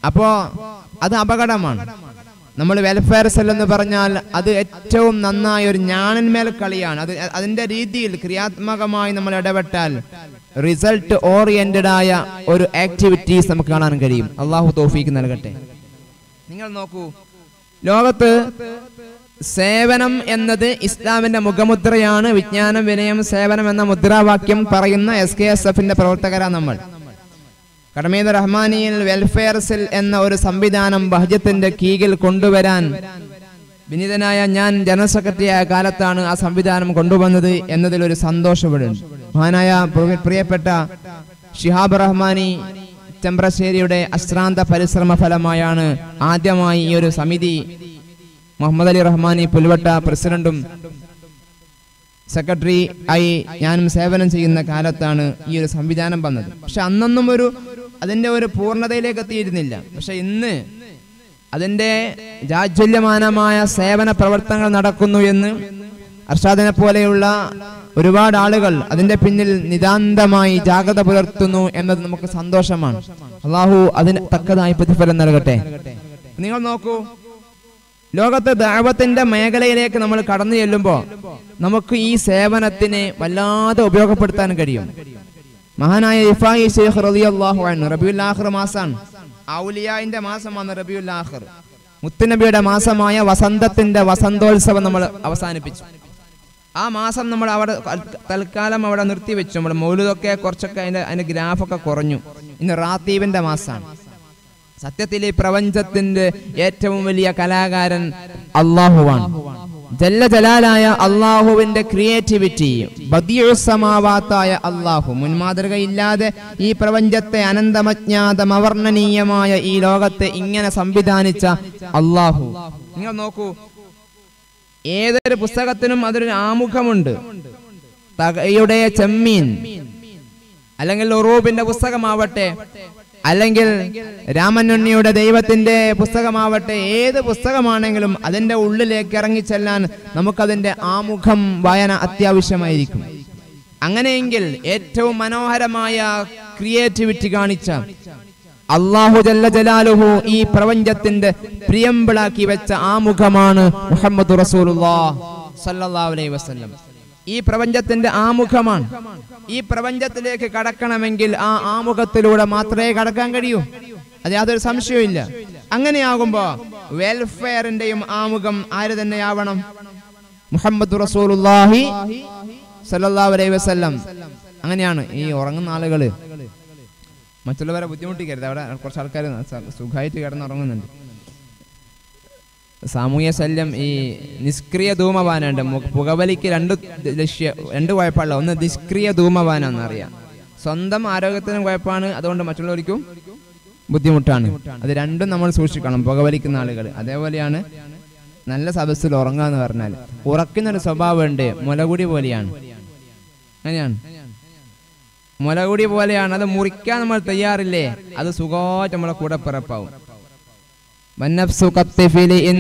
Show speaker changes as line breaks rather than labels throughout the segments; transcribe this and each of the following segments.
അപ്പോ അത് അപകടമാണ് നമ്മൾ വെൽഫെയർ സെൽ എന്ന് പറഞ്ഞാൽ അത് ഏറ്റവും നന്നായ ഒരു ഞാണന്മേൽ കളിയാണ് അത് അതിന്റെ രീതിയിൽ ക്രിയാത്മകമായി നമ്മൾ ഇടപെട്ടാൽ റിസൾട്ട് ഓറിയന്റഡ് ആയ ഒരു ആക്ടിവിറ്റീസ് നമുക്ക് കാണാൻ കഴിയും അള്ളാഹു തോഫീക്ക് നൽകട്ടെ നിങ്ങൾ നോക്കൂ ലോകത്ത് സേവനം എന്നത് ഇസ്ലാമിന്റെ മുഖമുദ്രയാണ് വിജ്ഞാനം വിനയം സേവനം എന്ന മുദ്രാവാക്യം പറയുന്ന എസ് കെ എസ് എഫിന്റെ പ്രവർത്തകരാണ് നമ്മൾ കടമീദ് റഹ്മാനിയിൽ വെൽഫെയർ സെൽ എന്ന ഒരു സംവിധാനം ബഹജത്തിന്റെ കീഴിൽ കൊണ്ടുവരാൻ വിനീതനായ ഞാൻ ജനറൽ സെക്രട്ടറി ആയ കാലത്താണ് ആ സംവിധാനം കൊണ്ടുവന്നത് എന്നതിൽ ഒരു സന്തോഷപ്പെടുന്നു മഹാനായ പ്രിയ- പ്രിയപ്പെട്ട ഷിഹാബ് റഹ്മാനി ചെമ്പ്രശ്ശേരിയുടെ അശ്രാന്ത പരിശ്രമ ഫലമായാണ് ആദ്യമായി ഈ ഒരു സമിതി മുഹമ്മദ് അലി റഹ്മാനി പുൽവട്ട പ്രസിഡന്റും സെക്രട്ടറി ആയി ഞാനും സേവനം ചെയ്യുന്ന കാലത്താണ് ഈ ഒരു സംവിധാനം വന്നത് പക്ഷെ അന്നൊന്നും ഒരു അതിന്റെ ഒരു പൂർണ്ണതയിലേക്ക് എത്തിയിരുന്നില്ല പക്ഷെ ഇന്ന് അതിന്റെ ജാജ്വല്യമാനമായ സേവന പ്രവർത്തനങ്ങൾ നടക്കുന്നു എന്ന് അർഷാദിനെ പോലെയുള്ള ഒരുപാട് ആളുകൾ അതിന്റെ പിന്നിൽ നിതാന്തമായി ജാഗ്രത പുലർത്തുന്നു എന്നത് നമുക്ക് സന്തോഷമാണ് അള്ളാഹു അതിന് തക്കതായി പ്രതിഫലം നൽകട്ടെ നിങ്ങൾ നോക്കൂ ലോകത്തെ ദാവത്തിന്റെ മേഖലയിലേക്ക് നമ്മൾ കടന്നു ചെല്ലുമ്പോൾ നമുക്ക് ഈ സേവനത്തിനെ വല്ലാതെ ഉപയോഗപ്പെടുത്താൻ കഴിയും മഹാനായ ഇഫായി ഷെയ്ഖ് റളിയല്ലാഹു അൻഹു റബിയുൽ ആഖിർ മാസാണ് ഔലിയാന്റെ മാസമാണ് റബിയുൽ ആഖിർ മുത്തുനബിയുടെ മാസമായ വസന്തത്തിന്റെ വസന്തോത്സവം നമ്മൾ അവസാനിപ്പിച്ചു ആ മാസം നമ്മൾ അവിടെ തൽക്കാലം അവിടെ നിർത്തിവെച്ചു നമ്മൾ മൗലുദൊക്കെ കുറച്ചൊക്കെ അതിന്റെ അതിന്റെ ഗ്രാഫൊക്കെ കുറഞ്ഞു ഇന്ന് റാത്തീവിന്റെ മാസമാണ് സത്യത്തിൽ ഈ പ്രപഞ്ചത്തിന്റെ ഏറ്റവും വലിയ കലാകാരൻ അള്ളാഹുവാണ് ജല്ല ജലാലായ അള്ളാഹുവിന്റെ ക്രിയേറ്റിവിറ്റി ബദിയുസമാവാത്തായ അള്ളാഹു മുൻമാതൃകയില്ലാതെ ഈ പ്രപഞ്ചത്തെ അനന്തമജ്ഞാതം അവർണ്ണനീയമായ ഈ ലോകത്തെ ഇങ്ങനെ സംവിധാനിച്ച അള്ളാഹു നിങ്ങൾ നോക്കൂ ഏതൊരു പുസ്തകത്തിനും അതൊരു ആമുഖമുണ്ട് തകയുടെ ചെമ്മീൻ അല്ലെങ്കിൽ ഉറൂബിന്റെ പുസ്തകമാവട്ടെ അല്ലെങ്കിൽ രാമനുണ്ണിയുടെ ദൈവത്തിന്റെ പുസ്തകമാവട്ടെ ഏത് പുസ്തകമാണെങ്കിലും അതിന്റെ ഉള്ളിലേക്ക് ഇറങ്ങിച്ചെല്ലാൻ നമുക്കതിന്റെ ആമുഖം വായന അത്യാവശ്യമായിരിക്കും അങ്ങനെയെങ്കിൽ ഏറ്റവും മനോഹരമായ ക്രിയേറ്റിവിറ്റി കാണിച്ച അള്ളാഹു ജല്ല ജലാലുഹു ഈ പ്രപഞ്ചത്തിന്റെ പ്രിയമ്പിളാക്കി വെച്ച ആമുഖമാണ് മുഹമ്മദ് റസൂലുള്ളാഹ് സല്ലല്ലാഹു അലൈഹി വസല്ലം ഈ പ്രപഞ്ചത്തിന്റെ ആമുഖമാണ് ഈ പ്രപഞ്ചത്തിലേക്ക് കടക്കണമെങ്കിൽ ആ ആമുഖത്തിലൂടെ മാത്രമേ കടക്കാൻ കഴിയൂ അത് യാതൊരു സംശയവും അങ്ങനെയാകുമ്പോ വെൽഫെയറിന്റെയും ആമുഖം ആര് തന്നെയാവണം മുഹമ്മദ് റസൂലുള്ളാഹി സല്ലല്ലാഹു അലൈഹി വസല്ലം അങ്ങനെയാണ് ഈ ഉറങ്ങുന്ന ആളുകള് മറ്റുള്ളവരെ ബുദ്ധിമുട്ടിക്കരുത് അവിടെ കുറച്ച് ആൾക്കാർ സുഖമായിട്ട് കിടന്നുറങ്ങുന്നുണ്ട് സാമൂഹ്യ ശല്യം ഈ നിഷ്ക്രിയ ധൂമപാനുണ്ട് മു- പുകവലിക്ക് രണ്ട് ലക്ഷ്യ രണ്ട് കുഴപ്പമുള്ള ഒന്ന് നിഷ്ക്രിയ ധൂമപാനം അറിയാം സ്വന്തം ആരോഗ്യത്തിനും കുഴപ്പമാണ് അതുകൊണ്ട് മറ്റുള്ളവർക്കും ബുദ്ധിമുട്ടാണ് അത് രണ്ടും നമ്മൾ സൂക്ഷിക്കണം പുകവലിക്കുന്ന ആളുകൾ അതേപോലെയാണ് നല്ല സദസ്സിൽ ഉറങ്ങുക എന്ന് പറഞ്ഞാൽ ഉറക്കുന്നൊരു സ്വഭാവമുണ്ട് മുലകുടി പോലെയാണ് അങ്ങനെയാണ് മുലകുടി പോലെയാണ് അത് മുറിക്കാൻ നമ്മൾ തയ്യാറില്ലേ അത് സുഖമായിട്ട് നമ്മളെ കൂടെ പിറപ്പാവും والنفس كالطفل إن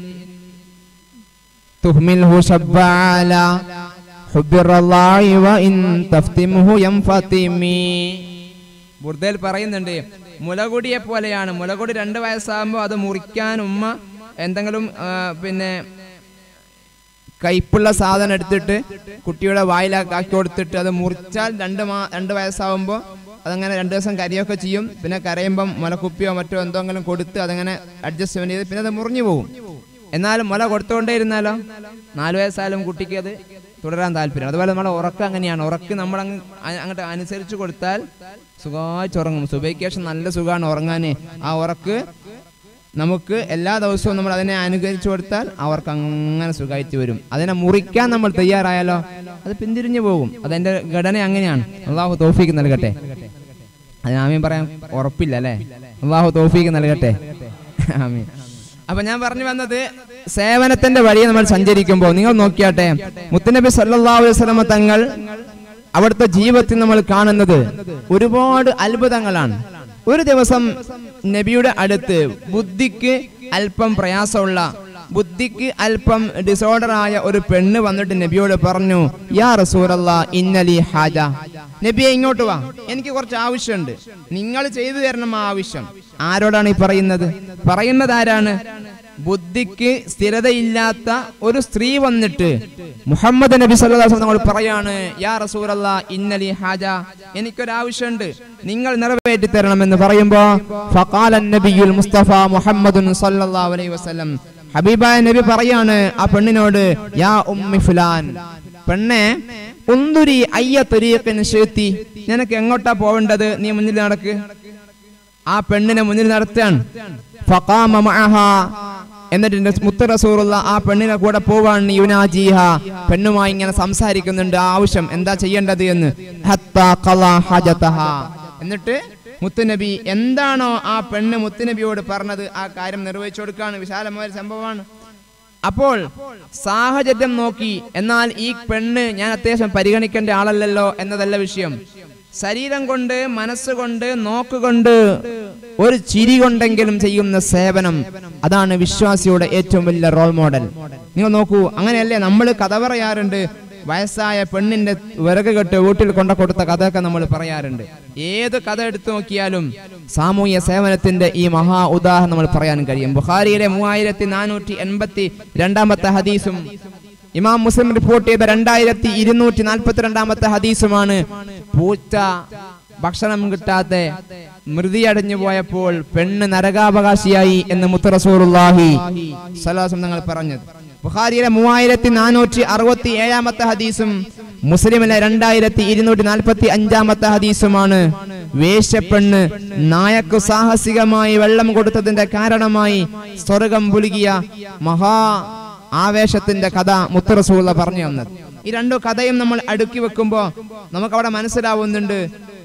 تهمله شب على حب الرضاع وإن تفتمه ينفتمي ബുർദയിൽ പറയുന്നുണ്ട് മുലകുടിയെ പോലെയാണ് മുലകുടി രണ്ട് വയസ്സാകുമ്പോൾ അത് മുറിക്കാൻ ഉമ്മ എന്തെങ്കിലും ആ, പിന്നെ കയ്പുള്ള സാധനം എടുത്തിട്ട് കുട്ടിയുടെ വായിലാക്കി കൊടുത്തിട്ട് അത് മുറിച്ചാൽ രണ്ട് മാ രണ്ട് വയസ്സാവുമ്പോൾ അതങ്ങനെ രണ്ട് ദിവസം കരിയൊക്കെ ചെയ്യും പിന്നെ കരയുമ്പം മുലക്കുപ്പിയോ മറ്റോ എന്തെങ്കിലും കൊടുത്ത് അതങ്ങനെ അഡ്ജസ്റ്റ്മെന്റ് ചെയ്ത് പിന്നെ അത് മുറിഞ്ഞു പോകും എന്നാലും മുല കൊടുത്തുകൊണ്ടേ ഇരുന്നാലോ നാല് വയസ്സായാലും കുട്ടിക്ക് അത് തുടരാൻ താല്പര്യം അതുപോലെ നമ്മുടെ ഉറക്കം അങ്ങനെയാണ് ഉറക്ക് നമ്മൾ അങ്ങ് അ- അങ്ങോട്ട് അനുസരിച്ച് കൊടുത്താൽ സുഖമായിട്ട് ഉറങ്ങും സുബൈക്കേഷൻ നല്ല സുഖമാണ് ഉറങ്ങാൻ ആ ഉറക്ക് നമുക്ക് എല്ലാ ദിവസവും നമ്മൾ അതിനെ അനുകരിച്ചു കൊടുത്താൽ അവർക്ക് അങ്ങനെ സുഖമായിട്ട് വരും അതിനെ മുറിക്കാൻ നമ്മൾ തയ്യാറായാലോ അത് പിന്തിരിഞ്ഞു പോകും അതെന്റെ ഘടന അങ്ങനെയാണ് അള്ളാഹു തോഫീക്ക് നൽകട്ടെ അതിന് ആമീൻ പറയാൻ ഉറപ്പില്ല അല്ലേ അള്ളാഹു തോഫീക്ക് നൽകട്ടെ ആമീൻ അപ്പൊ ഞാൻ പറഞ്ഞു വന്നത് സേവനത്തിന്റെ വഴി നമ്മൾ സഞ്ചരിക്കുമ്പോൾ നിങ്ങൾ നോക്കിയാട്ടെ മുത്തനബി സല്ലല്ലാഹു അലൈഹി വസല്ലമ തങ്ങൾ അവിടുത്തെ ജീവിതത്തിൽ നമ്മൾ കാണുന്നത് ഒരുപാട് അത്ഭുതങ്ങളാണ് ഒരു ദിവസം നബിയുടെ അടുത്ത് ബുദ്ധിക്ക് അല്പം പ്രയാസമുള്ള ബുദ്ധിക്ക് അല്പം ഡിസോർഡർ ആയ ഒരു പെണ്ണ് വന്നിട്ട് നബിയോട് പറഞ്ഞു യാ റസൂലല്ലാ ഇന്നലി ഹാജ നബിയെ ഇങ്ങോട്ട് വാ എനിക്ക് കുറച്ച് ആവശ്യമുണ്ട് നിങ്ങൾ ചെയ്തു തരണം ആ ആവശ്യം ആരോടാണ് ഈ പറയുന്നത് പറയുന്നത് ആരാണ് ബുദ്ധിക്ക് സ്ഥിരതയില്ലാത്ത ഒരു സ്ത്രീ വന്നിട്ട് മുഹമ്മദ് നബി സല്ലല്ലാഹു അലൈഹി വസല്ലം പറയാണ് യാ റസൂലല്ലാ ഇന്നലി ഹാജ എനിക്കൊരാവശ്യമുണ്ട് നിങ്ങൾ നിറവേറ്റി തരണമെന്ന് പറയുമ്പോ ഫഖാല നബിയുൽ മുസ്തഫ മുഹമ്മദുൻ സല്ലല്ലാഹു അലൈഹി വസല്ലം ഹബീബായ നബി പറയാണ് ആ പെണ്ണിനോട് യാ ഉമ്മി ഫുലാൻ പെണ്ണെ ഉന്തുരി അയ്യ തൊരീഖിന് ഷേത്തി നിനക്ക് എങ്ങോട്ടാ പോവേണ്ടത് നീ മുന്നിൽ നടക്ക് ആ പെണ്ണിനെ മുന്നിൽ നടത്തുകയാണ് ഫഖാമ മഅഹാ എന്നിട്ട് എന്റെ മുത്ത റസൂറുള്ള ആ പെണ്ണിനെ കൂടെ പോവാണ് യുനാജീഹ പെണ്ണുമായി ഇങ്ങനെ സംസാരിക്കുന്നുണ്ട് ആ ആവശ്യം എന്താ ചെയ്യേണ്ടത് എന്ന് ഹത്താ ഖളാ ഹജതഹ. എന്നിട്ട് മുത്തുനബി എന്താണോ ആ പെണ്ണ് മുത്തുനബിയോട് പറഞ്ഞത് ആ കാര്യം നിർവഹിച്ചു കൊടുക്കാണ് വിശാലമായ ഒരു സംഭവമാണ് അപ്പോൾ സാഹചര്യം നോക്കി എന്നാൽ ഈ പെണ്ണ് ഞാൻ അത്യാവശ്യം പരിഗണിക്കേണ്ട ആളല്ലല്ലോ എന്നതല്ല വിഷയം ശരീരം കൊണ്ട് മനസ്സുകൊണ്ട് നോക്കുകൊണ്ട് ഒരു ചിരി കൊണ്ടെങ്കിലും ചെയ്യുന്ന സേവനം അതാണ് വിശ്വാസിയുടെ ഏറ്റവും വലിയ റോൾ മോഡൽ നിങ്ങൾ നോക്കൂ അങ്ങനെയല്ലേ നമ്മൾ കഥ പറയാറുണ്ട് വയസ്സായ പെണ്ണിന്റെ വിറക് കെട്ട് വീട്ടിൽ കൊണ്ട കൊടുത്ത കഥയൊക്കെ നമ്മൾ പറയാറുണ്ട് ഏത് കഥ എടുത്തു നോക്കിയാലും സാമൂഹ്യ സേവനത്തിന്റെ ഈ മഹാ ഉദാഹരണം നമ്മൾ പറയാൻ കഴിയും ബുഖാരിയിലെ മൂവായിരത്തി നാനൂറ്റി എൺപത്തി രണ്ടാമത്തെ ഹദീസും ഇമാം മുസ്ലിം റിപ്പോർട്ട് ചെയ്ത രണ്ടായിരത്തി ഇരുന്നൂറ്റി നാൽപ്പത്തി രണ്ടാമത്തെ ഹദീസുമാണ് പൂച്ച ഭക്ഷണം കിട്ടാതെ മൃതിയടഞ്ഞു പോയപ്പോൾ പെണ്ണ് നരകാവകാശിയായി എന്ന് മുത്തറസൂറുല്ലാഹി സലാസം തങ്ങൾ പറഞ്ഞത് ബുഖാരിയിലെ മൂവായിരത്തി നാനൂറ്റി അറുപത്തി ഏഴാമത്തെ ഹദീസും മുസ്ലിമിലെ രണ്ടായിരത്തി ഇരുന്നൂറ്റി നാൽപ്പത്തി അഞ്ചാമത്തെ ഹദീസുമാണ് വേശ്യപ്പെണ്ണ് നായക്കു സാഹസികമായി വെള്ളം കൊടുത്തതിന്റെ കാരണമായി സ്വർഗം പുലുകിയ മഹാ ആവേശത്തിന്റെ കഥ മുത്തറസൂള്ള പറഞ്ഞു തന്നത് ഈ രണ്ടു കഥയും നമ്മൾ അടുക്കി വെക്കുമ്പോൾ നമുക്ക് അവിടെ മനസ്സിലാവുന്നുണ്ട്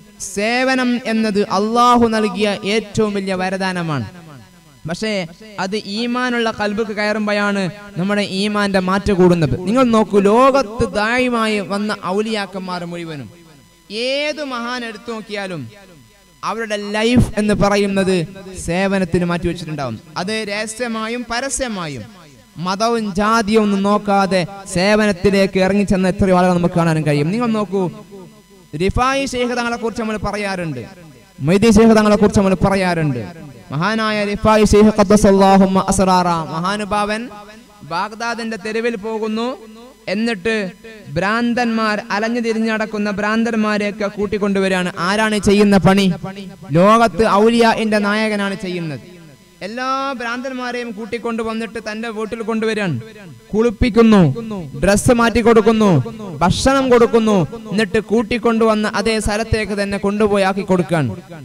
സേവനം എന്നത് അള്ളാഹു നൽകിയ ഏറ്റവും വലിയ വരദാനമാണ് പക്ഷേ അത് ഈമാനുള്ള കൽബുക്ക് കയറുമ്പോഴാണ് നമ്മുടെ ഈമാന്റെ മാറ്റം കൂടുന്നത് നിങ്ങൾ നോക്കൂ ലോകത്ത് ദായമായി വന്ന ഔലിയാക്കന്മാർ മുഴുവനും ഏത് മഹാൻ എടുത്തു നോക്കിയാലും അവരുടെ ലൈഫ് എന്ന് പറയുന്നത് സേവനത്തിന് മാറ്റി വെച്ചിട്ടുണ്ടാവും അത് രഹസ്യമായും പരസ്യമായും മതവും ജാതിയും ഒന്നും നോക്കാതെ സേവനത്തിലേക്ക് ഇറങ്ങിച്ചെന്ന എത്രയോ ആളുകൾ നമുക്ക് കാണാനും കഴിയും നിങ്ങൾ നോക്കൂ റിഫായി ശേഖ തങ്ങളെ കുറിച്ച് നമ്മൾ പറയാറുണ്ട് മൊയ്തി ശേഖ തങ്ങളെ കുറിച്ച് നമ്മൾ പറയാറുണ്ട് മഹാനായ റിഫായി ശേഖ് ഖദ്ദസല്ലാഹുമ്മ അസ്റാറ മഹാനുഭാവൻ ബാഗ്ദാദിന്റെ തെരുവിൽ പോകുന്നു എന്നിട്ട് ഭ്രാന്തന്മാർ അലഞ്ഞു തിരിഞ്ഞു നടക്കുന്ന ഭ്രാന്തന്മാരെയൊക്കെ കൂട്ടിക്കൊണ്ടുവരികയാണ് ആരാണ് ഈ ചെയ്യുന്ന പണി ലോകത്ത് ഔലിയാന്റെ നായകനാണ് ചെയ്യുന്നത് എല്ലാ ഭ്രാന്തന്മാരെയും കൂട്ടിക്കൊണ്ടു വന്നിട്ട് തന്റെ വീട്ടിൽ കൊണ്ടുവരാൻ കുളിപ്പിക്കുന്നു ഡ്രസ്സ് മാറ്റി കൊടുക്കുന്നു ഭക്ഷണം കൊടുക്കുന്നു എന്നിട്ട് കൂട്ടിക്കൊണ്ടുവന്ന് അതേ സ്ഥലത്തേക്ക് തന്നെ കൊണ്ടുപോയി ആക്കി കൊടുക്കാൻ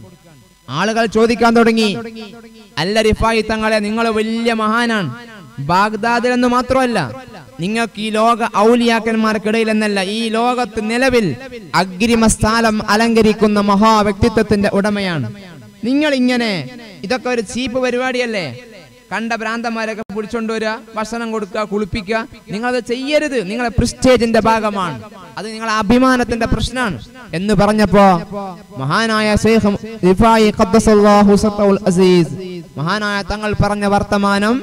ആളുകൾ ചോദിക്കാൻ തുടങ്ങി അല്ല റിഫായി തങ്ങളെ നിങ്ങൾ വലിയ മഹാനാണ് ബാഗ്ദാദിൽ എന്ന് മാത്രമല്ല നിങ്ങൾക്ക് ഈ ലോക ഔലിയാക്കന്മാർക്കിടയിൽ എന്നല്ല ഈ ലോകത്ത് നിലവിൽ അഗ്രിമ സ്ഥാനം അലങ്കരിക്കുന്ന മഹാ വ്യക്തിത്വത്തിന്റെ ഉടമയാണ് നിങ്ങൾ ഇങ്ങനെ ഇതൊക്കെ ഒരു ചീപ്പ് പരിപാടിയല്ലേ കണ്ട ഭ്രാന്തന്മാരൊക്കെ പിടിച്ചോണ്ടുവരിക ഭക്ഷണം കൊടുക്കുക കുളിപ്പിക്കുക നിങ്ങളത് ചെയ്യരുത് നിങ്ങളെ പ്രിസ്റ്റേജിന്റെ ഭാഗമാണ് അത് നിങ്ങളെ അഭിമാനത്തിന്റെ പ്രശ്നമാണ് എന്ന് പറഞ്ഞപ്പോ മഹാനായ ശൈഖ് റിഫായി ഖദ്ദസല്ലാഹു സത്തഉൽ അസീസ് മഹാനായ തങ്ങൾ പറഞ്ഞ വർത്തമാനം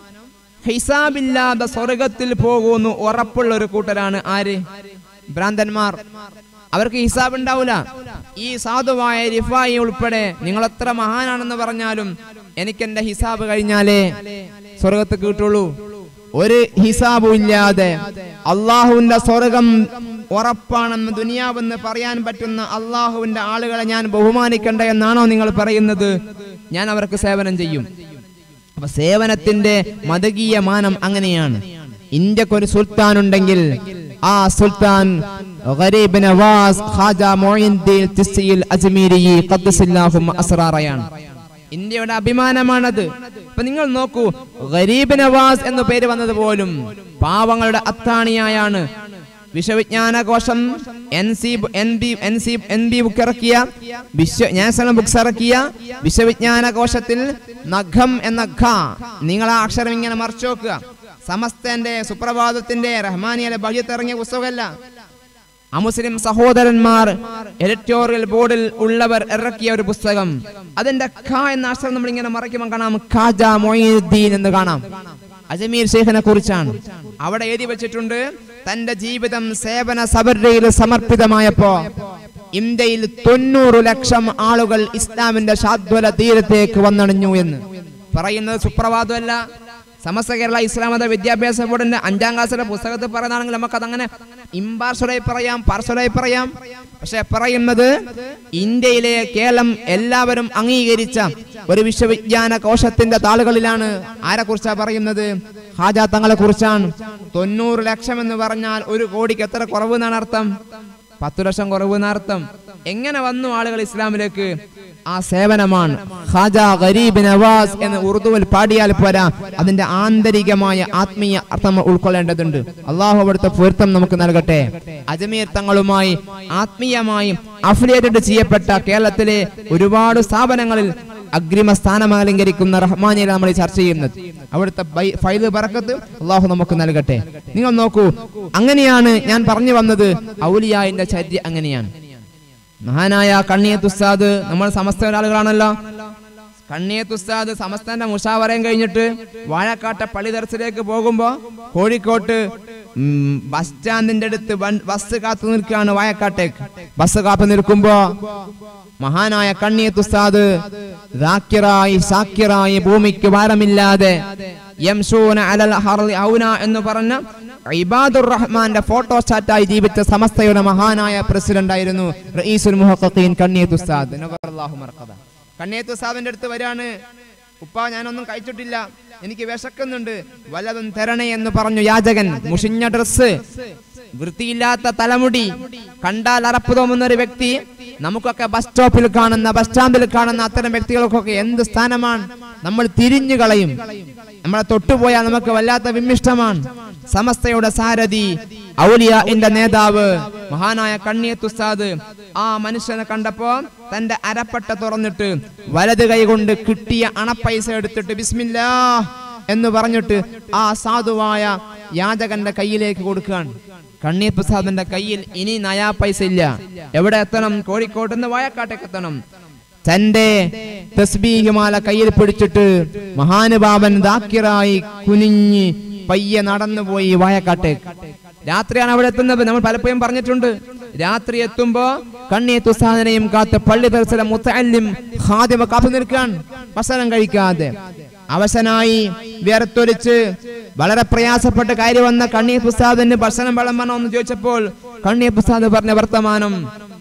ഹിസാബില്ലാതെ സ്വർഗത്തിൽ പോകുന്നു ഉറപ്പുള്ള ഒരു കൂട്ടരാണ് ആര് ഭ്രാന്തന്മാർ അവർക്ക് ഹിസാബ് ഉണ്ടാവില്ല ഈ സാധുവായ റിഫായി ഉൾപ്പെടെ നിങ്ങൾ എത്ര മഹാനാണെന്ന് പറഞ്ഞാലും എനിക്ക് എന്റെ ഹിസാബ് കഴിഞ്ഞാലേ സ്വർഗത്ത് കിട്ടുള്ളൂ ഒരു ഹിസാബും ഇല്ലാതെ അള്ളാഹുവിന്റെ സ്വർഗം ഉറപ്പാണെന്ന് ദുനിയാവെന്ന് പറയാൻ പറ്റുന്ന അള്ളാഹുവിന്റെ ആളുകളെ ഞാൻ ബഹുമാനിക്കണ്ട എന്നാണോ നിങ്ങൾ പറയുന്നത് ഞാൻ അവർക്ക് സേവനം ചെയ്യും അപ്പൊ സേവനത്തിന്റെ മതകീയ മാനം അങ്ങനെയാണ് ഇന്ത്യക്ക് ഒരു സുൽത്താൻ ഉണ്ടെങ്കിൽ ആ സുൽത്താൻ ഗരീബ് നവാസ് ഖാജ മൊയ്നുദ്ദീൻ തിസ്സിയിൽ അജ്മീരി ഖദ്ദസില്ലാഹു അസ്റാറയാണ് ഇന്ത്യയുടെ അഭിമാനമാണത് ഇപ്പൊ നിങ്ങൾ നോക്കൂ ഗരീബ് നവാസ് എന്ന പേര് വന്നത് പോലും പാവങ്ങളുടെ അത്താണിയായാണ് വിശ്വവിജ്ഞാനകോശം N C N B N C N B book ഇറക്കിയ വിശ്വ നാഷണൽ ബുക്സ് ഇറക്കിയ വിശ്വവിജ്ഞാനകോശത്തിൽ നഖം എന്ന ഖ നിങ്ങൾ ആ അക്ഷരം ഇങ്ങനെ മറിച്ചു നോക്കുക സമസ്തന്റെ സുപ്രഭാതത്തിന്റെ റഹ്മാനിയുടെ ബഹ്യത്ത് ഇറങ്ങിയ പുസ്തകമല്ല അമുസ്ലിം സഹോദരന്മാർ എഡിറ്റോറിയൽ ബോർഡിൽ ഉള്ളവർ ഇറക്കിയ ഒരു പുസ്തകം അതിന്റെ ഖ എന്ന അക്ഷരം നമ്മൾ ഇങ്ങനെ മറയ്ക്കുമ്പോൾ കാണാം ഖാജ മൊയ്നുദ്ദീൻ എന്ന് കാണാം അജ്മീർ ഷെയ്ഖിനെ കുറിച്ചാണ് അവിടെ എഴുതി വെച്ചിട്ടുണ്ട് തന്റെ ജീവിതം സേവന സബർയിൽ സമർപ്പിതമായപ്പോ ഇന്ത്യയിൽ തൊണ്ണൂറ് ലക്ഷം ആളുകൾ ഇസ്ലാമിന്റെ ശാദ്വല തീരത്തേക്ക് വന്നണഞ്ഞു എന്ന് പറയുന്നത് സുപ്രഭാതമല്ല സമസ്ത കേരള ഇസ്ലാം മത വിദ്യാഭ്യാസ ബോർഡിന്റെ അഞ്ചാം ക്ലാസ്സിലെ പുസ്തകത്തിൽ പറയുന്നതാണെങ്കിൽ നമുക്കതങ്ങനെ ഇമ്പാർശ്വരായി പറയാം പാർശ്വരായി പറയാം പക്ഷെ പറയുന്നത് ഇന്ത്യയിലെ കേരളം എല്ലാവരും അംഗീകരിച്ച ഒരു വിശ്വവിജ്ഞാന കോശത്തിന്റെ താളുകളിലാണ് ആരെ കുറിച്ചാ പറയുന്നത് ഹാജാ തങ്ങളെ കുറിച്ചാണ് തൊണ്ണൂറ് ലക്ഷം എന്ന് പറഞ്ഞാൽ ഒരു കോടിക്ക് എത്ര കുറവ് എന്നാണ് അർത്ഥം പത്തു ലക്ഷം കുറവ് എന്നർത്ഥം എങ്ങനെ വന്നു ആളുകൾ ഇസ്ലാമിലേക്ക് ആ സേവനമാണ് ഖാജ ഗരീബ് നവാസ് എന്ന് ഉറുദുവിൽ പാടിയാൽ പോരാ അതിന്റെ ആന്തരികമായ ആത്മീയ അർത്ഥം നമ്മൾ ഉൾക്കൊള്ളേണ്ടതുണ്ട് അള്ളാഹു അവിടുത്തെ പൊരുത്തം നമുക്ക് നൽകട്ടെ അജ്മീർ തങ്ങളുമായി ആത്മീയമായി അഫിലിയേറ്റഡ് ചെയ്യപ്പെട്ട കേരളത്തിലെ ഒരുപാട് സ്ഥാപനങ്ങളിൽ അഗ്രിമ സ്ഥാനം അലങ്കരിക്കുന്ന റഹ്മാനിയാണ് നമ്മൾ ഈ ചർച്ച ചെയ്യുന്നത് അവിടുത്തെ ബൈ- ഫൈല് പറക്കത്ത് അള്ളാഹു നമുക്ക് നൽകട്ടെ നിങ്ങൾ നോക്കൂ അങ്ങനെയാണ് ഞാൻ പറഞ്ഞു വന്നത് ഔലിയായിന്റെ ചര്യ അങ്ങനെയാണ് മഹാനായ കണ്ണിയത്ത് ഉസ്താദ് നമ്മൾ സമസ്ത ആളുകളാണല്ലോ കണ്ണിയത്ത് ഉസ്താദ് സമസ്തന്റെ മുഷാവറയും കഴിഞ്ഞിട്ട് വാഴക്കാട്ടെ പള്ളി ദർശനത്തിലേക്ക് പോകുമ്പോ കോഴിക്കോട്ട് ഉം, ബസ് സ്റ്റാൻഡിന്റെ അടുത്ത് വൺ- ബസ് കാത്തു നിൽക്കുകയാണ് വാഴക്കാട്ടേക്ക് ബസ് കാത്തു നിൽക്കുമ്പോ മഹാനായ കണ്ണിയത്ത് ഉസ്താദ് ദാക്കിറായി സാക്കിറായി ഭൂമിക്ക് ഭാരമില്ലാതെ യംശൂന അലൽ ഹർളി ഔന എന്ന് പറഞ്ഞ ഇബാദുർ റഹ്മാന്റെ ഫോട്ടോസ്റ്റാറ്റായി ജീവിച്ച സമസ്തയുടെ മഹാനായ പ്രസിഡന്റ് ആയിരുന്നു റഈസുൽ മുഹഖഖീൻ കണ്ണിയത്ത് ഉസ്താദ് നബറല്ലാഹു മർഖദ കണ്ണിയത്ത് ഉസ്താദിന്റെ അടുത്ത് വരാണ് ഉപ്പ ഞാനൊന്നും കഴിച്ചിട്ടില്ല എനിക്ക് വിശക്കുന്നുണ്ട് വല്ലതും തരണേ എന്ന് പറഞ്ഞു യാചകൻ മുഷിഞ്ഞ ഡ്രസ്സ് വൃത്തിയില്ലാത്ത തലമുടി കണ്ടാൽ അറപ്പ് തോന്നുന്ന ഒരു വ്യക്തി നമുക്കൊക്കെ ബസ് സ്റ്റോപ്പിൽ കാണുന്ന ബസ് സ്റ്റാൻഡിൽ കാണുന്ന അത്തരം വ്യക്തികൾക്കൊക്കെ എന്ത് സ്ഥാനമാണ് നമ്മൾ തിരിഞ്ഞു കളയും നമ്മളെ തൊട്ടുപോയാൽ നമുക്ക് വല്ലാത്ത വിമിഷ്ടമാണ് സമസ്തയുടെ സാരഥി ഔലിയാന്റെ നേതാവ് മഹാനായ കണ്ണിയത്ത് ഉസ്താദ് ആ മനുഷ്യനെ കണ്ടപ്പോ തന്റെ അരപ്പട്ട തുറന്നിട്ട് വലത് കൈ കൊണ്ട് കിട്ടിയ അണപ്പൈസ എടുത്തിട്ട് ബിസ്മില്ലാ എന്ന് പറഞ്ഞിട്ട് ആ സാധുവായ യാചകന്റെ കയ്യിലേക്ക് കൊടുക്കുകയാണ് കണ്ണീർ പ്രസാദിന്റെ കയ്യിൽ ഇനി നയാ പൈസ ഇല്ല എവിടെ എത്തണം കോഴിക്കോട്ട് നിന്ന് വായക്കാട്ടേക്ക് എത്തണം തന്റെ തസ്ബീഹിമാല കയ്യിൽ പിടിച്ചിട്ട് മഹാനുഭാവൻ ദാക്കിറായി കുനിഞ്ഞ് പയ്യെ നടന്നുപോയി വായക്കാട്ടേക്ക് രാത്രിയാണ് അവിടെ എത്തുന്നത് നമ്മൾ പലപ്പോഴും പറഞ്ഞിട്ടുണ്ട് രാത്രി എത്തുമ്പോ കണ്ണിയത്ത് ഉസ്താദിനെയും കാത്ത് പള്ളി ദർശന മുത്തല്ലിം ഖാദിമ കാത്തു നിൽക്കാൻ ഭക്ഷണം കഴിക്കാതെ അവശനായി വിയർത്തൊലിച്ച് വളരെ പ്രയാസപ്പെട്ട് കയറി വന്ന കണ്ണീർ പ്രസാദിന് ഭക്ഷണം വിളമ്പണോ എന്ന് ചോദിച്ചപ്പോൾ കണ്ണീർ പ്രസാദ് പറഞ്ഞ വർത്തമാനം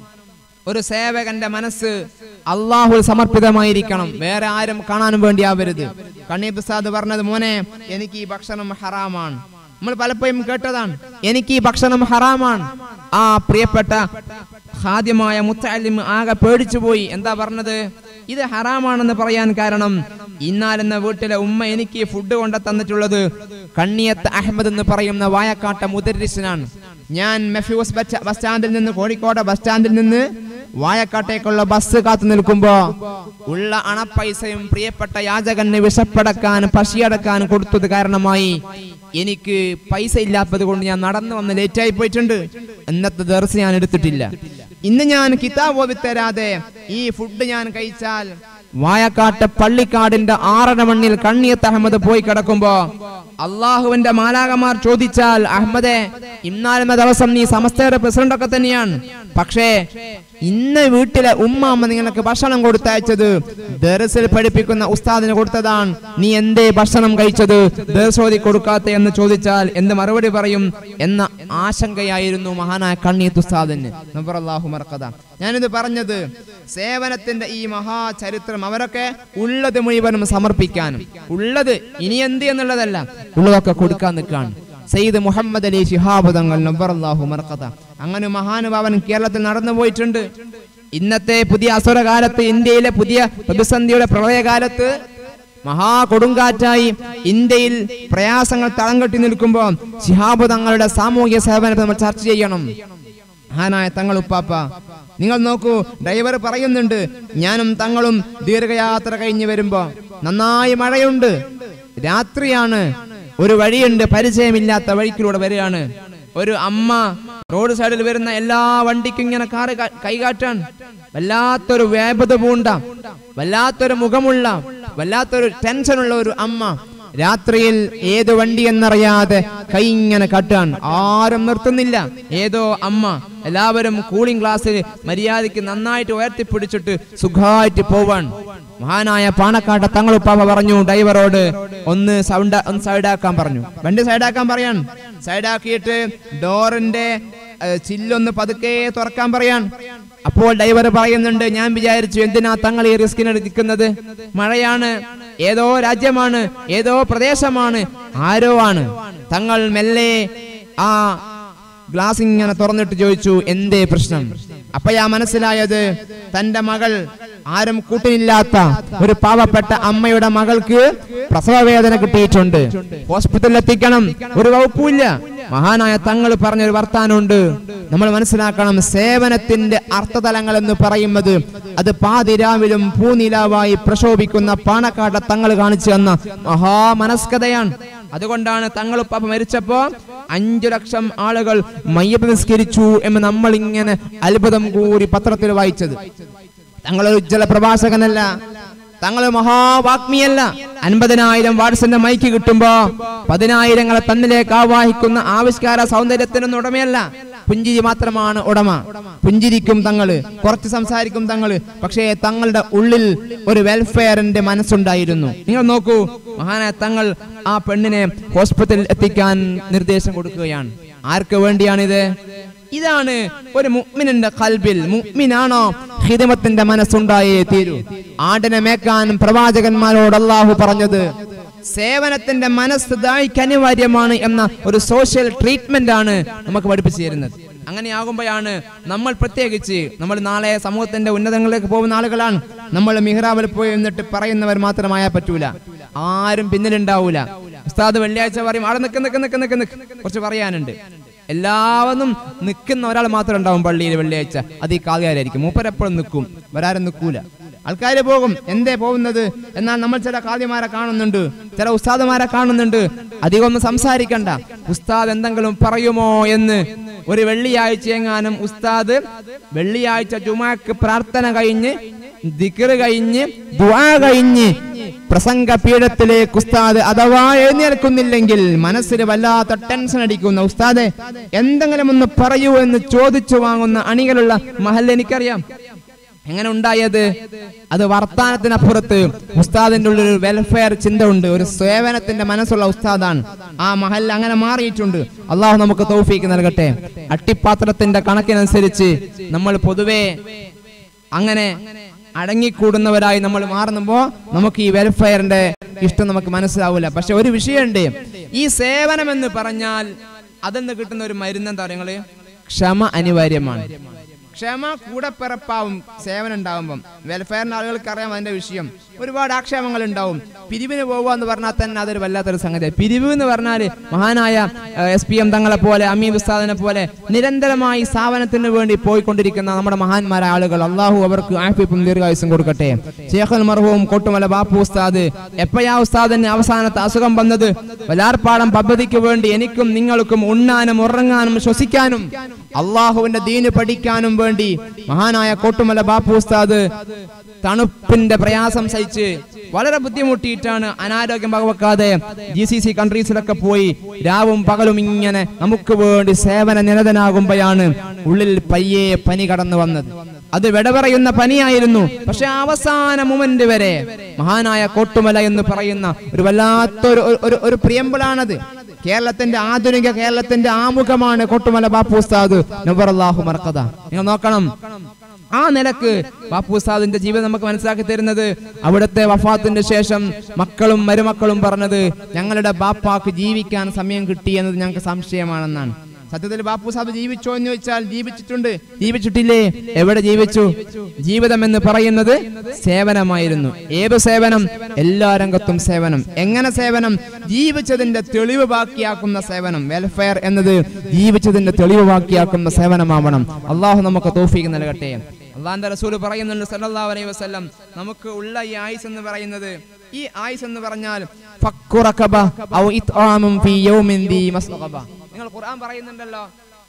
ഒരു സേവകന്റെ മനസ്സ് അള്ളാഹു സമർപ്പിതമായിരിക്കണം വേറെ ആരും കാണാനും വേണ്ടി ആവരുത് കണ്ണീർ പ്രസാദ് പറഞ്ഞത് മോനെ എനിക്ക് ഈ ഭക്ഷണം ഹറാമാണ് നമ്മൾ പലപ്പോഴും കേട്ടതാണ് എനിക്ക് ഈ ഭക്ഷണം ഹറാമാണ് ആ പ്രിയപ്പെട്ട ഹാദ്യമായ മുത്തലിം ആകെ പേടിച്ചു പോയി എന്താ പറഞ്ഞത് ഇത് ഹറാമാണെന്ന് പറയാൻ കാരണം ഇന്നാലെന്ന വീട്ടിലെ ഉമ്മ എനിക്ക് ഫുഡ് കൊണ്ട് തന്നിട്ടുള്ളത് കണ്ണിയത്ത് അഹമ്മദ് എന്ന് പറയുന്ന വായക്കാട്ട മുദരിസിനാണ് ഞാൻ മെഫ്യൂസ് ബസ് ബസ് സ്റ്റാൻഡിൽ നിന്ന് കോഴിക്കോട് ബസ് സ്റ്റാൻഡിൽ നിന്ന് വായക്കാട്ടേക്കുള്ള ബസ് കാത്തു നിൽക്കുമ്പോ ഉള്ള അണപ്പൈസയും പ്രിയപ്പെട്ട യാചകന് വിശപ്പടക്കാൻ പശിയടക്കാൻ കൊടുത്തത് കാരണമായി എനിക്ക് പൈസ ഇല്ലാത്തത് കൊണ്ട് ഞാൻ നടന്നു വന്ന് ലേറ്റായി പോയിട്ടുണ്ട് ഇന്നത്തെ ദർസ് ഞാൻ എടുത്തിട്ടില്ല ഇന്ന് ഞാൻ കിതാബ് ഓതി തരാതെ ഈ ഫുഡ് ഞാൻ കഴിച്ചാൽ വായക്കാട്ട് പള്ളിക്കാടിന്റെ ആറര മണ്ണിൽ കണ്ണിയത്ത് അഹമ്മദ് പോയി കിടക്കുമ്പോ അള്ളാഹുവിന്റെ മാലാകമാർ ചോദിച്ചാൽ അഹമ്മദെ ഇന്നാലെന്ന ദിവസം നീ സമസ്തയുടെ പ്രസിഡന്റ് ഒക്കെ തന്നെയാണ് പക്ഷേ ഇന്ന് വീട്ടിലെ ഉമ്മാമ്മ നിങ്ങൾക്ക് ഭക്ഷണം കൊടുത്തയച്ചത് ദർസിൽ പഠിപ്പിക്കുന്ന ഉസ്താദിന് കൊടുത്തതാണ് നീ എന്തേ ഭക്ഷണം കഴിച്ചത് ദർശോതി കൊടുക്കാത്ത എന്ന് ചോദിച്ചാൽ എന്ത് മറുപടി പറയും എന്ന ആശങ്കയായിരുന്നു മഹാനായ കണ്ണീത്ത് ഉസ്താദിന് നബറല്ലാഹു മർക്കഥ ഞാനിത് പറഞ്ഞത് സേവനത്തിന്റെ ഈ മഹാചരിത്രം അവരൊക്കെ ഉള്ളത് മുഴുവനും സമർപ്പിക്കാനും ഉള്ളത് ഇനി എന്ത് എന്നുള്ളതല്ല ഉള്ളതൊക്കെ കൊടുക്കാൻ നിൽക്കാണ് സയ്യിദ് മുഹമ്മദ് അലി ശിഹാബ് തങ്ങൾ നബറല്ലാഹു മർക്കഥ അങ്ങനെ മഹാനുഭാവൻ കേരളത്തിൽ നടന്നു പോയിട്ടുണ്ട് ഇന്നത്തെ പുതിയ അസുര കാലത്ത് ഇന്ത്യയിലെ പുതിയ പ്രതിസന്ധിയുടെ പ്രളയകാലത്ത് മഹാ കൊടുങ്കാറ്റായി ഇന്ത്യയിൽ പ്രയാസങ്ങൾ തളം കെട്ടി നിൽക്കുമ്പോൾ ശിഹാബ് തങ്ങളുടെ സാമൂഹ്യ സേവനത്തെ നമ്മൾ ചർച്ച ചെയ്യണം മഹാനായ തങ്ങൾ ഉപ്പാപ്പ നിങ്ങൾ നോക്കൂ ഡ്രൈവർ പറയുന്നുണ്ട് ഞാനും തങ്ങളും ദീർഘയാത്ര കഴിഞ്ഞ് വരുമ്പോ നന്നായി മഴയുണ്ട് രാത്രിയാണ് ഒരു വഴിയുണ്ട് പരിചയമില്ലാത്ത വഴിക്കിലൂടെ വരികയാണ് ഒരു അമ്മ റോഡ് സൈഡിൽ വരുന്ന എല്ലാ വണ്ടിക്കും ഇങ്ങനെ കാറ് ക- കൈകാട്ടാൻ വല്ലാത്തൊരു വേപത പൂണ്ട വല്ലാത്തൊരു മുഖമുള്ള വല്ലാത്തൊരു ടെൻഷനുള്ള ഒരു അമ്മ രാത്രിയിൽ ഏത് വണ്ടി എന്നറിയാതെ കൈ ഇങ്ങനെ കട്ടാൻ ആരും നിർത്തുന്നില്ല ഏതോ അമ്മ എല്ലാവരും കൂളിംഗ് ഗ്ലാസ്സിൽ മര്യാദയ്ക്ക് നന്നായിട്ട് ഉയർത്തിപ്പിടിച്ചിട്ട് സുഖമായിട്ട് പോവാൻ മഹാനായ പാണക്കാട്ട തങ്ങളുപ്പാപ്പ പറഞ്ഞു ഡ്രൈവറോട് ഒന്ന് സൗണ്ട് ഒന്ന് സൈഡാക്കാൻ പറഞ്ഞു വണ്ടി സൈഡാക്കാൻ പറയാൻ സൈഡാക്കിയിട്ട് ഡോറിന്റെ ഏഹ്, ചില്ലൊന്ന് പതുക്കെ തുറക്കാൻ പറയാൻ അപ്പോൾ ഡ്രൈവർ പറയുന്നുണ്ട് ഞാൻ വിചാരിച്ചു എന്തിനാ തങ്ങൾ ഈ റിസ്കിനെടുക്കുന്നത് മഴയാണ് ഏതോ രാജ്യമാണ് ഏതോ പ്രദേശമാണ് ആരോ ആണ് തങ്ങൾ മെല്ലെ ആ ഗ്ലാസ് ഇങ്ങനെ തുറന്നിട്ട് ചോദിച്ചു എന്തേ പ്രശ്നം അപ്പയാ മനസ്സിലായത് തന്റെ മകൾ ആരും കൂട്ടിനില്ലാത്ത ഒരു പാവപ്പെട്ട അമ്മയുടെ മകൾക്ക് പ്രസവ വേദന കിട്ടിയിട്ടുണ്ട് ഹോസ്പിറ്റലിൽ എത്തിക്കണം ഒരു വകുപ്പുമില്ല മഹാനായ തങ്ങൾ പറഞ്ഞൊരു വർത്താനമുണ്ട് നമ്മൾ മനസ്സിലാക്കണം സേവനത്തിന്റെ അർത്ഥതലങ്ങൾ എന്ന് പറയുന്നത് അത് പാതിരാവിലും പൂനിലാവായി പ്രശോഭിക്കുന്ന പാണക്കാട്ട തങ്ങൾ കാണിച്ചു തന്ന മഹാമനസ്കതയാണ് അതുകൊണ്ടാണ് തങ്ങൾ ഉപ്പ മരിച്ചപ്പോ അഞ്ചു ലക്ഷം ആളുകൾ മയ്യപ്പ് നിസ്കരിച്ചു എന്ന് നമ്മൾ ഇങ്ങനെ അത്ഭുതം കൂടി പത്രത്തിൽ വായിച്ചത് തങ്ങളൊരു ഉജ്ജ്വല പ്രഭാഷകനല്ല തങ്ങള് മഹാവാഗ്മിയല്ല അൻപതിനായിരം വാട്സിന്റെ മൈക്ക് കിട്ടുമ്പോ പതിനായിരങ്ങളെ തന്നിലേക്ക് ആവാഹിക്കുന്ന ആവിഷ്കാര സൗന്ദര്യത്തിനൊന്നും ഉടമയല്ല പുഞ്ചിരി മാത്രമാണ് ഉടമ പുഞ്ചിരിക്കും തങ്ങള് കുറച്ച് സംസാരിക്കും തങ്ങള് പക്ഷേ തങ്ങളുടെ ഉള്ളിൽ ഒരു വെൽഫെയറിന്റെ മനസ്സുണ്ടായിരുന്നു നിങ്ങൾ നോക്കൂ മഹാനായ തങ്ങൾ ആ പെണ്ണിനെ ഹോസ്പിറ്റലിൽ എത്തിക്കാൻ നിർദ്ദേശം കൊടുക്കുകയാണ് ആർക്ക് വേണ്ടിയാണിത് ഇതാണ് ഒരു മുഅ്മിനിന്റെ കൽബിൽ മുഅ്മിനാണോ ഹിദമത്തിന്റെ മനസ്സുണ്ടായേ തീരൂ ആടിനെ മേക്കാൻ പ്രവാചകന്മാരോട് അള്ളാഹു പറഞ്ഞത് സേവനത്തിന്റെ മനസ്സ് ദായിക്ക് അനിവാര്യമാണ് എന്ന ഒരു സോഷ്യൽ ട്രീറ്റ്മെന്റ് ആണ് നമുക്ക് പഠിപ്പിച്ചു തരുന്നത് അങ്ങനെയാകുമ്പോഴാണ് നമ്മൾ പ്രത്യേകിച്ച് നമ്മൾ നാളെ സമൂഹത്തിന്റെ ഉന്നതങ്ങളിലേക്ക് പോകുന്ന ആളുകളാണ് നമ്മൾ മിഹ്റാബിൽ പോയി എന്നിട്ട് പറയുന്നവർ മാത്രമായാൽ പറ്റൂല ആരും പിന്നിലുണ്ടാവൂല ഉസ്താദ് വെള്ളിയാഴ്ച പറയും അവിടെ നിക്ക് നിക്ക് നിക്ക് നിക്ക് നിക്ക് കുറച്ച് പറയാനുണ്ട് എല്ലാവരും നിൽക്കുന്ന ഒരാൾ മാത്രം ഉണ്ടാവും പള്ളിയിൽ വെള്ളിയാഴ്ച അത് ഈ കാതുകാരായിരിക്കും മൂപ്പരെപ്പോഴും നിൽക്കും വരാരും നിൽക്കൂല ആൾക്കാർ പോകും എന്തേ പോകുന്നത് എന്നാൽ നമ്മൾ ചില കാദ്യമാരെ കാണുന്നുണ്ട് ചില ഉസ്താദുമാരെ കാണുന്നുണ്ട് അധികം ഒന്നും സംസാരിക്കണ്ട ഉസ്താദ് എന്തെങ്കിലും പറയുമോ എന്ന് ഒരു വെള്ളിയാഴ്ച എങ്ങാനും ഉസ്താദ് വെള്ളിയാഴ്ച ജുമാക്ക് പ്രാർത്ഥന കഴിഞ്ഞ് ദിക്റ് കഴിഞ്ഞ് ദുആ കഴിഞ്ഞ് പ്രസംഗ പീഠത്തിലേക്ക് ഉസ്താദ് അഥവാ എഴുന്നേൽക്കുന്നില്ലെങ്കിൽ മനസ്സിന് വല്ലാത്ത ടെൻഷൻ അടിക്കുന്ന ഉസ്താദെ എന്തെങ്കിലും ഒന്ന് പറയൂ എന്ന് ചോദിച്ചു വാങ്ങുന്ന അണികളുള്ള മഹൽ എനിക്കറിയാം എങ്ങനെ ഉണ്ടായത് അത് വർത്താനത്തിനപ്പുറത്ത് ഉസ്താദിന്റെ ഉള്ളിൽ ഒരു വെൽഫെയർ ചിന്ത ഉണ്ട് ഒരു സേവനത്തിന്റെ മനസ്സുള്ള ഉസ്താദാണ് ആ മഹൽ അങ്ങനെ മാറിയിട്ടുണ്ട് അള്ളാഹു നമുക്ക് തൗഫീക്ക് നൽകട്ടെ അട്ടിപ്പാത്രത്തിന്റെ കണക്കിനനുസരിച്ച് നമ്മൾ പൊതുവെ അങ്ങനെ അടങ്ങിക്കൂടുന്നവരായി നമ്മൾ മാറുമ്പോ നമുക്ക് ഈ വെൽഫെയറിന്റെ ഇഷ്ടം നമുക്ക് മനസ്സിലാവില്ല പക്ഷെ ഒരു വിഷയമുണ്ട് ഈ സേവനം എന്ന് പറഞ്ഞാൽ അതിൽ നിന്ന് കിട്ടുന്ന ഒരു മരുന്നെന്താ പറയുക ക്ഷമ അനിവാര്യമാണ് ക്ഷമ കൂടപ്പിറപ്പാവും സേവനം ഉണ്ടാവുമ്പം വെൽഫെയറിന്റെ ആളുകൾക്ക് അറിയാം അതിന്റെ വിഷയം ഒരുപാട് ആക്ഷേപങ്ങൾ ഉണ്ടാവും പിരിവിന് പോകുക എന്ന് പറഞ്ഞാൽ തന്നെ അതൊരു വല്ലാത്തൊരു സംഗതി പിരിവ് എന്ന് പറഞ്ഞാൽ മഹാനായ എസ് പി എം തങ്ങളെ പോലെ അമീബ് ഉസ്താദിനെ പോലെ നിരന്തരമായി സ്ഥാപനത്തിന് വേണ്ടി പോയിക്കൊണ്ടിരിക്കുന്ന നമ്മുടെ മഹാന്മാരായ ആളുകൾ അള്ളാഹു അവർക്ക് ആഫിപ്പും ദീർഘായുസും കൊടുക്കട്ടെ ഷേഖൽ മർഹവും കോട്ടുമല ബാപ്പു ഉസ്താദ് എപ്പോഴാ ഉസ്താദിന് അവസാനത്തെ അസുഖം വന്നത് വലാർപ്പാടം പദ്ധതിക്ക് വേണ്ടി എനിക്കും നിങ്ങൾക്കും ഉണ്ണാനും ഉറങ്ങാനും ശ്വസിക്കാനും അള്ളാഹുവിന്റെ ദീന് പഠിക്കാനും വേണ്ടി മഹാനായ കോട്ടുമല ബാപ്പു ഉസ്താദ് തണുപ്പിന്റെ പ്രയാസം സഹിച്ച് വളരെ ബുദ്ധിമുട്ടിയിട്ടാണ് അനാരോഗ്യം വകവെക്കാതെ ജി സി സി കൺട്രീസിലൊക്കെ പോയി രാവും പകലും ഇങ്ങനെ നമുക്ക് വേണ്ടി സേവന നിരതനാകുമ്പോഴാണ് ഉള്ളിൽ പയ്യെ പനി കടന്നു വന്നത് അത് വിട പറയുന്ന പനിയായിരുന്നു പക്ഷെ അവസാന മൊമെന്റ് വരെ മഹാനായ കോട്ടുമല എന്ന് പറയുന്ന ഒരു വല്ലാത്തൊരു ഒരു- ഒരു ഒരു പ്രിയമ്പിളാണത് കേരളത്തിന്റെ ആധുനിക കേരളത്തിന്റെ ആമുഖമാണ് കോട്ടുമല ബാപ്പു ഉസ്താദ് നബറല്ലാഹു മർക്കത നിങ്ങൾ നോക്കണം ആ നിലക്ക് ബാപ്പു ഉസ്താദിന്റെ ജീവിതം നമുക്ക് മനസ്സിലാക്കി തരുന്നത് അവിടുത്തെ വഫാത്തിന്റെ ശേഷം മക്കളും മരുമക്കളും പറഞ്ഞത് ഞങ്ങളുടെ ബാപ്പാക്ക് ജീവിക്കാൻ സമയം കിട്ടി എന്നത് ഞങ്ങൾക്ക് സംശയമാണെന്നാണ് സത്യത്തിൽ ബാപ്പു സാബ് ജീവിച്ചോ എന്ന് ചോദിച്ചാൽ ജീവിച്ചിട്ടുണ്ട് ജീവിച്ചിട്ടില്ലേ എവിടെ ജീവിച്ചു ജീവിതം എന്ന് പറയുന്നത് സേവനമായിരുന്നു ഏത് സേവനം എല്ലാ രംഗത്തും സേവനം എങ്ങനെ സേവനം ജീവിച്ചതിന്റെ തെളിവ് ബാക്കിയാക്കുന്ന സേവനം വെൽഫെയർ എന്നത് ജീവിച്ചതിന്റെ തെളിവ് ബാക്കിയാക്കുന്ന സേവനമാവണം അള്ളാഹു നമുക്ക് തോഫീക്ക് നൽകട്ടെ അള്ളാന്റെ റസൂല് പറയുന്നുണ്ട് സല്ലല്ലാഹു അലൈഹി വസല്ലം നമുക്ക് ഉള്ള ഈ ആയുസ് എന്ന് പറയുന്നത് ഈ ആയുസ് എന്ന് പറഞ്ഞാൽ ഫക്കു റഖബ ഔ ഇത്ആമും ഫീ യൗമിൻ ദീ മസ്ഗബ നിങ്ങൾ ഖുർആൻ പറയുന്നുണ്ടല്ലോ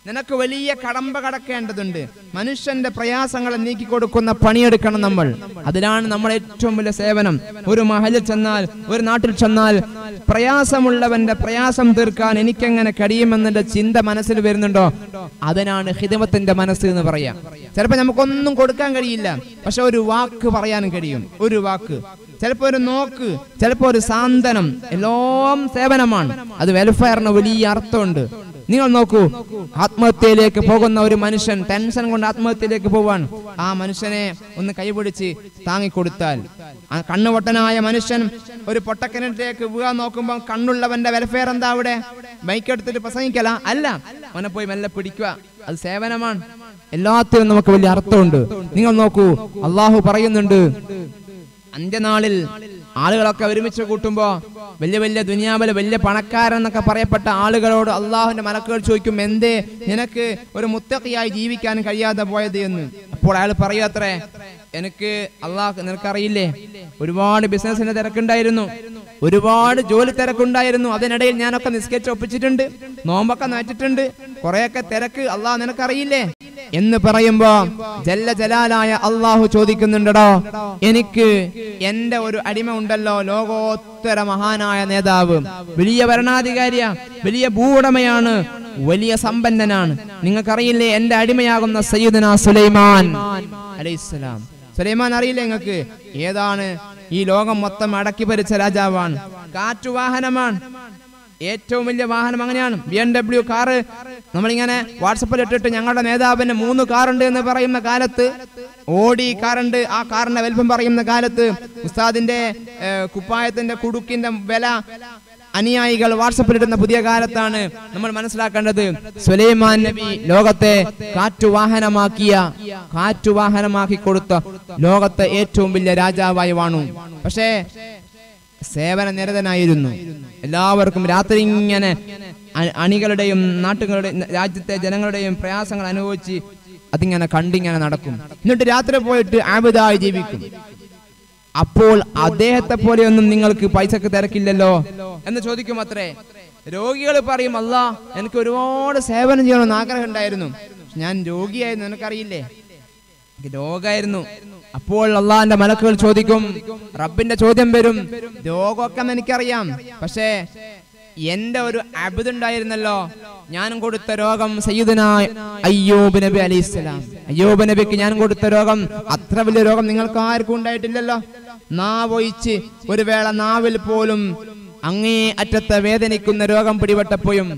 നിനക്ക് വലിയ കടമ്പ കടക്കേണ്ടതുണ്ട് മനുഷ്യന്റെ പ്രയാസങ്ങളെ നീക്കിക്കൊടുക്കുന്ന പണിയെടുക്കണം നമ്മൾ അതിലാണ് നമ്മൾ ഏറ്റവും വലിയ സേവനം ഒരു മഹലിൽ ചെന്നാൽ ഒരു നാട്ടിൽ ചെന്നാൽ പ്രയാസമുള്ളവന്റെ പ്രയാസം തീർക്കാൻ എനിക്കെങ്ങനെ കഴിയുമെന്നുള്ള ചിന്ത മനസ്സിൽ വരുന്നുണ്ടോ അതിനാണ് ഹിതമത്തിന്റെ മനസ്സ് എന്ന് പറയാം ചിലപ്പോൾ നമുക്കൊന്നും കൊടുക്കാൻ കഴിയില്ല പക്ഷെ ഒരു വാക്ക് പറയാനും കഴിയും ഒരു വാക്ക് ചിലപ്പോ ഒരു നോക്ക് ചിലപ്പോ ഒരു സാന്ത്വനം എല്ലാം സേവനമാണ് അത് വെൽഫെയറിന് വലിയ അർത്ഥമുണ്ട് നിങ്ങൾ നോക്കൂ ആത്മഹത്യയിലേക്ക് പോകുന്ന ഒരു മനുഷ്യൻ ടെൻഷൻ കൊണ്ട് ആത്മഹത്യയിലേക്ക് പോവാൻ ആ മനുഷ്യനെ ഒന്ന് കൈപിടിച്ച് താങ്ങിക്കൊടുത്താൽ ആ കണ്ണുപൊട്ടനായ മനുഷ്യൻ ഒരു പൊട്ടക്കിണറ്റിലേക്ക് വീഴാൻ നോക്കുമ്പോൾ കണ്ണുള്ളവന്റെ വെൽഫെയർ എന്താ അവിടെ ബൈക്ക് എടുത്തിട്ട് പ്രസംഗിക്കല അല്ല അവനെ പോയി മെല്ലെ പിടിക്കുക അത് സേവനമാണ് എല്ലാത്തിനും നമുക്ക് വലിയ അർത്ഥമുണ്ട് നിങ്ങൾ നോക്കൂ അള്ളാഹു പറയുന്നുണ്ട് അന്ത്യനാളിൽ ആളുകളൊക്കെ ഒരുമിച്ച് കൂട്ടുമ്പോ വലിയ വലിയ ദുനിയാവിലെ വലിയ പണക്കാരെന്നൊക്കെ പറയപ്പെട്ട ആളുകളോട് അള്ളാഹുവിന്റെ മലക്കുകൾ ചോദിക്കും എന്തേ നിനക്ക് ഒരു മുത്തക്കിയായി ജീവിക്കാൻ കഴിയാതെ പോയത് എന്ന് അപ്പോൾ അയാൾ പറയാത്രേ എനിക്ക് അള്ളാഹ് നിനക്കറിയില്ലേ ഒരുപാട് ബിസിനസിന്റെ തിരക്കുണ്ടായിരുന്നു ഒരുപാട് ജോലി തിരക്കുണ്ടായിരുന്നു അതിനിടയിൽ ഞാനൊക്കെ നിസ്കരിച്ച് ഒപ്പിച്ചിട്ടുണ്ട് നോമ്പൊക്കെ നോറ്റിട്ടുണ്ട് കുറെയൊക്കെ തിരക്ക് അള്ളാഹ് നിനക്കറിയില്ലേ എന്ന് പറയുമ്പോ ജല്ല ജലാലായ അള്ളാഹു ചോദിക്കുന്നുണ്ടോ എനിക്ക് എന്റെ ഒരു അടിമ ഉണ്ടല്ലോ ലോകോത്തര മഹാനായ നേതാവ് വലിയ ഭരണാധികാരിയാ വലിയ ഭൂവുടമയാണ് വലിയ സമ്പന്നനാണ് നിങ്ങൾക്കറിയില്ലേ എന്റെ അടിമയാകുന്ന സയ്യിദന സുലൈമാൻ അലൈഹിസ്സലാം സുലൈമാൻ അറിയില്ലേ നിങ്ങൾക്ക് ഏതാണ് ഈ ലോകം മൊത്തം അടക്കി ഭരിച്ച രാജാവാണ് കാറ്റുവാഹനമാണ് ഏറ്റവും വലിയ വാഹനം അങ്ങനെയാണ് ബി എം ഡബ്ല്യു കാറ് നമ്മളിങ്ങനെ വാട്സപ്പിൽ ഇട്ടിട്ട് ഞങ്ങളുടെ നേതാവിന് മൂന്ന് കാറുണ്ട് എന്ന് പറയുന്ന കാലത്ത് ഓടി കാറുണ്ട് ആ കാറിന്റെ വലിപ്പം പറയുന്ന കാലത്ത് ഉസ്താദിന്റെ ഏഹ്, കുപ്പായത്തിന്റെ കുടുക്കിന്റെ വില അനുയായികൾ വാട്സപ്പിൽ ഇടുന്ന പുതിയ കാലത്താണ് നമ്മൾ മനസ്സിലാക്കേണ്ടത് സുലൈമാൻ നബി ലോകത്തെ കാറ്റുവാഹനമാക്കിയ കാറ്റുവാഹനമാക്കി കൊടുത്ത ലോകത്തെ ഏറ്റവും വലിയ രാജാവായി വാണു പക്ഷേ സേവന നിരതനായിരുന്നു എല്ലാവർക്കും രാത്രി ഇങ്ങനെ അ- അണികളുടെയും നാട്ടുകളുടെയും രാജ്യത്തെ ജനങ്ങളുടെയും പ്രയാസങ്ങൾ അനുഭവിച്ച് അതിങ്ങനെ കണ്ടിങ്ങനെ നടക്കും എന്നിട്ട് രാത്രി പോയിട്ട് ആബിതായി ജീവിക്കും അപ്പോൾ അദ്ദേഹത്തെ പോലെയൊന്നും നിങ്ങൾക്ക് പൈസക്ക് തിരക്കില്ലല്ലോ എന്ന് ചോദിക്കും അത്രേ രോഗികൾ പറയും അല്ല എനിക്ക് ഒരുപാട് സേവനം ചെയ്യണമെന്ന് ആഗ്രഹം ഉണ്ടായിരുന്നു ഞാൻ രോഗിയായിരുന്നു നിനക്കറിയില്ലേ എനിക്ക് രോഗമായിരുന്നു അപ്പോൾ അള്ളാന്റെ മലക്കുകൾ ചോദിക്കും റബ്ബിന്റെ ചോദ്യം വരും രോഗമൊക്കെ എനിക്കറിയാം പക്ഷേ എന്റെ ഒരു അബിതുണ്ടായിരുന്നല്ലോ ഞാനും കൊടുത്ത രോഗം സയ്യിദന അയ്യൂബ് നബി അലൈഹിസ്സലാം അയ്യൂബ് നബിക്ക് ഞാൻ കൊടുത്ത രോഗം അത്ര വലിയ രോഗം നിങ്ങൾക്ക് ആർക്കും ഉണ്ടായിട്ടില്ലല്ലോ നാവൊഴിച്ച് ഒരു വേള നാവിൽ പോലും അങ്ങേ അറ്റത്തെ വേദനിക്കുന്ന രോഗം പിടിപെട്ടപ്പോഴും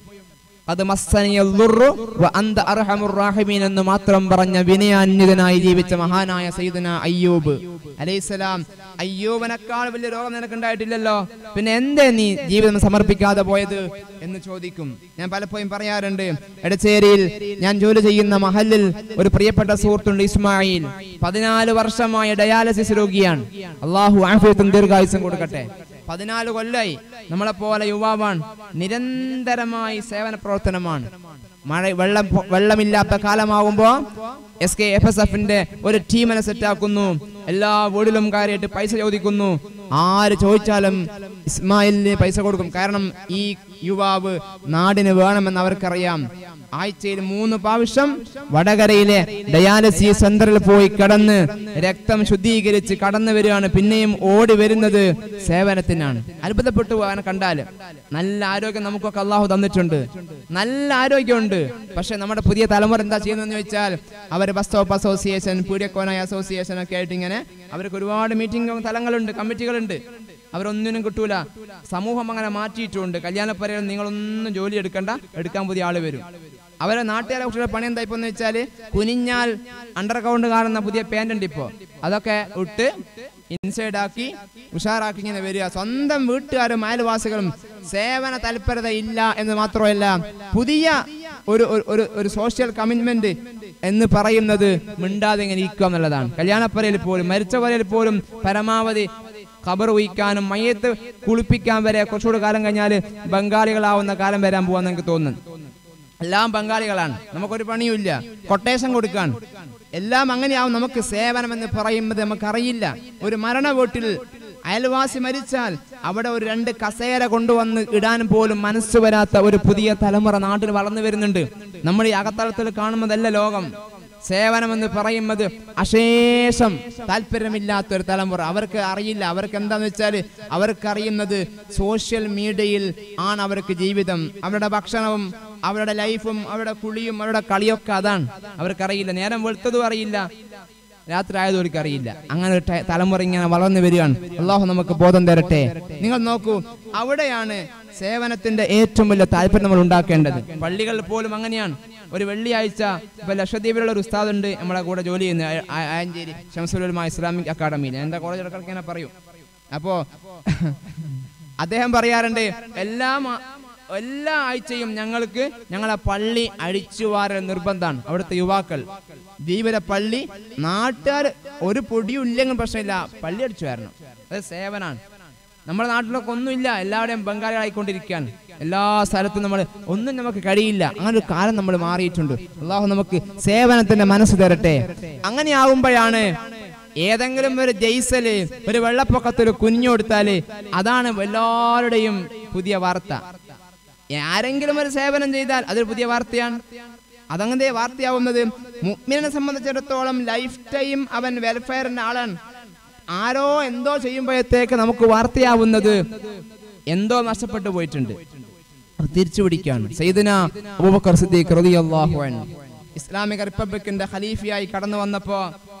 അത് മസ്സനിയ ദുർറു വ അന്ത അർഹമുർ റാഹിമീൻ എന്ന് മാത്രം പറഞ്ഞ വിനയാന്വിതനായി ജീവിച്ച മഹാനായ സയ്യിദന അയ്യൂബ് അലൈഹിസ്സലാം അയ്യൂബിനേക്കാൾ വലിയ രോഗം നിനക്കുണ്ടായിട്ടില്ലല്ലോ പിന്നെ എന്തേ നീ ജീവിതം സമർപ്പിക്കാതെ പോയത് എന്ന് ചോദിക്കും ഞാൻ പലപ്പോഴും പറയാറുണ്ട് എടച്ചേരിയിൽ ഞാൻ ജോലി ചെയ്യുന്ന മഹലിൽ ഒരു പ്രിയപ്പെട്ട സുഹൃത്തുണ്ട് ഇസ്മായിൽ പതിനാല് വർഷമായ ഡയാലിസിസ് രോഗിയാണ് അള്ളാഹു ആഫിയത്തും ദീർഘായുസും കൊടുക്കട്ടെ പതിനാല് കൊല്ലായി നമ്മളെ പോലെ യുവാവാണ് നിരന്തരമായി സേവന പ്രവർത്തനമാണ് മഴ വെള്ളം പൊ- വെള്ളമില്ലാത്ത കാലമാകുമ്പോ എസ് കെ എഫ് എസ് എഫിന്റെ ഒരു ടീമിനെ സെറ്റാക്കുന്നു എല്ലാ വീടിലും കയറിയിട്ട് പൈസ ചോദിക്കുന്നു ആര് ചോദിച്ചാലും ഇസ്മായിലിന് പൈസ കൊടുക്കും കാരണം ഈ യുവാവ് നാടിന് വേണമെന്ന് അവർക്കറിയാം ആഴ്ചയിൽ മൂന്ന് പ്രാവശ്യം വടകരയിലെ ഡയാലിസിസ് സെന്ററിൽ പോയി കടന്ന് രക്തം ശുദ്ധീകരിച്ച് കടന്നു വരികയാണ് പിന്നെയും ഓടി വരുന്നത് സേവനത്തിനാണ് അത്ഭുതപ്പെട്ടു അവനെ കണ്ടാല് നല്ല ആരോഗ്യം നമുക്കൊക്കെ അള്ളാഹു തന്നിട്ടുണ്ട് നല്ല ആരോഗ്യമുണ്ട് പക്ഷെ നമ്മുടെ പുതിയ തലമുറ എന്താ ചെയ്യുന്നതെന്ന് വെച്ചാൽ അവർ ബസ് സ്റ്റോപ്പ് അസോസിയേഷൻ പീഡിയക്കോനായ അസോസിയേഷൻ ഒക്കെ ആയിട്ട് ഇങ്ങനെ അവർക്ക് ഒരുപാട് മീറ്റിംഗ് തലങ്ങളുണ്ട് കമ്മിറ്റികളുണ്ട് അവരൊന്നിനും കിട്ടൂല സമൂഹം അങ്ങനെ മാറ്റിയിട്ടുണ്ട് കല്യാണപ്പരയിൽ നിങ്ങളൊന്നും ജോലി എടുക്കണ്ട എടുക്കാൻ പുതിയ ആള് വരും അവരെ നാട്ടുകാരെ കുട്ടികളുടെ പണി എന്താ ഇപ്പൊ എന്ന് വെച്ചാല് കുനിഞ്ഞാൽ അണ്ടർ കൗണ്ട് കാണുന്ന പുതിയ പാന്റ് ഉണ്ട് ഇപ്പോ അതൊക്കെ ഇട്ട് ഇൻസൈഡ് ആക്കി ഉഷാറാക്കി ഇങ്ങനെ വരിക സ്വന്തം വീട്ടുകാരും അയൽവാസികളും സേവന തൽപരത ഇല്ല എന്ന് മാത്രമല്ല പുതിയ ഒരു ഒരു- ഒരു ഒരു സോഷ്യൽ കമ്മിറ്റ്മെന്റ് എന്ന് പറയുന്നത് മിണ്ടാതെ ഇങ്ങനെ ഇരിക്കുക എന്നുള്ളതാണ് കല്യാണപ്പരയിൽ പോലും മരിച്ച പരയിൽ പോലും പരമാവധി ഖബർ ഉയിക്കാനും മയ്യത്ത് കുളിപ്പിക്കാൻ വരെ കുറച്ചുകൂടി കാലം കഴിഞ്ഞാൽ ബംഗാളികളാവുന്ന കാലം വരാൻ പോവാന്ന് എനിക്ക് തോന്നുന്നു എല്ലാം ബംഗാളികളാണ് നമുക്കൊരു പണിയുമില്ല കൊട്ടേഷൻ കൊടുക്കാൻ എല്ലാം അങ്ങനെയാവും നമുക്ക് സേവനം എന്ന് പറയുന്നത് നമുക്കറിയില്ല ഒരു മരണ വീട്ടിൽ അയൽവാസി മരിച്ചാൽ അവിടെ ഒരു രണ്ട് കസേര കൊണ്ടുവന്ന് ഇടാൻ പോലും മനസ്സ് വരാത്ത ഒരു പുതിയ തലമുറ നാട്ടിൽ വളർന്നു വരുന്നുണ്ട് നമ്മൾ ഈ അകത്തളത്തിൽ കാണുന്നതല്ല ലോകം സേവനമെന്ന് പറയുന്നത് അശേഷം താല്പര്യമില്ലാത്ത ഒരു തലമുറ അവർക്ക് അറിയില്ല അവർക്ക് എന്താന്ന് വെച്ചാൽ അവർക്ക് അറിയുന്നത് സോഷ്യൽ മീഡിയയിൽ ആണ് അവർക്ക് ജീവിതം അവരുടെ ഭക്ഷണവും അവരുടെ ലൈഫും അവരുടെ കുളിയും അവരുടെ കളിയൊക്കെ അതാണ് അവർക്കറിയില്ല നേരം വെളുത്തതും അറിയില്ല രാത്രി ആയതും അവർക്ക് അറിയില്ല അങ്ങനെ ഒരു ട- തലമുറ ഇങ്ങനെ വളർന്നു വരികയാണ് അള്ളാഹു നമുക്ക് ബോധം തരട്ടെ നിങ്ങൾ നോക്കൂ അവിടെയാണ് സേവനത്തിന്റെ ഏറ്റവും വലിയ താല്പര്യം നമ്മൾ ഉണ്ടാക്കേണ്ടത് പള്ളികളിൽ പോലും അങ്ങനെയാണ് ഒരു വെള്ളിയാഴ്ച ഇപ്പൊ ലക്ഷദ്വീപിലുള്ള ഒരു ഉസ്താദ് ഉണ്ട് നമ്മുടെ കൂടെ ജോലി ചെയ്യുന്ന ആ- ആ- ആയഞ്ചേരി ഷംസുലുലമ ഇസ്ലാമിക് അക്കാഡമിയിൽ എന്റെ കോളേജ് ഇടക്കിടക്ക് ഇങ്ങനെ പറയും അപ്പോ അദ്ദേഹം പറയാറുണ്ട് എല്ലാ മാ- എല്ലാ ആഴ്ചയും ഞങ്ങൾക്ക് ഞങ്ങളെ പള്ളി അഴിച്ചുവാരൽ നിർബന്ധമാണ് അവിടുത്തെ യുവാക്കൾ ദ്വീപിലെ പള്ളി നാട്ടുകാർ ഒരു പൊടിയും ഇല്ലെങ്കിൽ പ്രശ്നമില്ല പള്ളി അടിച്ചു വരണം അത് സേവനാണ് നമ്മുടെ നാട്ടിലൊക്കെ ഒന്നുമില്ല എല്ലാവരുടെയും ബംഗാളികളായിക്കൊണ്ടിരിക്കുകയാണ് എല്ലാ സ്ഥലത്തും നമ്മൾ ഒന്നും നമുക്ക് കഴിയില്ല അങ്ങനെ ഒരു കാലം നമ്മൾ മാറിയിട്ടുണ്ട് അള്ളാഹു നമുക്ക് സേവനത്തിന്റെ മനസ്സ് തരട്ടെ അങ്ങനെയാകുമ്പോഴാണ് ഏതെങ്കിലും ഒരു ജയ്സല് ഒരു വെള്ളപ്പൊക്കത്തിൽ കുഞ്ഞു കൊടുത്താല് അതാണ് എല്ലാവരുടെയും പുതിയ വാർത്ത ആരെങ്കിലും ഒരു സേവനം ചെയ്താൽ അതൊരു പുതിയ വാർത്തയാണ് അതങ്ങനെ വാർത്തയാവുന്നത് മുഗ്മിനെ സംബന്ധിച്ചിടത്തോളം ലൈഫ് ടൈം അവൻ വെൽഫെയറിന്റെ ആളാണ് ആരോ എന്തോ ചെയ്യുമ്പോഴത്തേക്ക് നമുക്ക് വാർത്തയാവുന്നത് എന്തോ നഷ്ടപ്പെട്ടു പോയിട്ടുണ്ട് അത് തിരിച്ചു പിടിക്കാണ് സയ്യിദുന അബൂബക്കർ സിദ്ദീഖ് റളിയല്ലാഹു അൻഹു ഇസ്ലാമിക റിപ്പബ്ലിക്കിന്റെ ഖലീഫയായി കടന്നു വന്നപ്പോ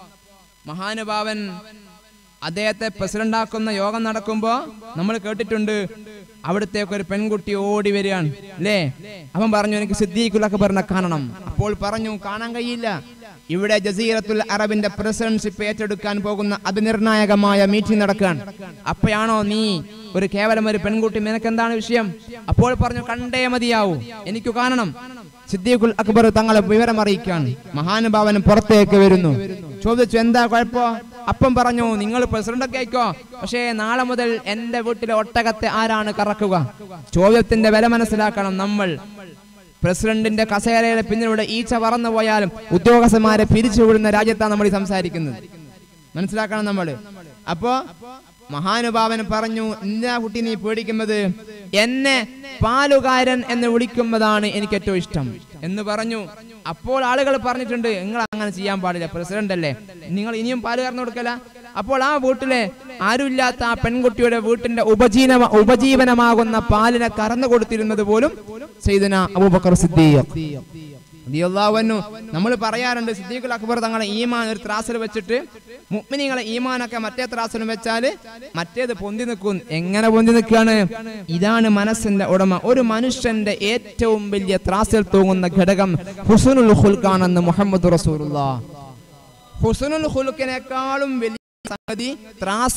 മഹാനുഭാവൻ അദ്ദേഹത്തെ പ്രസിഡന്റാക്കുന്ന യോഗം നടക്കുമ്പോ നമ്മൾ കേട്ടിട്ടുണ്ട് അവിടത്തേക്ക് ഒരു പെൺകുട്ടി ഓടി വരികയാണ് അല്ലേ അവൻ പറഞ്ഞു എനിക്ക് സിദ്ദീഖുൽ അക്ബറിനെ കാണണം അപ്പോൾ പറഞ്ഞു കാണാൻ കഴിയില്ല ഇവിടെ ജസീറത്തുൽ അറബിന്റെ പ്രസിഡന്റ്ഷിപ്പ് ഏറ്റെടുക്കാൻ പോകുന്ന അതിനിർണായകമായ മീറ്റിംഗ് നടക്കുകയാണ് അപ്പോഴാണോ നീ ഒരു കേവലം ഒരു പെൺകുട്ടി നിനക്ക് എന്താണ് വിഷയം അപ്പോൾ പറഞ്ഞു കണ്ടേ മതിയാവൂ എനിക്ക് കാണണം സിദ്ദീഖുൽ അക്ബർ തങ്ങളെ വിവരം അറിയിക്കാൻ മഹാനുഭാവൻ പുറത്തേക്ക് വരുന്നു ചോദിച്ചു എന്താ കുഴപ്പോ അപ്പം പറഞ്ഞു നിങ്ങൾ പ്രസിഡന്റൊക്കെ ആയിക്കോ പക്ഷേ നാളെ മുതൽ എന്റെ വീട്ടിലെ ഒട്ടകത്തെ ആരാണ് കറക്കുക ചോദ്യത്തിന്റെ വില മനസ്സിലാക്കണം നമ്മൾ പ്രസിഡന്റിന്റെ കസേരയുടെ പിന്നിലൂടെ ഈച്ച പറന്നു പോയാലും ഉദ്യോഗസ്ഥന്മാരെ പിരിച്ചുവിടുന്ന രാജ്യത്താണ് നമ്മൾ ഈ സംസാരിക്കുന്നത് മനസ്സിലാക്കണം നമ്മൾ അപ്പോ മഹാനുഭാവൻ പറഞ്ഞു എന്താ കുട്ടി നീ പേടിക്കുന്നത് എന്നെ പാലുകാരൻ എന്ന് വിളിക്കുന്നതാണ് എനിക്ക് ഏറ്റവും ഇഷ്ടം എന്ന് പറഞ്ഞു അപ്പോൾ ആളുകൾ പറഞ്ഞിട്ടുണ്ട് നിങ്ങൾ അങ്ങനെ ചെയ്യാൻ പാടില്ല പ്രസിഡന്റ് അല്ലേ നിങ്ങൾ ഇനിയും പാലുകാരൻ കൊടുക്കല അപ്പോൾ ആ വീട്ടിലെ ആരുമില്ലാത്ത ആ പെൺകുട്ടിയുടെ വീട്ടിന്റെ ഉപജീവന ഉപജീവനമാകുന്ന പാലിനെ കറന്നു കൊടുത്തിരുന്നത് പോലും ചെയ്തന അബൂബക്കർ സിദ്ദീഖ് റളിയല്ലാഹു നമ്മൾ പറയാറുണ്ട് സിദ്ദീഖുൽ അക്ബർ തങ്ങളെ ഈമാൻ ഒരു ത്രാസിൽ വെച്ചിട്ട് മുഅ്മിനീങ്ങളെ ഈമാനൊക്കെ മറ്റേ ത്രാസിലും വെച്ചാൽ മറ്റേത് പൊന്തി നിൽക്കും എങ്ങനെ പൊന്തി നിൽക്കുകയാണ് ഇതാണ് മനസ്സിന്റെ ഉടമ ഒരു മനുഷ്യന്റെ ഏറ്റവും വലിയ ത്രാസിൽ തൂങ്ങുന്ന ഘടകം ഹുസനുൽ ഖുൽഖാണെന്ന് മുഹമ്മദ് റസൂലുള്ള ഹുസനുൽ ഖുൽഖിനേക്കാളും വലിയ സംഗതി ത്രാസ്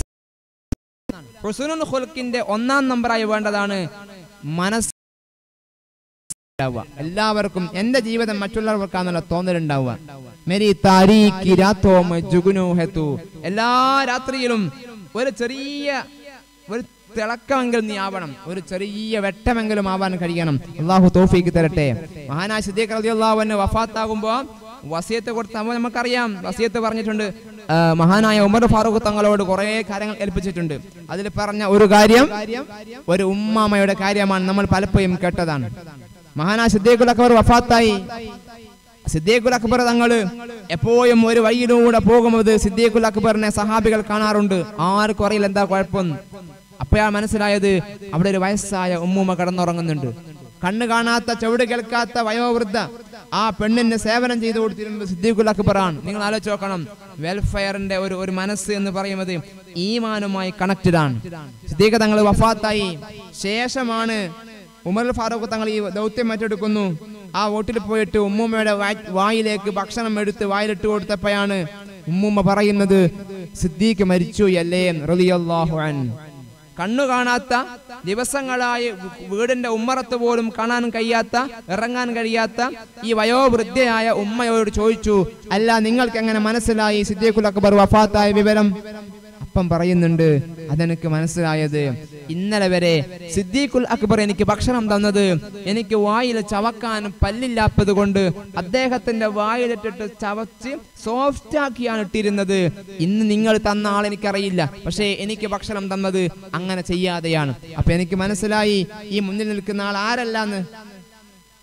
ഹുസനുൽ ഖുൽഖിന്റെ ഒന്നാം നമ്പറായി വേണ്ടതാണ് മനസ്സ് ഉണ്ടാവുക എല്ലാവർക്കും എന്റെ ജീവിതം മറ്റുള്ളവർക്കാന്നുള്ള തോന്നലുണ്ടാവുക മെരി താരീഖി രാത്തോം ജുഗുനു ഹെതു എല്ലാ രാത്രിയിലും ഒരു ചെറിയ ഒരു തിളക്കമെങ്കിലും നീ ആവണം ഒരു ചെറിയ വെട്ടമെങ്കിലും ആവാൻ കഴിയണം അള്ളാഹു തോഫീക്ക് തരട്ടെ മഹാനായ സിദ്ദീഖ് റളിയല്ലാഹു അൻഹു വഫാത്താകുമ്പോ വസിയത്ത് കൊടുത്ത അപ്പോൾ നമുക്കറിയാം വസിയത്ത് പറഞ്ഞിട്ടുണ്ട് ആ, മഹാനായ ഉമർ ഫാറൂഖ് തങ്ങളോട് കുറെ കാര്യങ്ങൾ ഏൽപ്പിച്ചിട്ടുണ്ട് അതിൽ പറഞ്ഞ ഒരു കാര്യം ഒരു ഉമ്മാമയുടെ കാര്യമാണ് നമ്മൾ പലപ്പോഴും കേട്ടതാണ് മഹാനാ സിദ്ദീഖുൽ അക്ബർ വഫാത്തായി സിദ്ദീഖുൽ അക്ബർ തങ്ങള് എപ്പോഴും ഒരു വഴിയിലൂടെ പോകുന്നത് സിദ്ദീഖുൽ അക്ബറിനെ സഹാബികൾ കാണാറുണ്ട് ആർക്കും അറിയില്ല എന്താ കുഴപ്പം അപ്പോഴാ മനസ്സിലായത് അവിടെ ഒരു വയസ്സായ ഉമ്മൂമ്മ കിടന്നുറങ്ങുന്നുണ്ട് കണ്ണ് കാണാത്ത ചുവട് കേൾക്കാത്ത വയോവൃദ്ധ ആ പെണ്ണിന് സേവനം ചെയ്തു കൊടുത്തിരുന്നത് സിദ്ദീഖുൽ അക്ബറാണ് നിങ്ങൾ ആലോചിച്ച് നോക്കണം വെൽഫെയറിന്റെ ഒരു ഒരു മനസ്സ് എന്ന് പറയുന്നത് ഈമാനുമായി കണക്റ്റഡ് ആണ് സിദ്ദീഖ് തങ്ങൾ വഫാത്തായി ശേഷമാണ് ഉമർ ഫാറൂഖ് തങ്ങൾ ഈ ദൗത്യം ഏറ്റെടുക്കുന്നു ആ വോട്ടിൽ പോയിട്ട് ഉമ്മൂമ്മയുടെ വായ്- വായിലേക്ക് ഭക്ഷണം എടുത്ത് വായിലിട്ട് കൊടുത്തപ്പോഴാണ് ഉമ്മൂമ്മ പറയുന്നത് സിദ്ദീഖ് മരിച്ചു അല്ലേ റളിയല്ലാഹു അൻ കണ്ണു കാണാത്ത ദിവസങ്ങളായി വീടിന്റെ ഉമ്മറത്ത് പോലും കാണാൻ കഴിയാത്ത ഇറങ്ങാൻ കഴിയാത്ത ഈ വയോവൃദ്ധയായ ഉമ്മയോട് ചോദിച്ചു അല്ല നിങ്ങൾക്ക് എങ്ങനെ മനസ്സിലായി സിദ്ദീഖുൽ അക്ബർ വഫാത്തായ വിവരം അപ്പം പറയുന്നുണ്ട് അതെനിക്ക് മനസ്സിലായത് ഇന്നലെ വരെ സിദ്ദീഖുൽ അക്ബർ എനിക്ക് ഭക്ഷണം തന്നത് എനിക്ക് വായിൽ ചവക്കാൻ പല്ലില്ലാത്തത് കൊണ്ട് അദ്ദേഹത്തിന്റെ വായിലിട്ടിട്ട് ചവച്ച് സോഫ്റ്റ് ആക്കിയാണ് ഇട്ടിരുന്നത് ഇന്ന് നിങ്ങൾ തന്ന ആൾ എനിക്കറിയില്ല പക്ഷേ എനിക്ക് ഭക്ഷണം തന്നത് അങ്ങനെ ചെയ്യാതെയാണ് അപ്പൊ എനിക്ക് മനസ്സിലായി ഈ മുന്നിൽ നിൽക്കുന്ന ആൾ ആരല്ലാന്ന്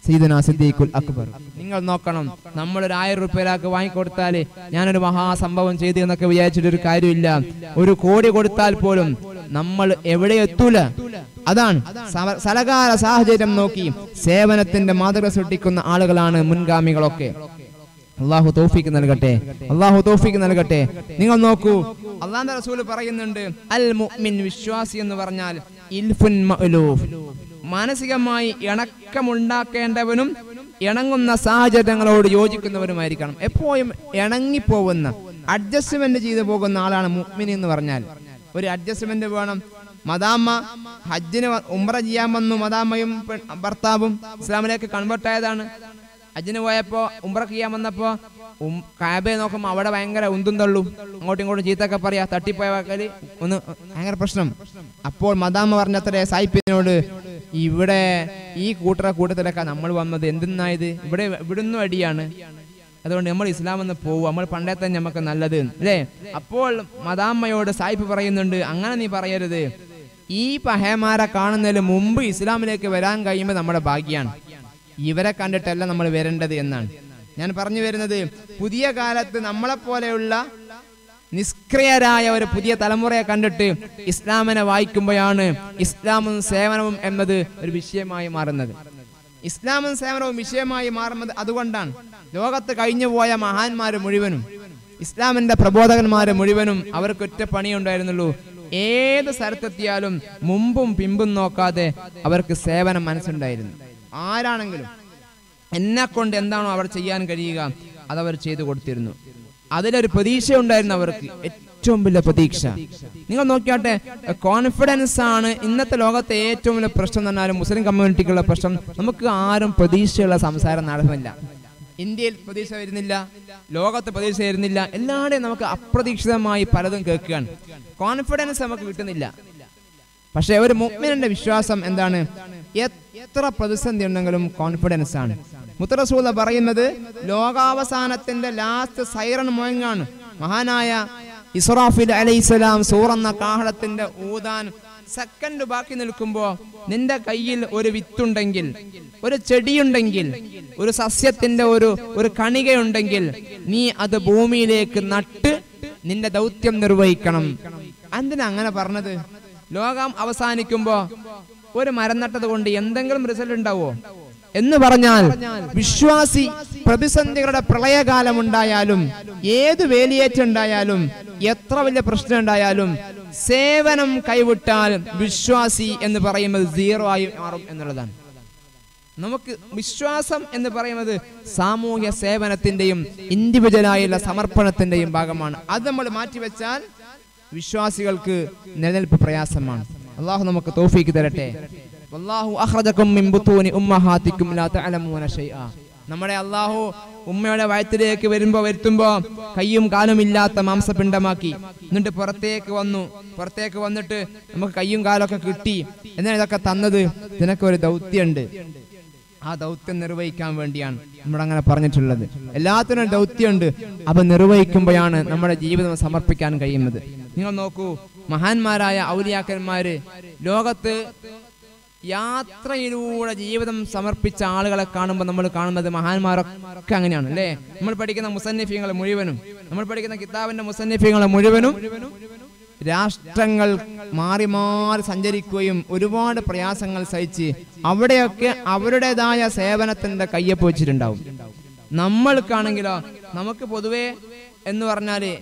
സീദന സിദ്ദീഖുൽ അക്ബർ നിങ്ങൾ നോക്കണം നമ്മളൊരു ആയിരം റുപ്യയിലാക്ക് വാങ്ങിക്കൊടുത്താൽ ഞാനൊരു മഹാസംഭവം ചെയ്തു എന്നൊക്കെ വിചാരിച്ചിട്ട് ഒരു കാര്യമില്ല ഒരു കോടി കൊടുത്താൽ പോലും നമ്മൾ എവിടെ എത്തൂല അതാണ് സവ- സലകാല സാഹചര്യം നോക്കി സേവനത്തിന്റെ മാതൃക സൃഷ്ടിക്കുന്ന ആളുകളാണ് മുൻഗാമികളൊക്കെ അള്ളാഹു തൗഫീക്ക് നൽകട്ടെ അള്ളാഹു തൗഫീക്ക് നൽകട്ടെ നിങ്ങൾ നോക്കൂ അള്ളാഹുന്റെ റസൂൽ പറയുന്നുണ്ട് അൽ മുഅ്മിൻ വിശ്വാസി എന്ന് പറഞ്ഞാൽ ഇൽഫുൻ മഅ്ലൂഫ് മാനസികമായി ഇണക്കമുണ്ടാക്കേണ്ടവനും ഇണങ്ങുന്ന സാഹചര്യങ്ങളോട് യോജിക്കുന്നവരുമായിരിക്കണം എപ്പോഴും ഇണങ്ങിപ്പോകുന്ന അഡ്ജസ്റ്റ്മെന്റ് ചെയ്തു പോകുന്ന ആളാണ് മുഅ്മിൻ എന്ന് പറഞ്ഞാൽ ഒരു അഡ്ജസ്റ്റ്മെന്റ് വേണം മദാമ്മ ഹജ്ജിന് വ- ഉംറ ചെയ്യാൻ വന്നു മദാമ്മയും പെ- ഭർത്താവും ഇസ്ലാമിലേക്ക് കൺവേർട്ട് ആയതാണ് ഹജ്ജിന് പോയപ്പോ ഉംറ ചെയ്യാൻ വന്നപ്പോ ഉം കാബയെ നോക്കുമ്പോ അവിടെ ഭയങ്കര ഉന്തും തള്ളും അങ്ങോട്ടും ഇങ്ങോട്ടും ചീത്തൊക്കെ പറയാ തട്ടിപ്പോയ വാക്കല് ഒന്ന് ഭയങ്കര പ്രശ്നം അപ്പോൾ മദാമ്മ പറഞ്ഞത്രേ സായിപ്പിനോട് ഇവിടെ ഈ കൂട്ടറ കൂട്ടത്തിലൊക്കെ നമ്മൾ വന്നത് എന്തെന്നായത് ഇവിടെ ഇവിടുന്നും അടിയാണ് അതുകൊണ്ട് നമ്മൾ ഇസ്ലാം എന്ന് പോകും നമ്മൾ പണ്ടേ തന്നെ നമുക്ക് നല്ലത് അല്ലേ അപ്പോൾ മദാമ്മയോട് സായിപ്പ് പറയുന്നുണ്ട് അങ്ങനെ നീ പറയരുത് ഈ പഹയമാരെ കാണുന്നതിന് മുമ്പ് ഇസ്ലാമിലേക്ക് വരാൻ കഴിയുമ്പോൾ നമ്മുടെ ഭാഗ്യമാണ് ഇവരെ കണ്ടിട്ടല്ല നമ്മൾ വരേണ്ടത് എന്നാണ് ഞാൻ പറഞ്ഞു വരുന്നത് പുതിയ കാലത്ത് നമ്മളെപ്പോലെയുള്ള നിഷ്ക്രിയരായ ഒരു പുതിയ തലമുറയെ കണ്ടിട്ട് ഇസ്ലാമിനെ വായിക്കുമ്പോഴാണ് ഇസ്ലാമും സേവനവും എന്നത് ഒരു വിഷയമായി മാറുന്നത് ഇസ്ലാമും സേവനവും വിഷയമായി മാറുന്നത് അതുകൊണ്ടാണ് ലോകത്ത് കഴിഞ്ഞു പോയ മഹാന്മാര് മുഴുവനും ഇസ്ലാമിന്റെ പ്രബോധകന്മാര് മുഴുവനും അവർക്ക് ഒറ്റ പണിയുണ്ടായിരുന്നുള്ളൂ ഏത് സ്ഥലത്തെത്തിയാലും മുമ്പും പിമ്പും നോക്കാതെ അവർക്ക് സേവനം മനസ്സുണ്ടായിരുന്നു ആരാണെങ്കിലും എന്നെ കൊണ്ട് എന്താണോ അവർ ചെയ്യാൻ കഴിയുക അതവർ ചെയ്തു കൊടുത്തിരുന്നു അതിലൊരു പ്രതീക്ഷ ഉണ്ടായിരുന്നു അവർക്ക് ഏറ്റവും വലിയ പ്രതീക്ഷ നിങ്ങൾ നോക്കിയാട്ടെ കോൺഫിഡൻസ് ആണ് ഇന്നത്തെ ലോകത്തെ ഏറ്റവും വലിയ പ്രശ്നം എന്ന് പറഞ്ഞാൽ മുസ്ലിം കമ്മ്യൂണിറ്റിക്കുള്ള പ്രശ്നം നമുക്ക് ആരും പ്രതീക്ഷയുള്ള സംസാരം നടക്കുന്നില്ല ഇന്ത്യയിൽ പ്രതീക്ഷ വരുന്നില്ല ലോകത്ത് പ്രതീക്ഷ വരുന്നില്ല എല്ലാവരുടെയും നമുക്ക് അപ്രതീക്ഷിതമായി പലതും കേൾക്കുകയാണ് കോൺഫിഡൻസ് നമുക്ക് കിട്ടുന്നില്ല പക്ഷേ ഒരു മുഅ്മിനിന്റെ വിശ്വാസം എന്താണ് എത്ര പ്രതിസന്ധി ഉണ്ടെങ്കിലും കോൺഫിഡൻസ് ആണ് മുത്തറസൂല പറയുന്നത് ലോകാവസാനത്തിന്റെ ലാസ്റ്റ് സൈറൺ മുഴങ്ങാണ് മഹാനായ ഇസ്രാഫിൽ അലൈഹിസ്സലാം സൂറന്ന കാഹളത്തിന്റെ ഊതാൻ സെക്കൻഡ് ബാക്കി നിൽക്കുമ്പോ നിന്റെ കയ്യിൽ ഒരു വിത്തുണ്ടെങ്കിൽ ഒരു ചെടിയുണ്ടെങ്കിൽ ഒരു സസ്യത്തിന്റെ ഒരു ഒരു കണികയുണ്ടെങ്കിൽ നീ അത് ഭൂമിയിലേക്ക് നട്ട് നിന്റെ ദൗത്യം നിർവഹിക്കണം എന്തിനാ അങ്ങനെ പറഞ്ഞത് ലോകം അവസാനിക്കുമ്പോ ഒരു മരം നട്ടത് കൊണ്ട് എന്തെങ്കിലും റിസൾട്ട് ഉണ്ടാവോ എന്ന് പറഞ്ഞാൽ വിശ്വാസി പ്രതിസന്ധികളുടെ പ്രളയകാലം ഉണ്ടായാലും ഏത് വേലിയേറ്റുണ്ടായാലും എത്ര വലിയ പ്രശ്നം ഉണ്ടായാലും സേവനം കൈവിട്ടാൽ വിശ്വാസി എന്ന് പറയുന്നത് സീറോ ആയി മാറും എന്നുള്ളതാണ് നമുക്ക് വിശ്വാസം എന്ന് പറയുന്നത് സാമൂഹ്യ സേവനത്തിന്റെയും ഇൻഡിവിജ്വലായുള്ള സമർപ്പണത്തിന്റെയും ഭാഗമാണ് അത് നമ്മൾ മാറ്റിവെച്ചാൽ വിശ്വാസികൾക്ക് നിലനിൽപ്പ് പ്രയാസമാണ് അള്ളാഹു നമുക്ക് തോഫീക്ക് തരട്ടെ വല്ലാഹു അഖ്റജക്കും മിൻ ബുത്തൂനി ഉമ്മഹാത്തിക്കും ലാ തഅലമൂന ഷൈആ നമ്മുടെ അള്ളാഹു ഉമ്മയുടെ വയറ്റിലേക്ക് വരുമ്പോ വരുത്തുമ്പോ കയ്യും കാലും ഇല്ലാത്ത മാംസപിണ്ഡമാക്കി എന്നിട്ട് പുറത്തേക്ക് വന്നു പുറത്തേക്ക് വന്നിട്ട് നമുക്ക് കയ്യും കാലൊക്കെ കിട്ടി എന്നാൽ ഇതൊക്കെ തന്നത് നിനക്ക് ഒരു ദൗത്യമുണ്ട് ആ ദൗത്യം നിർവഹിക്കാൻ വേണ്ടിയാണ് നമ്മൾ അങ്ങനെ പറഞ്ഞിട്ടുള്ളത് എല്ലാത്തിനും ഒരു ദൗത്യമുണ്ട് അപ്പൊ നിർവഹിക്കുമ്പോഴാണ് നമ്മുടെ ജീവിതം സമർപ്പിക്കാൻ കഴിയുന്നത് നിങ്ങൾ നോക്കൂ മഹാന്മാരായ ഔലിയാക്കന്മാര് ലോകത്ത് യാത്രയിലൂടെ ജീവിതം സമർപ്പിച്ച ആളുകളെ കാണുമ്പോൾ നമ്മൾ കാണുന്നത് മഹാന്മാരൊക്കെ അങ്ങനെയാണ് അല്ലേ നമ്മൾ പഠിക്കുന്ന മുസന്നിഫ്യങ്ങൾ മുഴുവനും നമ്മൾ പഠിക്കുന്ന കിതാബിന്റെ മുസന്നിഫ്യങ്ങൾ മുഴുവനും രാഷ്ട്രങ്ങൾ മാറി മാറി സഞ്ചരിക്കുകയും ഒരുപാട് പ്രയാസങ്ങൾ സഹിച്ച് അവിടെയൊക്കെ അവരുടേതായ സേവനത്തിന്റെ കയ്യൊപ്പ് വെച്ചിട്ടുണ്ടാവും നമ്മൾക്കാണെങ്കിലോ നമുക്ക് പൊതുവേ എന്ന് പറഞ്ഞാല്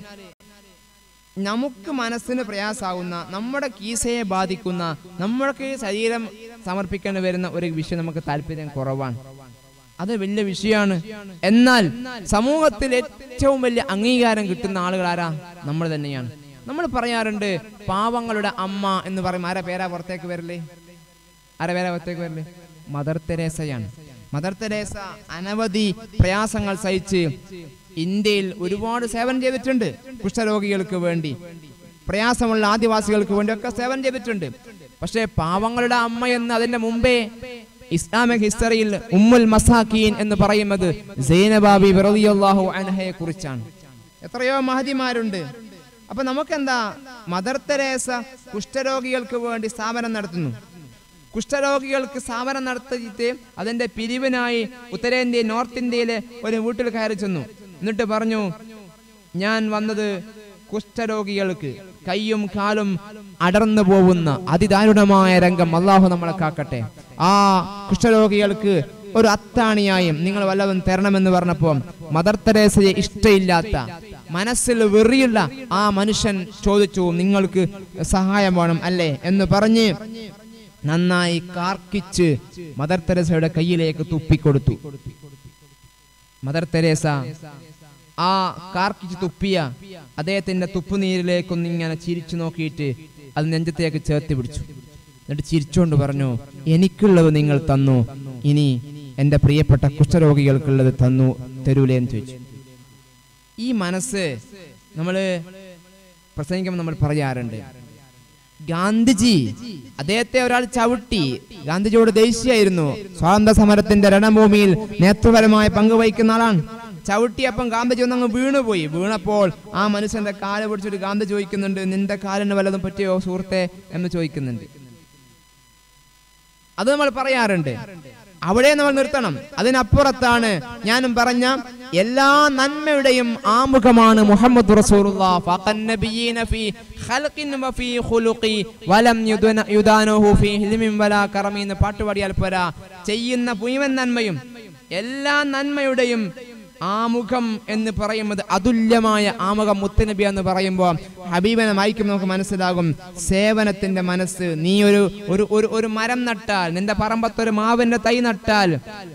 നമുക്ക് മനസ്സിന് പ്രയാസാവുന്ന നമ്മുടെ കീസയെ ബാധിക്കുന്ന നമ്മൾക്ക് ശരീരം സമർപ്പിക്കേണ്ടി വരുന്ന ഒരു വിഷയം നമുക്ക് താല്പര്യം കുറവാണ് അത് വലിയ വിഷയമാണ് എന്നാൽ സമൂഹത്തിൽ ഏറ്റവും വലിയ അംഗീകാരം കിട്ടുന്ന ആളുകൾ ആരാ നമ്മൾ തന്നെയാണ് നമ്മൾ പറയാറുണ്ട് പാവങ്ങളുടെ അമ്മ എന്ന് പറയും ആരെ പേരാ പുറത്തേക്ക് വരല്ലേ ആരെ പേരാ പുറത്തേക്ക് വരല്ലേ മദർ തെരേസയാണ് മദർ തെരേസ അനവധി പ്രയാസങ്ങൾ സഹിച്ച് ഇന്ത്യയിൽ ഒരുപാട് സേവനം ചെയ്തിട്ടുണ്ട് കുഷ്ഠരോഗികൾക്ക് വേണ്ടി പ്രയാസമുള്ള ആദിവാസികൾക്ക് വേണ്ടി ഒക്കെ സേവനം ചെയ്തിട്ടുണ്ട് പക്ഷേ പാവങ്ങളുടെ അമ്മ എന്ന് അതിന്റെ മുമ്പേ ഇസ്ലാമിക് ഹിസ്റ്ററിയിൽ ഉമ്മുൽ മസാക്കീൻ എന്ന് പറയുന്നത് സൈനബാബി റളിയല്ലാഹു അൻഹയെ കുറിച്ചാണ് എത്രയോ മഹതിമാരുണ്ട് അപ്പൊ നമുക്കെന്താ മദർ തെരേസ കുഷ്ഠരോഗികൾക്ക് വേണ്ടി സ്ഥാപനം നടത്തുന്നു കുഷ്ഠരോഗികൾക്ക് സ്ഥാപനം നടത്തിയിട്ട് അതിന്റെ പിരിവിനായി ഉത്തരേന്ത്യ നോർത്ത് ഇന്ത്യയിലെ ഒരു വീട്ടിൽ കയറി ചെന്നു എന്നിട്ട് പറഞ്ഞു ഞാൻ വന്നത് കുഷ്ഠരോഗികൾക്ക് കൈയും കാലും അടർന്നു പോകുന്ന അതിദാരുണമായ രംഗം അള്ളാഹു നമ്മളെ കാക്കട്ടെ ആ കുഷ്ഠരോഗികൾക്ക് ഒരു അത്താണിയായും നിങ്ങൾ വല്ലതും തരണമെന്ന് പറഞ്ഞപ്പോൾ മദർ തെരേസയെ ഇഷ്ടമില്ലാത്ത മനസ്സിൽ വെറിയുള്ള ആ മനുഷ്യൻ ചോദിച്ചു നിങ്ങൾക്ക് സഹായം വേണം അല്ലേ എന്ന് പറഞ്ഞ് നന്നായി കാർക്കിച്ച് മദർ തെരേസയുടെ കയ്യിലേക്ക് തുപ്പിക്കൊടുത്തു മദർ തെരേസ ആ കാർക്കിച്ച് തുപ്പിയ അദ്ദേഹത്തിന്റെ തുപ്പുനീരിലേക്കൊന്ന് ഇങ്ങനെ ചിരിച്ചു നോക്കിയിട്ട് അത് നെഞ്ചത്തേക്ക് ചേർത്ത് പിടിച്ചു എന്നിട്ട് ചിരിച്ചുകൊണ്ട് പറഞ്ഞു എനിക്കുള്ളത് നിങ്ങൾ തന്നു ഇനി എൻ്റെ പ്രിയപ്പെട്ട കുഷ്ഠരോഗികൾക്കുള്ളത് തന്നു തരൂലേ എന്ന് ചോദിച്ചു ഈ മനസ്സ് നമ്മൾ പ്രസംഗിക്കുമ്പോൾ നമ്മൾ പറയാറുണ്ട് ഗാന്ധിജി അദ്ദേഹത്തെ ഒരാൾ ചവിട്ടി ഗാന്ധിജിയോട് ദേശീയായിരുന്നു സ്വാതന്ത്ര്യ സമരത്തിന്റെ രണഭൂമിയിൽ നേതൃപരമായ പങ്ക് വഹിക്കുന്ന ആളാണ് ചവിട്ടിയപ്പം ഗാന്ധിജി ഒന്നങ്ങ് വീണുപോയി വീണപ്പോൾ ആ മനുഷ്യന്റെ കാല് പിടിച്ചിട്ട് ഗാന്ധി ചോദിക്കുന്നുണ്ട് നിന്റെ കാലിന് വല്ലതും പറ്റിയോ സുഹൃത്തെ എന്ന് ചോദിക്കുന്നുണ്ട് അത് നമ്മൾ പറയാറുണ്ട് അവിടെ നമ്മൾ നിർത്തണം അതിനപ്പുറത്താണ് ഞാനും പറഞ്ഞ എല്ലാ നന്മയുടെയും ആമുഖമാണ് മുഹമ്മദ് റസൂലുള്ളാ ഫഖൻ നബിയീന ഫീ ഖൽഖിൻ വഫീ ഖുലുഖി വലം യുദന യുദാനുഹു ഫീ ഹിൽമിൻ വലാ കറമി എന്ന് പാട്ട് പാടിയാൽ പോരാ ചെയ്യുന്ന മുഴുവൻ നന്മയും എല്ലാ നന്മയുടെയും ആമുഖം എന്ന് പറയുന്നത് അതുല്യമായ ആമുഖം മുത്തനബി എന്ന് പറയുമ്പോൾ ഹബീബനെ വായിക്കുമ്പോൾ നമുക്ക് മനസ്സിലാകും സേവനത്തിന്റെ മനസ്സ് നീ ഒരു ഒരു ഒരു ഒരു മരം നട്ടാൽ നിന്റെ പറമ്പത്തൊരു മാവിന്റെ തൈ നട്ടാൽ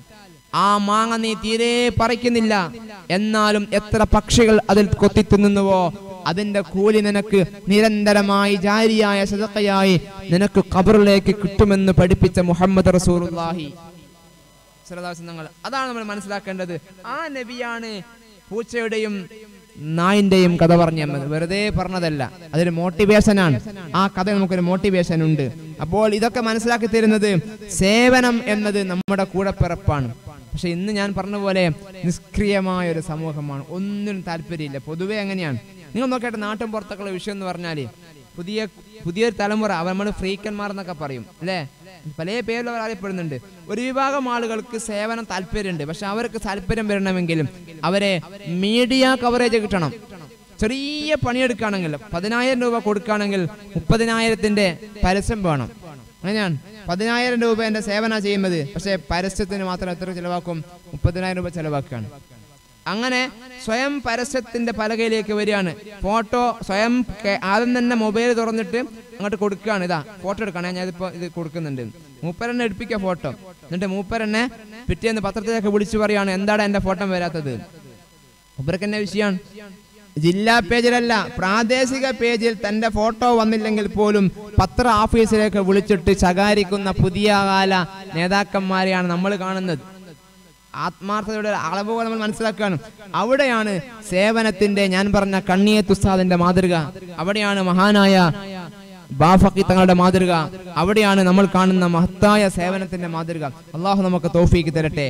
ആ മാങ്ങ നീ തീരെ പറിക്കുന്നില്ല എന്നാലും എത്ര പക്ഷികൾ അതിൽ കൊത്തിത്തിന്നുവോ അതിന്റെ കൂലി നിനക്ക് നിരന്തരമായി ജാരിയായ സദക്കയായി നിനക്ക് ഖബറിലേക്ക് കിട്ടുമെന്ന് പഠിപ്പിച്ച മുഹമ്മദ് റസൂലുള്ളാഹി ശ്രദ്ധാസനങ്ങൾ അതാണ് നമ്മൾ മനസ്സിലാക്കേണ്ടത് ആ നബിയാണ് പൂച്ചയുടെയും നായിന്റെയും കഥ പറഞ്ഞു തന്നത് വെറുതെ പറഞ്ഞതല്ല അതൊരു മോട്ടിവേഷനാണ് ആ കഥ നമുക്കൊരു മോട്ടിവേഷൻ ഉണ്ട് അപ്പോൾ ഇതൊക്കെ മനസ്സിലാക്കി തരുന്നത് സേവനം എന്നത് നമ്മുടെ കൂടപ്പിറപ്പാണ് പക്ഷെ ഇന്ന് ഞാൻ പറഞ്ഞ പോലെ നിഷ്ക്രിയമായ ഒരു സമൂഹമാണ് ഒന്നിനും താല്പര്യമില്ല പൊതുവെ അങ്ങനെയാണ് നിങ്ങൾ നോക്കിയിട്ട് നാട്ടും പുറത്തൊക്കെയുള്ള വിഷയം എന്ന് പറഞ്ഞാൽ പുതിയ പുതിയൊരു തലമുറ അവർ നമ്മൾ ഫ്രീക്കന്മാർ എന്നൊക്കെ പറയും അല്ലേ പല പേരിൽ അവർ അറിയപ്പെടുന്നുണ്ട് ഒരു വിഭാഗം ആളുകൾക്ക് സേവനം താല്പര്യമുണ്ട് പക്ഷെ അവർക്ക് താല്പര്യം വരണമെങ്കിലും അവരെ മീഡിയ കവറേജ് കിട്ടണം ചെറിയ പണിയെടുക്കുകയാണെങ്കിൽ പതിനായിരം രൂപ കൊടുക്കുകയാണെങ്കിൽ മുപ്പതിനായിരത്തിന്റെ പരസ്യം വേണം അങ്ങനെയാണ് പതിനായിരം രൂപ എന്റെ സേവന ചെയ്യുന്നത് പക്ഷേ പരസ്യത്തിന് മാത്രം എത്ര ചിലവാക്കും മുപ്പതിനായിരം രൂപ ചിലവാക്കുകയാണ് അങ്ങനെ സ്വയം പരസ്യത്തിന്റെ പലകയിലേക്ക് വരികയാണ് ഫോട്ടോ സ്വയം കെ- ആദ്യം തന്നെ മൊബൈൽ തുറന്നിട്ട് അങ്ങോട്ട് കൊടുക്കുകയാണ് ഇതാ ഫോട്ടോ എടുക്കണം ഞാൻ ഇതിപ്പോ ഇത് കൊടുക്കുന്നുണ്ട് മൂപ്പരെന്നെ എടുപ്പിക്കുക ഫോട്ടോ എന്നിട്ട് മൂപ്പരെന്നെ പിറ്റേന്ന് പത്രത്തിലേക്ക് വിളിച്ചു പറയാണ് എന്താണ് എന്റെ ഫോട്ടോ വരാത്തത് മൂപ്പർക്ക് എന്നെ വിഷയമാണ് ജില്ലാ പേജിലല്ല പ്രാദേശിക പേജിൽ തന്റെ ഫോട്ടോ വന്നില്ലെങ്കിൽ പോലും പത്ര ഓഫീസിലേക്ക് വിളിച്ചിട്ട് ശകാരിക്കുന്ന പുതിയ കാല നേതാക്കന്മാരെയാണ് നമ്മൾ കാണുന്നത് ആത്മാർത്ഥതയുടെ അളവുകൾ നമ്മൾ മനസ്സിലാക്കുകയാണ് അവിടെയാണ് സേവനത്തിന്റെ ഞാൻ പറഞ്ഞ കണ്ണിയത്തുസ്താദിന്റെ മാതൃക അവിടെയാണ് മഹാനായ ബാഫക്കി തങ്ങളുടെ മാതൃക അവിടെയാണ് നമ്മൾ കാണുന്ന മഹത്തായ സേവനത്തിന്റെ മാതൃക അള്ളാഹു നമുക്ക് തോഫീക്ക് തരട്ടെ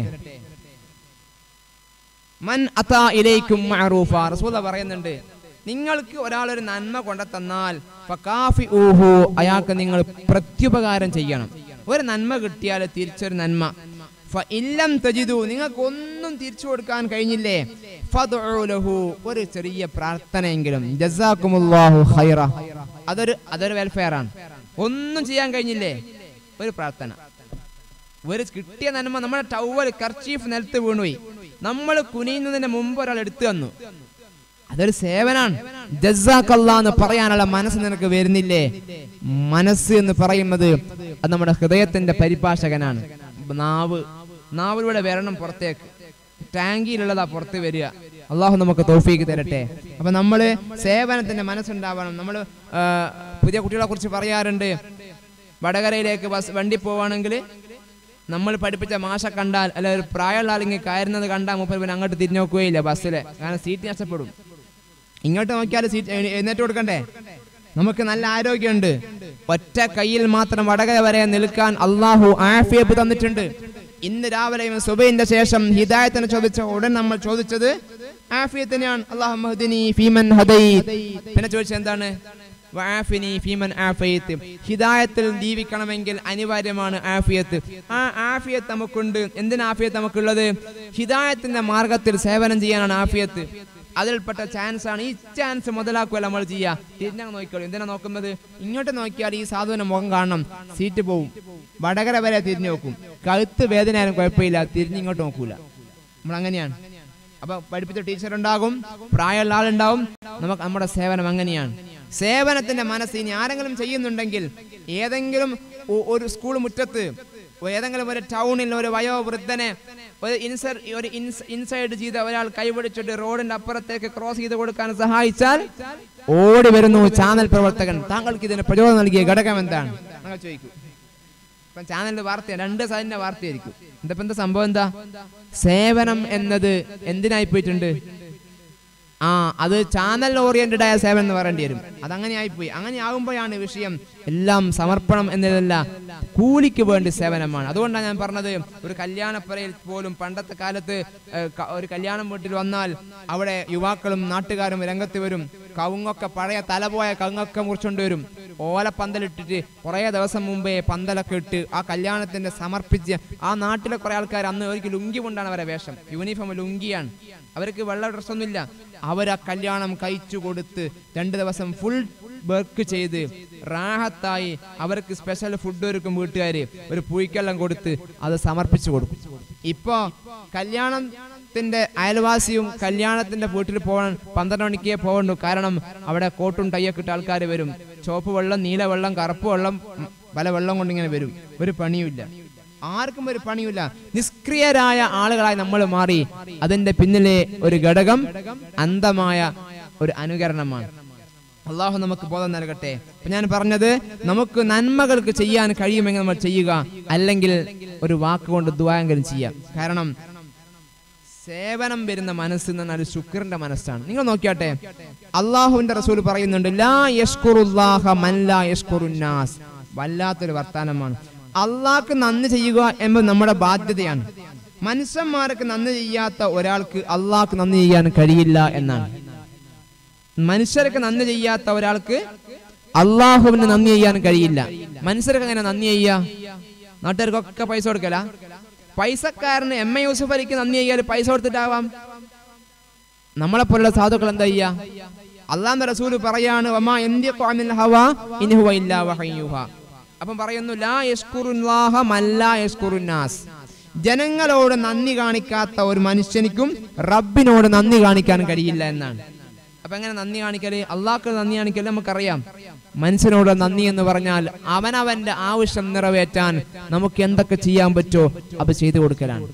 മൻ അതാ ഇലൈക്കും മഅറൂഫ റസൂല പറയുന്നുണ്ട് നിങ്ങൾക്ക് ഒരാൾ ഒരു നന്മ കൊണ്ടു തന്നാൽ ഫകാഫി ഊഹു അയാൾക്ക് നിങ്ങൾ പ്രത്യുപകാരം ചെയ്യണം ഒരു നന്മ കിട്ടിയാൽ തിരിച്ചൊരു നന്മ ഇല്ലം തജിദു നിങ്ങൾക്ക് ഒന്നും തിരിച്ചു കൊടുക്കാൻ കഴിഞ്ഞില്ലേ ഫദ്ഉ ലഹു ഒരു ചെറിയ പ്രാർത്ഥനയെങ്കിലും ജസാക്കുമുല്ലാഹു ഖൈറ അതൊരു അതൊരു വെൽഫെയർ ആണ് ഒന്നും ചെയ്യാൻ കഴിഞ്ഞില്ലേ ഒരു പ്രാർത്ഥന ഒരു കിട്ടിയ നന്മ നമ്മുടെ ടവൽ കർച്ചീഫ് നിലത്ത് വീണുപോയി നമ്മൾ കുനിയുന്നതിന് മുമ്പ് ഒരാൾ എടുത്തു തന്നു അതൊരു സേവനാണ് ജസാക്കല്ല എന്ന് പറയാനുള്ള മനസ്സ് നിനക്ക് വരുന്നില്ലേ മനസ്സ് എന്ന് പറയുന്നത് അത് നമ്മുടെ ഹൃദയത്തിന്റെ പരിഭാഷകനാണ് നാവ് നാവിലൂടെ വരണം പുറത്തേക്ക് ടാങ്കിയിലുള്ളതാ പുറത്ത് വരിക അള്ളാഹു നമുക്ക് തോഫീക്ക് തരട്ടെ അപ്പൊ നമ്മള് സേവനത്തിന്റെ മനസ്സുണ്ടാവണം നമ്മൾ പുതിയ കുട്ടികളെ കുറിച്ച് പറയാറുണ്ട് വടകരയിലേക്ക് ബസ് വണ്ടി പോവാണെങ്കിൽ നമ്മൾ പഠിപ്പിച്ച മാഷ കണ്ടാൽ അല്ല ഒരു പ്രായമുള്ള ആളിങ്ങനെ കയറുന്നത് കണ്ടാൽ മുപ്പത് പിന്നെ അങ്ങോട്ട് തിരിഞ്ഞു നോക്കുകയില്ല ബസ്സിൽ കാരണം സീറ്റ് നഷ്ടപ്പെടും ഇങ്ങോട്ട് നോക്കിയാൽ സീറ്റ് എഴു- എഴുന്നേറ്റ് കൊടുക്കണ്ടേ നമുക്ക് നല്ല ആരോഗ്യമുണ്ട് ഒറ്റ കയ്യിൽ മാത്രം വടകര വരെ നിൽക്കാൻ അള്ളാഹു ആഫിയബ് തന്നിട്ടുണ്ട് ഇന്ന് രാവിലെ സുബൈന്റെ ശേഷം ഹിദായത്തിനെ ചോദിച്ച ഉടൻ നമ്മൾ ചോദിച്ചത് ആഫിയത്തിനെയാണ് അള്ളാഹു മഹ്ദിനി ഫീമൻ ഹദൈത് പിന്നെ ചോദിച്ചത് എന്താണ് വആഫിനി ഫീമൻ ആഫിയത്ത് ഹിദായത്തിൽ ജീവിക്കണമെങ്കിൽ അനിവാര്യമാണ് ആഫിയത്ത് ആ ആഫിയത്ത് നമുക്കുണ്ട് എന്തിനാ ആഫിയത്ത് നമുക്കുള്ളത് ഹിദായത്തിന്റെ മാർഗത്തിൽ സേവനം ചെയ്യാനാണ് ആഫിയത്ത് അതിൽപ്പെട്ട ചാൻസ് ആണ് ഈ ചാൻസ് മുതലാക്കുകയല്ല നമ്മൾ ചെയ്യുക തിരിഞ്ഞാൽ നോക്കിക്കോളൂ എന്തിനാ നോക്കുന്നത് ഇങ്ങോട്ട് നോക്കിയാൽ ഈ സാധുവിന്റെ മുഖം കാണണം സീറ്റ് പോവും വടകര വരെ തിരിഞ്ഞു നോക്കും കഴുത്ത് വേദനയാലും കുഴപ്പമില്ല തിരിഞ്ഞിങ്ങോട്ട് നോക്കൂല നമ്മൾ അങ്ങനെയാണ് അപ്പൊ പഠിപ്പിച്ച ടീച്ചർ ഉണ്ടാകും പ്രായമുള്ള ആളുണ്ടാവും നമുക്ക് നമ്മുടെ സേവനം അങ്ങനെയാണ് സേവനത്തിന്റെ മനസ്സ് ഇനി ആരെങ്കിലും ചെയ്യുന്നുണ്ടെങ്കിൽ ഏതെങ്കിലും ഒ- ഒരു സ്കൂൾ മുറ്റത്ത് ഏതെങ്കിലും ഒരു ടൗണിൽ ഒരു വയോവൃദ്ധനെ ഒരു ഇൻസർ ഒരു ഇൻസ് ഇൻസൈഡ് ചെയ്ത ഒരാൾ കൈപിടിച്ചിട്ട് റോഡിന്റെ അപ്പുറത്തേക്ക് ക്രോസ് ചെയ്ത് കൊടുക്കാൻ സഹായിച്ചാൽ ഓടി വരുന്നു ചാനൽ പ്രവർത്തകൻ താങ്കൾക്ക് ഇതിന് പ്രചോദനം നൽകിയ ഘടകം എന്താണ് നിങ്ങൾ ചോദിക്കൂ ഇപ്പം ചാനലിന്റെ വാർത്ത രണ്ട് സൈഡിന്റെ വാർത്തയായിരിക്കും എന്താ എന്താ സംഭവം എന്താ സേവനം എന്നത് എന്തിനായി പോയിട്ടുണ്ട് ആ അത് ചാനൽ ഓറിയന്റഡ് ആയ സേവനം എന്ന് പറയേണ്ടി വരും അതങ്ങനെ ആയിപ്പോയി അങ്ങനെ ആകുമ്പോഴാണ് വിഷയം എല്ലാം സമർപ്പണം എന്നതല്ല കൂലിക്ക് വേണ്ടി സേവനമാണ് അതുകൊണ്ടാണ് ഞാൻ പറഞ്ഞത് ഒരു കല്യാണപ്പുരയിൽ പോലും പണ്ടത്തെ കാലത്ത് ഏഹ്, ക- ഒരു കല്യാണം വീട്ടിൽ വന്നാൽ അവിടെ യുവാക്കളും നാട്ടുകാരും രംഗത്ത് വരും കവുങ്ങൊക്കെ പഴയ തലപോയ കവുങ്ങൊക്കെ മുറിച്ചുകൊണ്ട് വരും ഓലപ്പന്തലിട്ടിട്ട് കുറേ ദിവസം മുമ്പേ പന്തലൊക്കെ ഇട്ട് ആ കല്യാണത്തിന്റെ സമർപ്പിച്ച് ആ നാട്ടിലെ കുറെ ആൾക്കാർ അന്ന് ഒരിക്കൽ ലുങ്കി കൊണ്ടാണ് അവരെ വേഷം യൂണിഫോം ലുങ്കിയാണ് അവർക്ക് വെള്ള ഡ്രസ്സൊന്നുമില്ല അവർ ആ കല്യാണം കഴിച്ചു കൊടുത്ത് രണ്ട് ദിവസം ഫുൾ വർക്ക് ചെയ്ത് റാഹത്തായി അവർക്ക് സ്പെഷ്യൽ ഫുഡ് ഒരുക്കും വീട്ടുകാർ ഒരു പൂയ്ക്കെല്ലാം കൊടുത്ത് അത് സമർപ്പിച്ചു കൊടുക്കും ഇപ്പോ കല്യാണത്തിന്റെ അയൽവാസിയും കല്യാണത്തിന്റെ വീട്ടിൽ പോകാൻ പന്ത്രണ്ട് മണിക്കേ പോകണ്ടു കാരണം അവിടെ കോട്ടും ടൈയൊക്കെ ഇട്ട ആൾക്കാർ വരും ചുവപ്പ് വെള്ളം നീല വെള്ളം കറുപ്പ് വെള്ളം ഉം, പല വെള്ളം കൊണ്ടിങ്ങനെ വരും ഒരു പണിയുമില്ല ആർക്കും ഒരു പണിയില്ല നിഷ്ക്രിയരായ ആളുകളായി നമ്മൾ മാറി അതിന്റെ പിന്നിലെ ഒരു ഘടകം അന്ധമായ ഒരു അനുകരണമാണ് അള്ളാഹു നമുക്ക് ബോധം നൽകട്ടെ അപ്പൊ ഞാൻ പറഞ്ഞത് നമുക്ക് നന്മകൾക്ക് ചെയ്യാൻ കഴിയുമെങ്കിൽ നമ്മൾ ചെയ്യുക അല്ലെങ്കിൽ ഒരു വാക്കുകൊണ്ട് ദ്വായെങ്കിലും ചെയ്യാം കാരണം സേവനം വരുന്ന മനസ്സ് എന്ന് പറഞ്ഞാൽ ഒരു ശുക്രന്റെ മനസ്സാണ് നിങ്ങൾ നോക്കിയാട്ടെ അള്ളാഹുവിന്റെ റസൂൽ പറയുന്നുണ്ട് ലാ യഷ്കുറുല്ലാഹ മൻ ലാ യഷ്കുറുന്നാസ് വല്ലാത്തൊരു വർത്താനമാണ് അള്ളാഹ്ക്ക് നന്ദി ചെയ്യുക എന്നത് നമ്മുടെ ബാധ്യതയാണ് മനുഷ്യന്മാർക്ക് നന്ദി ചെയ്യാത്ത ഒരാൾക്ക് അള്ളാഹ്ക്ക് നന്ദി ചെയ്യാൻ കഴിയില്ല എന്നാണ് മനുഷ്യർക്ക് നന്ദി ചെയ്യാത്ത ഒരാൾക്ക് അള്ളാഹുവിന് നന്ദി ചെയ്യാൻ കഴിയില്ല മനുഷ്യർക്ക് അങ്ങനെ നന്ദി ചെയ്യാ നാട്ടുകാർക്കൊക്കെ പൈസ കൊടുക്കല പൈസക്കാരന് എം എ യൂസുഫ് അലിക്ക് നന്ദി ചെയ്യാൻ പൈസ കൊടുത്തിട്ടാവാം നമ്മളെ പോലുള്ള സാധുക്കൾ എന്താ ചെയ്യാ അള്ളാന്റെ റസൂല് പറയാണ് വമാ യന്തിഖു അനിൽ ഹവാ ഇൻ ഹുവ ഇല്ലാ വഹയ്യുഹ അപ്പം പറയുന്നു ലാ യഷ്കുറുല്ലാഹ മല്ലാ യഷ്കുറുന്നാസ് ജനങ്ങളോട് നന്ദി കാണിക്കാത്ത ഒരു മനുഷ്യനിക്കും റബ്ബിനോട് നന്ദി കാണിക്കാൻ കഴിയില്ല എന്നാണ് അപ്പൊ എങ്ങനെ നന്ദി കാണിക്കല് അള്ളാഹ്ക്ക് നന്ദി കാണിക്കല് നമുക്കറിയാം മനുഷ്യനോട് നന്ദി എന്ന് പറഞ്ഞാൽ അവനവന്റെ ആവശ്യം നിറവേറ്റാൻ നമുക്ക് എന്തൊക്കെ ചെയ്യാൻ പറ്റോ അത് ചെയ്തു കൊടുക്കലാണ്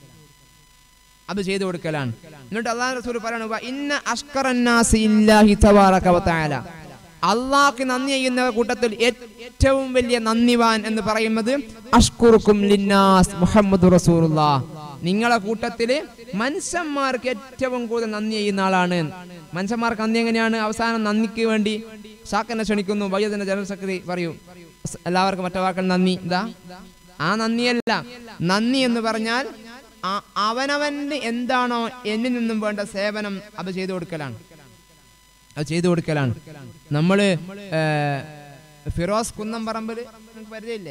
അത് ചെയ്തു കൊടുക്കലാണ് എന്നിട്ട് അള്ളാഹു റസൂൽ പറയണു "വ ഇന്ന അഷ്കറന്നാസി ഇല്ലാഹി തബാറക വ തആല അള്ളാഹ്ക്ക് നന്ദി ചെയ്യുന്ന കൂട്ടത്തിൽ ഏറ്റവും വലിയ നന്ദിവാൻ എന്ന് പറയുന്നത് അഷ്കുറുക്കും ലിന്നാസ് മുഹമ്മദ് റസൂലുള്ളാ നിങ്ങളെ കൂട്ടത്തില് മനുഷ്യന്മാർക്ക് ഏറ്റവും കൂടുതൽ നന്ദി ചെയ്യുന്ന ആളാണ് മനുഷ്യന്മാർക്ക് നന്ദി എങ്ങനെയാണ് അവസാനം നന്ദിക്ക് വേണ്ടി ഷാക്കനെ ക്ഷണിക്കുന്നു വൈദ്യുതിന്റെ ജനറൽ സെക്രട്ടറി പറയൂ "സ് എല്ലാവർക്കും മറ്റേ വാക്കൾ നന്ദി ഇതാ ആ നന്ദിയല്ല നന്ദി എന്ന് പറഞ്ഞാൽ ആ- അവനവന് എന്താണോ എന്നിൽ നിന്നും വേണ്ട സേവനം അത് ചെയ്തു കൊടുക്കലാണ് അത് ചെയ്തു കൊടുക്കലാണ് നമ്മള് ഏ, ഫിറോസ് കുന്നംപറമ്പിൽ നിങ്ങൾക്ക് പരിചയമില്ലേ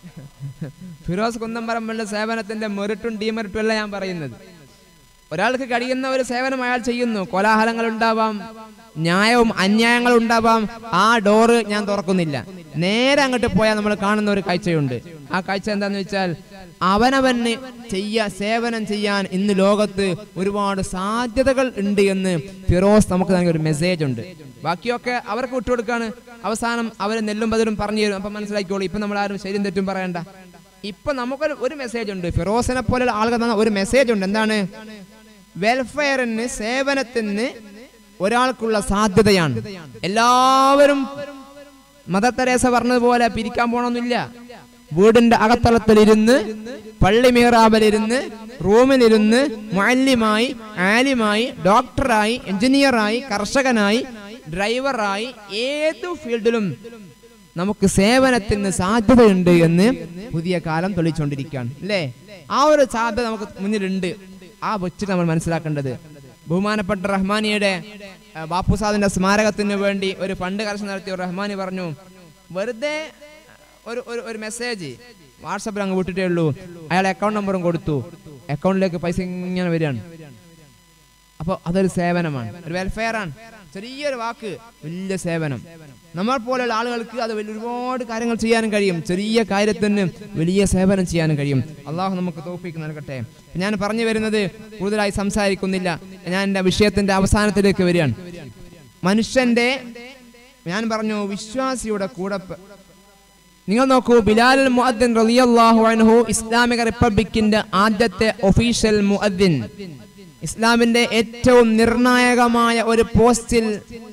ഫിറോസ് കുന്നംപറമ്പിലെ സേവനത്തിന്റെ മെറിറ്റും ഡീമെറിറ്റും അല്ല ഞാൻ പറയുന്നത് ഒരാൾക്ക് കഴിയുന്ന ഒരു സേവനം അയാൾ ചെയ്യുന്നു കോലാഹലങ്ങൾ ഉണ്ടാവാം ന്യായവും അന്യായങ്ങളും ഉണ്ടാവാം ആ ഡോറ് ഞാൻ തുറക്കുന്നില്ല നേരെ അങ്ങോട്ട് പോയാൽ നമ്മൾ കാണുന്ന ഒരു കാഴ്ചയുണ്ട് ആ കാഴ്ച എന്താന്ന് വെച്ചാൽ അവനവന് ചെയ്യാ സേവനം ചെയ്യാൻ ഇന്ന് ലോകത്ത് ഒരുപാട് സാധ്യതകൾ ഉണ്ട് എന്ന് ഫിറോസ് നമുക്ക് നൽകിയ ഒരു മെസ്സേജ് ഉണ്ട് ബാക്കിയൊക്കെ അവർക്ക് വിട്ടുകൊടുക്കാണ് അവസാനം അവർ നെല്ലും ബദലും പറഞ്ഞു തരും അപ്പൊ മനസ്സിലാക്കിക്കോളൂ ഇപ്പൊ നമ്മൾ ആരും ശരിയും തെറ്റും പറയണ്ട ഇപ്പൊ നമുക്കൊരു ഒരു മെസ്സേജ് ഉണ്ട് ഫിറോസിനെ പോലെ ആളുകൾ തന്ന ഒരു മെസ്സേജ് ഉണ്ട് എന്താണ് വെൽഫെയറിന് സേവനത്തിന് ഒരാൾക്കുള്ള സാധ്യതയാണ് എല്ലാവരും മദർ തെരേസ പറഞ്ഞതുപോലെ പിരിക്കാൻ പോണമെന്നില്ല വീടിന്റെ അകത്തളത്തിലിരുന്ന് പള്ളി മീറാബലിരുന്ന് റൂമിലിരുന്ന് മാലിമായി ആലിമായി ഡോക്ടറായി എഞ്ചിനീയറായി കർഷകനായി ഡ്രൈവറായി ഏതു ഫീൽഡിലും നമുക്ക് സേവനത്തിന് സാധ്യതയുണ്ട് എന്ന് പുതിയ കാലം തെളിച്ചുകൊണ്ടിരിക്കുകയാണ് അല്ലേ ആ ഒരു സാധ്യത നമുക്ക് മുന്നിലുണ്ട് ആ വെച്ചിട്ട് നമ്മൾ മനസ്സിലാക്കേണ്ടത് ബഹുമാനപ്പെട്ട റഹ്മാനിയുടെ ആ, ബാപ്പുസാദിന്റെ സ്മാരകത്തിന് വേണ്ടി ഒരു ഫണ്ട് കർഷ നടത്തിയ ഒരു റഹ്മാനി പറഞ്ഞു വെറുതെ ഒരു ഒരു ഒരു മെസ്സേജ് വാട്സപ്പിൽ അങ്ങ് വിട്ടിട്ടേ ഉള്ളൂ അയാൾ അക്കൗണ്ട് നമ്പറും കൊടുത്തു അക്കൗണ്ടിലേക്ക് പൈസ ഇങ്ങനെ വരികയാണ് അപ്പോൾ അതൊരു സേവനമാണ് ഒരു വെൽഫെയർ ആണ് ചെറിയൊരു വാക്ക് വലിയ സേവനം നമ്മൾ പോലെയുള്ള ആളുകൾക്ക് അത് വലിയ ഒരുപാട് കാര്യങ്ങൾ ചെയ്യാനും കഴിയും ചെറിയ കാര്യത്തിന് വലിയ സേവനം ചെയ്യാനും കഴിയും അള്ളാഹു നമുക്ക് തോപ്പിക്ക് നൽകട്ടെ ഞാൻ പറഞ്ഞു വരുന്നത് കൂടുതലായി സംസാരിക്കുന്നില്ല ഞാൻ എൻ്റെ വിഷയത്തിന്റെ അവസാനത്തിലേക്ക് വരികയാണ് മനുഷ്യന്റെ ഞാൻ പറഞ്ഞു വിശ്വാസിയുടെ കൂടെ പ- നിങ്ങൾ നോക്കൂ ബിലാൽ മുഅദ്ദിൻ റളിയല്ലാഹു അൻഹു ഇസ്ലാമിക റിപ്പബ്ലിക്കിന്റെ ആദ്യത്തെ ഒഫീഷ്യൽ മുഅദ്ദിൻ ഇസ്ലാമിന്റെ ഏറ്റവും നിർണായകമായ ഒരു പോസ്റ്റിൽ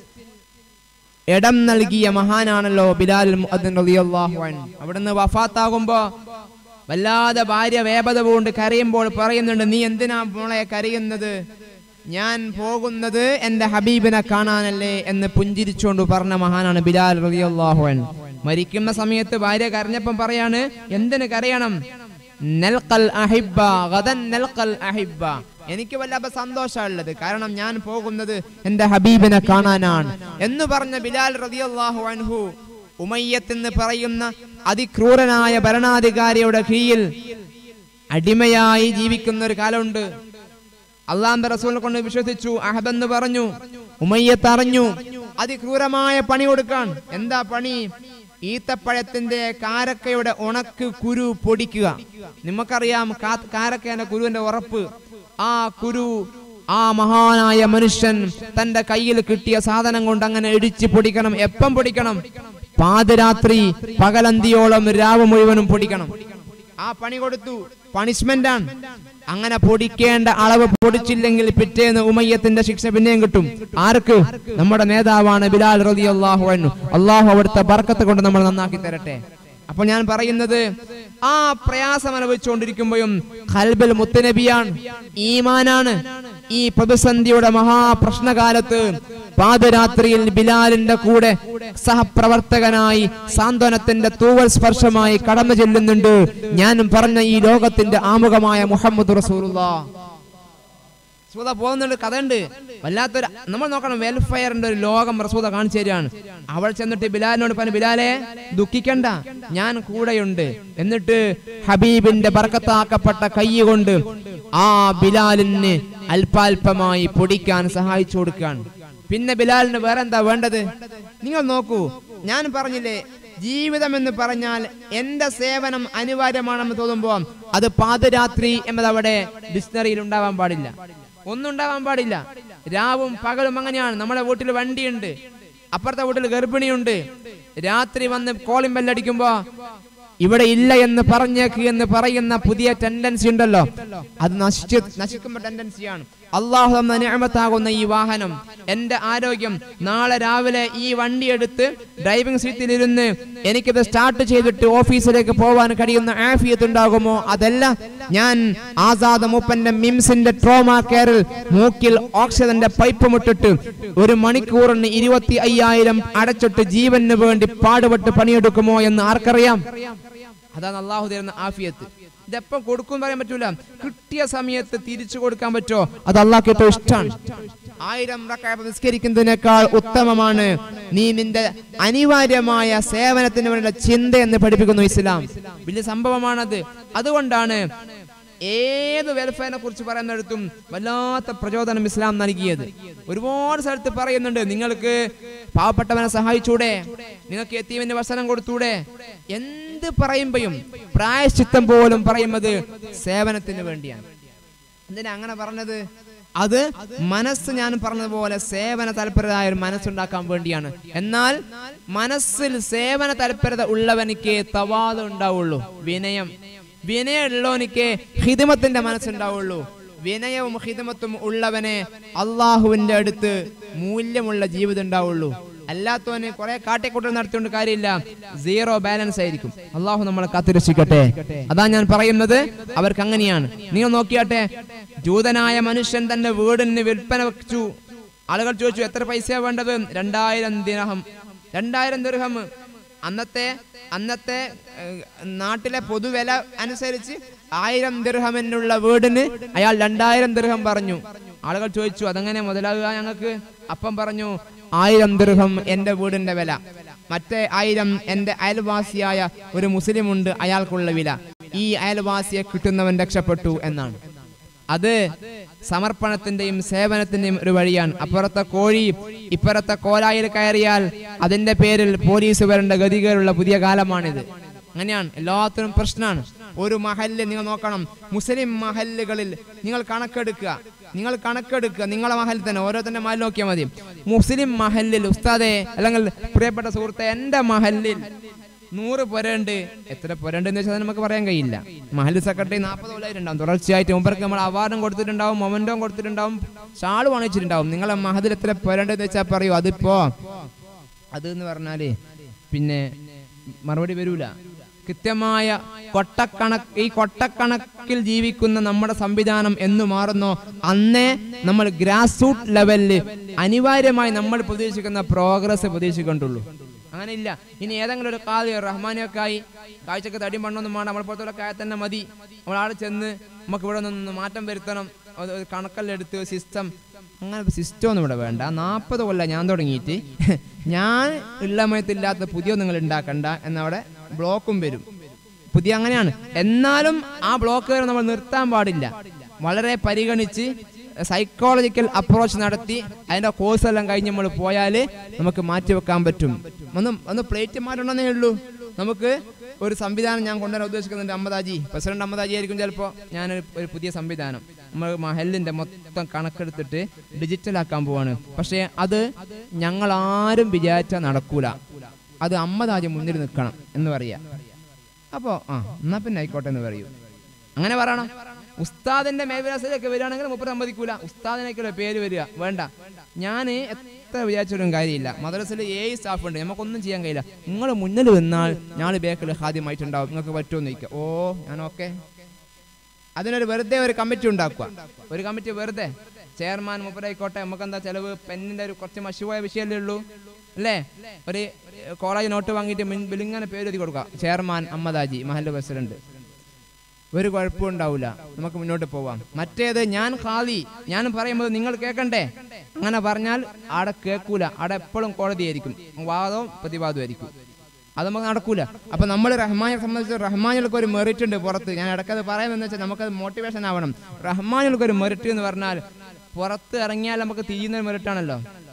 ഇടം നൽകിയ മഹാനാണല്ലോ ബിലാൽ മുഅദ്ദിൻ റളിയല്ലാഹു അൻഹു അവിടുന്ന് വഫാത്താകുമ്പോ വല്ലാതെ ഭാര്യ വേപത കൊണ്ട് കരയുമ്പോൾ പറയുന്നുണ്ട് നീ എന്തിനാ മോളെ കരയുന്നത് ഞാൻ പോകുന്നത് എന്റെ ഹബീബിനെ കാണാനല്ലേ എന്ന് പുഞ്ചിരിച്ചുകൊണ്ട് പറഞ്ഞ മഹാനാണ് ബിലാൽ റളിയല്ലാഹു അൻഹു മരിക്കുന്ന സമയത്ത് ഭാര്യ കരഞ്ഞപ്പം പറയാണ് എന്തിന് കരയണം നൽഖൽ അഹിബ്ബ ഗദൻ നൽഖൽ അഹിബ്ബ എനിക്ക് വല്ലാത്ത സന്തോഷമുള്ളത് കാരണം ഞാൻ പോകുന്നത് എന്റെ ഹബീബിനെ കാണാനാണ് എന്ന് പറഞ്ഞ ബിലാൽ റളിയല്ലാഹു അൻഹു ഉമയ്യത്ത് എന്ന് പറയുന്ന അതിക്രൂരനായ ഭരണാധികാരിയുടെ കീഴിൽ അടിമയായി ജീവിക്കുന്ന ഒരു കാലമുണ്ട് അള്ളാന്റെ റസൂലിനെ കൊണ്ട് വിശ്വസിച്ചു അഹബെന്ന് പറഞ്ഞു ഉമയ്യത്ത് അറിഞ്ഞു അതിക്രൂരമായ പണി കൊടുക്കാൻ എന്താ പണി ഈത്തപ്പഴത്തിന്റെ കാരക്കയുടെ ഉണക്ക് കുരു പൊടിക്കുക നിങ്ങൾക്കറിയാം കാ- കാരക്കയുടെ കുരുവിന്റെ ഉറപ്പ് ആ കുരു ആ മഹാനായ മനുഷ്യൻ തന്റെ കയ്യിൽ കിട്ടിയ സാധനം കൊണ്ട് അങ്ങനെ ഇടിച്ച് പൊടിക്കണം എപ്പം പൊടിക്കണം പാതിരാത്രി പകലന്തിയോളം രാവ് മുഴുവനും പൊടിക്കണം ആ പണി കൊടുത്തു പണിഷ്മെന്റ് ആണ് അങ്ങനെ പൊടിക്കേണ്ട അളവ് പൊടിച്ചില്ലെങ്കിൽ പിറ്റേന്ന് ഉമയ്യത്തിന്റെ ശിക്ഷ പിന്നെയും കിട്ടും ആർക്ക് നമ്മുടെ നേതാവാണ് ബിലാൽ റതി അള്ളാഹു അന്നു അള്ളാഹു അവിടുത്തെ ബർക്കത്ത് കൊണ്ട് നമ്മൾ നന്നാക്കി തരട്ടെ അപ്പൊ ഞാൻ പറയുന്നത് ആ പ്രയാസം അനുഭവിച്ചുകൊണ്ടിരിക്കുമ്പോഴും ഖൽബൽ മുത്തനബിയാണ് ഈമാനാണ് ഈ പ്രതിസന്ധിയുടെ മഹാപ്രശ്നകാലത്ത് പാതിരാത്രിയിൽ ബിലാലിന്റെ കൂടെ സഹപ്രവർത്തകനായി സാന്ത്വനത്തിന്റെ തൂവൽ സ്പർശമായി കടന്നു ചെല്ലുന്നുണ്ട് ഞാനും പറഞ്ഞ ഈ ലോകത്തിന്റെ ആമുഖമായ മുഹമ്മദ് റസൂലുള്ള റസൂദ പോകുന്നുണ്ട് കഥയുണ്ട് വല്ലാത്തൊരു നമ്മൾ നോക്കണം വെൽഫെയറിന്റെ ഒരു ലോകം റസൂദ കാണിച്ചു തരികയാണ് അവൾ ചെന്നിട്ട് ബിലാലിനോട് പറഞ്ഞു ബിലാലെ ദുഃഖിക്കണ്ട ഞാൻ കൂടെയുണ്ട് എന്നിട്ട് ഹബീബിന്റെ ബർക്കത്താക്കപ്പെട്ട കൈ കൊണ്ട് ആ ബിലാലിന് അല്പാൽപമായി പൊടിക്കാൻ സഹായിച്ചു കൊടുക്കുകയാണ് പിന്നെ ബിലാലിന് വേറെ എന്താ വേണ്ടത് നിങ്ങൾ നോക്കൂ ഞാൻ പറഞ്ഞില്ലേ ജീവിതം എന്ന് പറഞ്ഞാൽ എന്റെ സേവനം അനിവാര്യമാണെന്ന് തോന്നുമ്പോ അത് പാതിരാത്രി എന്നത് അവിടെ ഡിക്ഷണറിയിൽ ഉണ്ടാവാൻ പാടില്ല ഒന്നും ഉണ്ടാവാൻ പാടില്ല രാവും പകലും അങ്ങനെയാണ് നമ്മുടെ വീട്ടിൽ വണ്ടിയുണ്ട് അപ്പുറത്തെ വീട്ടിൽ ഗർഭിണിയുണ്ട് രാത്രി വന്ന് കോളിംഗ് ബെല്ലടിക്കുമ്പോ ഇവിടെ ഇല്ല എന്ന് പറഞ്ഞേക്ക് എന്ന് പറയുന്ന പുതിയ ടെൻഡൻസി ഉണ്ടല്ലോ അത് നശിച്ച് നശിക്കുമ്പോ ടെൻഡൻസിയാണ് അള്ളാഹു തന്ന നിഅമത്താകുന്ന ഈ വാഹനം എന്റെ ആരോഗ്യം നാളെ രാവിലെ ഈ വണ്ടി എടുത്ത് ഡ്രൈവിംഗ് സീറ്റിൽ ഇരുന്ന് എനിക്കിത് സ്റ്റാർട്ട് ചെയ്തിട്ട് ഓഫീസിലേക്ക് പോകാൻ കഴിയുന്ന ആഫിയത്ത് ഉണ്ടാകുമോ അതല്ല ഞാൻ ആസാദ് മൂപ്പന്റെ മിംസിന്റെ ട്രോമ കെയറിൽ മൂക്കിൽ ഓക്സിജന്റെ പൈപ്പ് മുട്ടിട്ട് ഒരു മണിക്കൂറിന് ഇരുപത്തി അയ്യായിരം അടച്ചിട്ട് ജീവന് വേണ്ടി പാടുപെട്ട് പണിയെടുക്കുമോ എന്ന് ആർക്കറിയാം അതാണ് അള്ളാഹു തരുന്ന ആഫിയത്ത് ഇതെപ്പം കൊടുക്കും പറയാൻ പറ്റൂല കിട്ടിയ സമയത്ത് തിരിച്ചു കൊടുക്കാൻ പറ്റോ അത് അള്ളാഹ് ഏറ്റവും ഇഷ്ടമാണ് ആയിരം റക്അത്ത് നിസ്കരിക്കുന്നതിനേക്കാൾ ഉത്തമമാണ് നീ നിന്റെ അനിവാര്യമായ സേവനത്തിന് വേണ്ട ചിന്ത എന്ന് പഠിപ്പിക്കുന്നു ഇസ്ലാം വലിയ സംഭവമാണത് അതുകൊണ്ടാണ് ഏത് വെൽഫെയറിനെ കുറിച്ച് പറയുന്നിടത്തും വല്ലാത്ത പ്രചോദനം ഇസ്ലാം നൽകിയത് ഒരുപാട് സ്ഥലത്ത് പറയുന്നുണ്ട് നിങ്ങൾക്ക് പാവപ്പെട്ടവനെ സഹായിച്ചൂടെ നിങ്ങൾക്ക് എത്തിയവന്റെ വസനം കൊടുത്തൂടെ എന്ത് പറയുമ്പോഴും പ്രായശ്ചിത്തം പോലും പറയുന്നത് സേവനത്തിന് വേണ്ടിയാണ് എന്തിനാ അങ്ങനെ പറഞ്ഞത് അത് മനസ്സ് ഞാൻ പറഞ്ഞതുപോലെ സേവന തൽപരതായ ഒരു മനസ്സുണ്ടാക്കാൻ വേണ്ടിയാണ് എന്നാൽ മനസ്സിൽ സേവന തൽപരത ഉള്ളവനിക്ക് തവാദം ഉണ്ടാവുള്ളൂ വിനയം വിനയമുള്ളവനിക്ക് ഹിദമത്തിന്റെ മനസ്സുണ്ടാവുള്ളൂ വിനയവും ഹിദമത്തും ഉള്ളവനെ അള്ളാഹുവിന്റെ അടുത്ത് മൂല്യമുള്ള ജീവിതം ഉണ്ടാവുള്ളൂ അല്ലാത്തവന് കുറെ കാട്ടിക്കൂട്ടൽ നടത്തിക്കൊണ്ട് കാര്യമില്ല സീറോ ബാലൻസ് ആയിരിക്കും അള്ളാഹു നമ്മളെ കാത്തിരക്ഷിക്കട്ടെ അതാ ഞാൻ പറയുന്നത് അവർക്ക് അങ്ങനെയാണ് നിങ്ങൾ നോക്കിയാട്ടെ ജൂതനായ മനുഷ്യൻ തന്റെ വീടിന് വിൽപ്പന വെച്ചു ആളുകൾ ചോദിച്ചു എത്ര പൈസയാ വേണ്ടത് രണ്ടായിരം ദിനഹം രണ്ടായിരം ദിർഹം അന്നത്തെ അന്നത്തെ ഏഹ്, നാട്ടിലെ പൊതുവില അനുസരിച്ച് ആയിരം ദിർഹമെന്നുള്ള വീടിന് അയാൾ രണ്ടായിരം ദിർഹം പറഞ്ഞു ആളുകൾ ചോദിച്ചു അതെങ്ങനെ മുതലാകുക ഞങ്ങൾക്ക് അപ്പം പറഞ്ഞു ആയിരം ദൃഹം എന്റെ വീടിന്റെ വില മറ്റേ ആയിരം എന്റെ അയൽവാസിയായ ഒരു മുസ്ലിം ഉണ്ട് അയാൾക്കുള്ള വില ഈ അയൽവാസിയെ കിട്ടുന്നവൻ രക്ഷപ്പെട്ടു എന്നാണ് അത് സമർപ്പണത്തിന്റെയും സേവനത്തിന്റെയും ഒരു വഴിയാണ് അപ്പുറത്തെ കോഴി ഇപ്പുറത്തെ കോലായിൽ കയറിയാൽ അതിന്റെ പേരിൽ പോലീസ് വരേണ്ട ഗതികേടുള്ള പുതിയ കാലമാണിത് അങ്ങനെയാണ് എല്ലാത്തിനും പ്രശ്നമാണ് ഒരു മഹല്ല് നിങ്ങൾ നോക്കണം മുസ്ലിം മഹല്ലുകളിൽ നിങ്ങൾ കണക്കെടുക്കുക നിങ്ങൾ കണക്കെടുക്കുക നിങ്ങളെ മഹലിൽ തന്നെ ഓരോരുത്തരുടെ മഹൽ നോക്കിയാൽ മതി മുസ്ലിം മഹല്ലിൽ ഉസ്താദെ അല്ലെങ്കിൽ പ്രിയപ്പെട്ട സുഹൃത്തെ എൻ്റെ മഹല്ലിൽ നൂറ് പുരണ്ട് എത്ര പുരണ്ട് എന്ന് വെച്ചാൽ നമുക്ക് പറയാൻ കഴിയില്ല മഹൽ സെക്രട്ടറി നാൽപ്പത് കൊല്ലായിട്ടുണ്ടാവും തുടർച്ചയായിട്ട് മുമ്പർക്ക് നമ്മൾ അവാർഡും കൊടുത്തിട്ടുണ്ടാവും മൊമെന്റോം കൊടുത്തിട്ടുണ്ടാവും ഷാള് വാങ്ങിച്ചിട്ടുണ്ടാവും നിങ്ങളെ മഹദിൽ എത്ര പുരണ്ട് എന്ന് വെച്ചാൽ പറയൂ അതിപ്പോ അത് എന്ന് പറഞ്ഞാല് പിന്നെ മറുപടി വരൂല കൃത്യമായ കൊട്ടക്കണക്ക് ഈ കൊട്ടക്കണക്കിൽ ജീവിക്കുന്ന നമ്മുടെ സംവിധാനം എന്ന് മാറുന്നോ അന്നേ നമ്മൾ ഗ്രാസ് റൂട്ട് ലെവലില് അനിവാര്യമായി നമ്മൾ പ്രതീക്ഷിക്കുന്ന പ്രോഗ്രസ് പ്രതീക്ഷിക്കണ്ടുള്ളൂ അങ്ങനെ ഇല്ല ഇനി ഏതെങ്കിലും ഒരു കാതി റഹ്മാനിയൊക്കെ ആയി കാഴ്ചക്ക് തടി മണ്ണൊന്നും വേണം നമ്മൾ പുറത്തുള്ള ആയ തന്നെ മതി നമ്മളവിടെ ചെന്ന് നമുക്ക് ഇവിടെ നിന്ന് മാറ്റം വരുത്തണം അത് ഒരു കണക്കെല്ലാം സിസ്റ്റം അങ്ങനെ സിസ്റ്റം ഒന്നും ഇവിടെ വേണ്ട നാൽപ്പത് കൊല്ലം ഞാൻ തുടങ്ങിയിട്ട് ഞാൻ ഉള്ളമയത്തില്ലാത്ത പുതിയ നിങ്ങൾ ഉണ്ടാക്കണ്ട എന്നവിടെ ബ്ലോക്കും വരും പുതിയ അങ്ങനെയാണ് എന്നാലും ആ ബ്ലോക്കുകൾ നമ്മൾ നിർത്താൻ പാടില്ല വളരെ പരിഗണിച്ച് സൈക്കോളജിക്കൽ അപ്രോച്ച് നടത്തി അതിന്റെ കോഴ്സ് എല്ലാം കഴിഞ്ഞ് നമ്മൾ പോയാൽ നമുക്ക് മാറ്റി വെക്കാൻ പറ്റും ഒന്ന് ഒന്ന് പ്ലേറ്റ് മാറ്റണമെന്നേ ഉള്ളൂ നമുക്ക് ഒരു സംവിധാനം ഞാൻ കൊണ്ടുവരാൻ ഉദ്ദേശിക്കുന്നുണ്ട് അമ്മദാജി പ്രസിഡന്റ് അമ്മദാജി ആയിരിക്കും ചിലപ്പോൾ ഞാൻ ഒരു പുതിയ സംവിധാനം നമ്മൾ മഹലിന്റെ മൊത്തം കണക്കെടുത്തിട്ട് ഡിജിറ്റൽ ആക്കാൻ പോവാണ് പക്ഷേ അത് ഞങ്ങൾ ആരും വിചാരിച്ചാൽ നടക്കൂല അത് അമ്മദാജി മുന്നിൽ നിൽക്കണം എന്ന് പറയാ അപ്പോ ആ എന്നാ പിന്നെ ആയിക്കോട്ടെ എന്ന് പറയൂ അങ്ങനെ പറയണം ഉസ്താദിന്റെ മേൽവിലാസത്തിലേക്ക് വരികയാണെങ്കിൽ മുപ്പത് സമ്മതിക്കൂല ഉസ്താദിനേക്കുള്ള പേര് വരിക വേണ്ട ഞാൻ എത്ര വിചാരിച്ചിട്ടും കാര്യമില്ല മദ്രസയിൽ ഏഴ് സ്റ്റാഫ് ഉണ്ട് നമുക്കൊന്നും ചെയ്യാൻ കഴിയില്ല നിങ്ങൾ മുന്നിൽ വന്നാൽ ഞാൻ ബേക്കിൽ ഹാദ്യമായിട്ടുണ്ടാവും നിങ്ങൾക്ക് പറ്റുമെന്ന് ചോദിക്കുക ഓ ഞാൻ ഓക്കെ അതിനൊരു വെറുതെ ഒരു കമ്മിറ്റി ഉണ്ടാക്കുക ഒരു കമ്മിറ്റി വെറുതെ ചെയർമാൻ മുപ്പതായിക്കോട്ടെ നമുക്ക് എന്താ ചെലവ് പെന്നിന്റെ ഒരു കുറച്ച് മശുവായ വിഷയമല്ലേ ഉള്ളൂ അല്ലേ ഒരു കോളേജ് നോട്ട് വാങ്ങിയിട്ട് മുൻപിൽ ഇങ്ങനെ പേര് എഴുതി കൊടുക്കുക ചെയർമാൻ അമ്മദാജി മഹല്ല പ്രസിഡന്റ് ഒരു കുഴപ്പവും ഉണ്ടാവില്ല നമുക്ക് മുന്നോട്ട് പോവാം മറ്റേത് ഞാൻ ഖാലി ഞാൻ പറയുമ്പോൾ നിങ്ങൾ കേൾക്കണ്ടേ അങ്ങനെ പറഞ്ഞാൽ അവിടെ കേൾക്കൂല അവിടെ എപ്പോഴും കോടതിയായിരിക്കും വാദവും പ്രതിവാദവും അത് നമുക്ക് നടക്കൂല അപ്പൊ നമ്മൾ റഹ്മാനെ സംബന്ധിച്ച് റഹ്മാനുകൾക്ക് ഒരു മെറിറ്റ് ഉണ്ട് പുറത്ത് ഞാൻ ഇടയ്ക്കത് പറയാമെന്ന് വെച്ചാൽ നമുക്കത് മോട്ടിവേഷൻ ആവണം റഹ്മാനുകൾക്ക് ഒരു മെറിറ്റ് എന്ന് പറഞ്ഞാൽ പുറത്ത് ഇറങ്ങിയാൽ നമുക്ക് തീയുന്ന മെറിറ്റ് ആണല്ലോ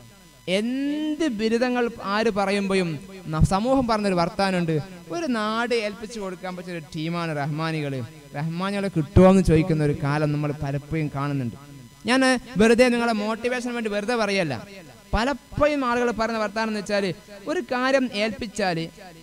എന്ത് ബിരുദങ്ങൾ ആര് പറയുമ്പോഴും ന- സമൂഹം പറഞ്ഞൊരു വർത്താനുണ്ട് ഒരു നാട് ഏൽപ്പിച്ചു കൊടുക്കാൻ പറ്റിയ ഒരു ടീമാണ് റഹ്മാനികൾ റഹ്മാനികളെ കിട്ടുമോ എന്ന് ചോദിക്കുന്ന ഒരു കാലം നമ്മൾ പലപ്പോഴും കാണുന്നുണ്ട് ഞാൻ വെറുതെ നിങ്ങളെ മോട്ടിവേഷന് വേണ്ടി വെറുതെ പറയല്ല പലപ്പോഴും ആളുകൾ പറയുന്ന വർത്താനം എന്ന് വെച്ചാൽ ഒരു കാര്യം ഏൽപ്പിച്ചാൽ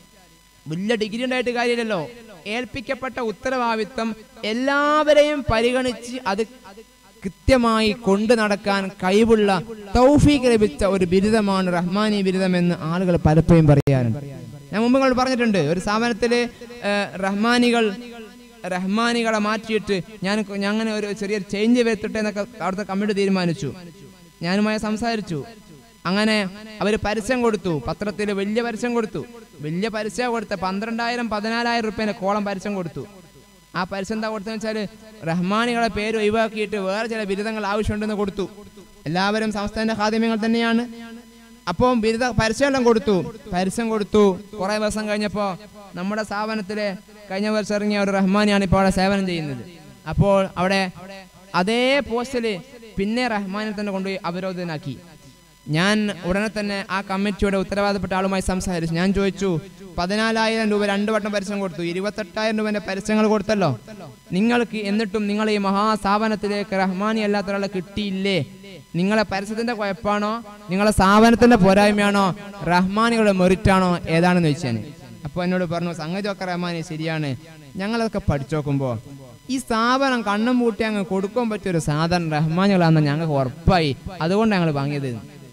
വലിയ ഡിഗ്രി ഉണ്ടായിട്ട് കാര്യമില്ലല്ലോ ഏൽപ്പിക്കപ്പെട്ട ഉത്തരവാദിത്വം എല്ലാവരെയും പരിഗണിച്ച് അത് കൃത്യമായി കൊണ്ടു നടക്കാൻ കഴിവുള്ള തൗഫീഖ് ലഭിച്ച ഒരു ബിരുദമാണ് റഹ്മാനി ബിരുദം എന്ന് ആളുകൾ പലപ്പോഴും പറയാറുണ്ട് ഞാൻ മുമ്പ് നിങ്ങൾ പറഞ്ഞിട്ടുണ്ട് ഒരു സ്ഥാപനത്തില് ഏഹ്, റഹ്മാനികൾ റഹ്മാനികളെ മാറ്റിയിട്ട് ഞാൻ ഞാൻ അങ്ങനെ ഒരു ചെറിയൊരു ചേഞ്ച് വരുത്തട്ടെ എന്നൊക്കെ അവിടുത്തെ കമ്മിറ്റി തീരുമാനിച്ചു ഞാനുമായി സംസാരിച്ചു അങ്ങനെ അവർ പരസ്യം കൊടുത്തു പത്രത്തിൽ വലിയ പരസ്യം കൊടുത്തു വലിയ പരസ്യം കൊടുത്ത പന്ത്രണ്ടായിരം പതിനാലായിരം റുപ്യേന്റെ കോളം പരസ്യം കൊടുത്തു ആ പരസ്യം എന്താ കൊടുത്തതെന്ന് വെച്ചാൽ റഹ്മാനികളെ പേര് ഒഴിവാക്കിയിട്ട് വേറെ ചില ബിരുദങ്ങൾ ആവശ്യമുണ്ടെന്ന് കൊടുത്തു എല്ലാവരും സംസ്ഥാന ഖാദിമ്യങ്ങൾ തന്നെയാണ് അപ്പം ബിരുദ പരസ്യമെല്ലാം കൊടുത്തു പരസ്യം കൊടുത്തു കുറെ ദിവസം കഴിഞ്ഞപ്പോൾ നമ്മുടെ സ്ഥാപനത്തിലെ കഴിഞ്ഞ വർഷം ഇറങ്ങിയ ഒരു റഹ്മാനിയാണ് ഇപ്പോൾ അവിടെ സേവനം ചെയ്യുന്നത് അപ്പോൾ അവിടെ അതേ പോസ്റ്റില് പിന്നെ റഹ്മാനെ തന്നെ കൊണ്ടുപോയി അവരോധനാക്കി ഞാൻ ഉടനെ തന്നെ ആ കമ്മിറ്റിയുടെ ഉത്തരവാദപ്പെട്ട ആളുമായി സംസാരിച്ചു ഞാൻ ചോദിച്ചു പതിനാലായിരം രൂപ രണ്ടു വട്ടം പരസ്യം കൊടുത്തു ഇരുപത്തെട്ടായിരം രൂപന്റെ പരസ്യങ്ങൾ കൊടുത്തല്ലോ നിങ്ങൾക്ക് എന്നിട്ടും നിങ്ങൾ ഈ മഹാസ്ഥാപനത്തിലേക്ക് റഹ്മാനി അല്ലാത്ത ഒരാളെ കിട്ടിയില്ലേ നിങ്ങളെ പരസ്യത്തിന്റെ കുഴപ്പമാണോ നിങ്ങളെ സ്ഥാപനത്തിന്റെ പോരായ്മയാണോ റഹ്മാനികളുടെ മെറിറ്റാണോ ഏതാണെന്ന് ചോദിച്ചാൽ അപ്പൊ എന്നോട് പറഞ്ഞു സംഗതി ഒക്കെ റഹ്മാനി ശരിയാണ് ഞങ്ങളതൊക്കെ പഠിച്ചു നോക്കുമ്പോ ഈ സ്ഥാപനം കണ്ണും പൂട്ടി അങ്ങ് കൊടുക്കാൻ പറ്റിയ ഒരു സാധനം റഹ്മാനികളാണെന്ന് ഞങ്ങൾക്ക് ഉറപ്പായി അതുകൊണ്ട് ഞങ്ങൾ വാങ്ങിയത്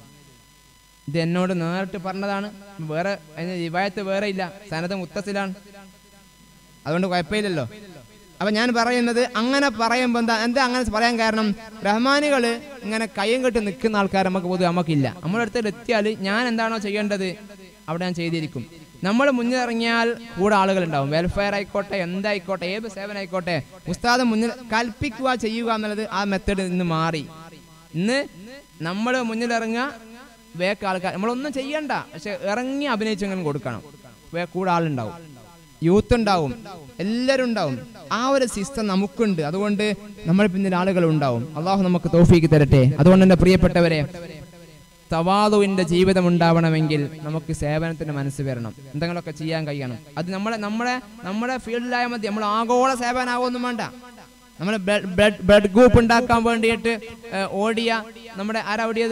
ഇത് എന്നോട് നേരിട്ട് പറഞ്ഞതാണ് വേറെ അതിന് റിവായത്ത് വേറെ ഇല്ല സനത് മുത്തസിലാണ് അതുകൊണ്ട് കുഴപ്പമില്ലല്ലോ അപ്പൊ ഞാൻ പറയുന്നത് അങ്ങനെ പറയുമ്പോൾ എന്താ എന്താ അങ്ങനെ പറയാൻ കാരണം റഹ്മാനികള് ഇങ്ങനെ കയ്യും കെട്ടി നിൽക്കുന്ന ആൾക്കാർ നമുക്ക് പൊതുവെ നമുക്കില്ല നമ്മുടെ അടുത്ത് എത്തിയാൽ ഞാൻ എന്താണോ ചെയ്യേണ്ടത് അവിടെ ഞാൻ ചെയ്തിരിക്കും നമ്മൾ മുന്നിലിറങ്ങിയാൽ കൂടെ ആളുകൾ ഉണ്ടാവും വെൽഫെയർ ആയിക്കോട്ടെ എന്തായിക്കോട്ടെ ഏത് സേവനം ആയിക്കോട്ടെ ഉസ്താദ് മുന്നിൽ കൽപ്പിക്കുക ചെയ്യുക എന്നുള്ളത് ആ മെത്തേഡ് നിന്ന് മാറി ഇന്ന് നമ്മൾ മുന്നിലിറങ്ങുക വേക്ക് ആൾക്കാർ നമ്മളൊന്നും ചെയ്യണ്ട പക്ഷെ ഇറങ്ങി അഭിനയിച്ചെങ്കിലും കൊടുക്കണം വേ കൂടെ ആളുണ്ടാവും യൂത്ത് ഉണ്ടാവും എല്ലാവരും ഉണ്ടാവും ആ ഒരു സിസ്റ്റം നമുക്കുണ്ട് അതുകൊണ്ട് നമ്മൾ പിന്നിൽ ആളുകൾ ഉണ്ടാവും അള്ളാഹു നമുക്ക് തോഫീക്ക് തരട്ടെ അതുകൊണ്ട് എൻ്റെ പ്രിയപ്പെട്ടവരെ തവാതുവിന്റെ ജീവിതം ഉണ്ടാവണമെങ്കിൽ നമുക്ക് സേവനത്തിന് മനസ്സ് വരണം എന്തെങ്കിലുമൊക്കെ ചെയ്യാൻ കഴിയണം അത് നമ്മളെ നമ്മളെ നമ്മുടെ ഫീൽഡിലായ മതി നമ്മൾ ആഗോള സേവനാവൊന്നും വേണ്ട നമ്മൾ ബ്ലഡ് ബ്ലഡ് ഗ്രൂപ്പ് ഉണ്ടാക്കാൻ വേണ്ടിയിട്ട് ഏഹ്, ഓടിയ നമ്മുടെ ആരാ ഓടിയത്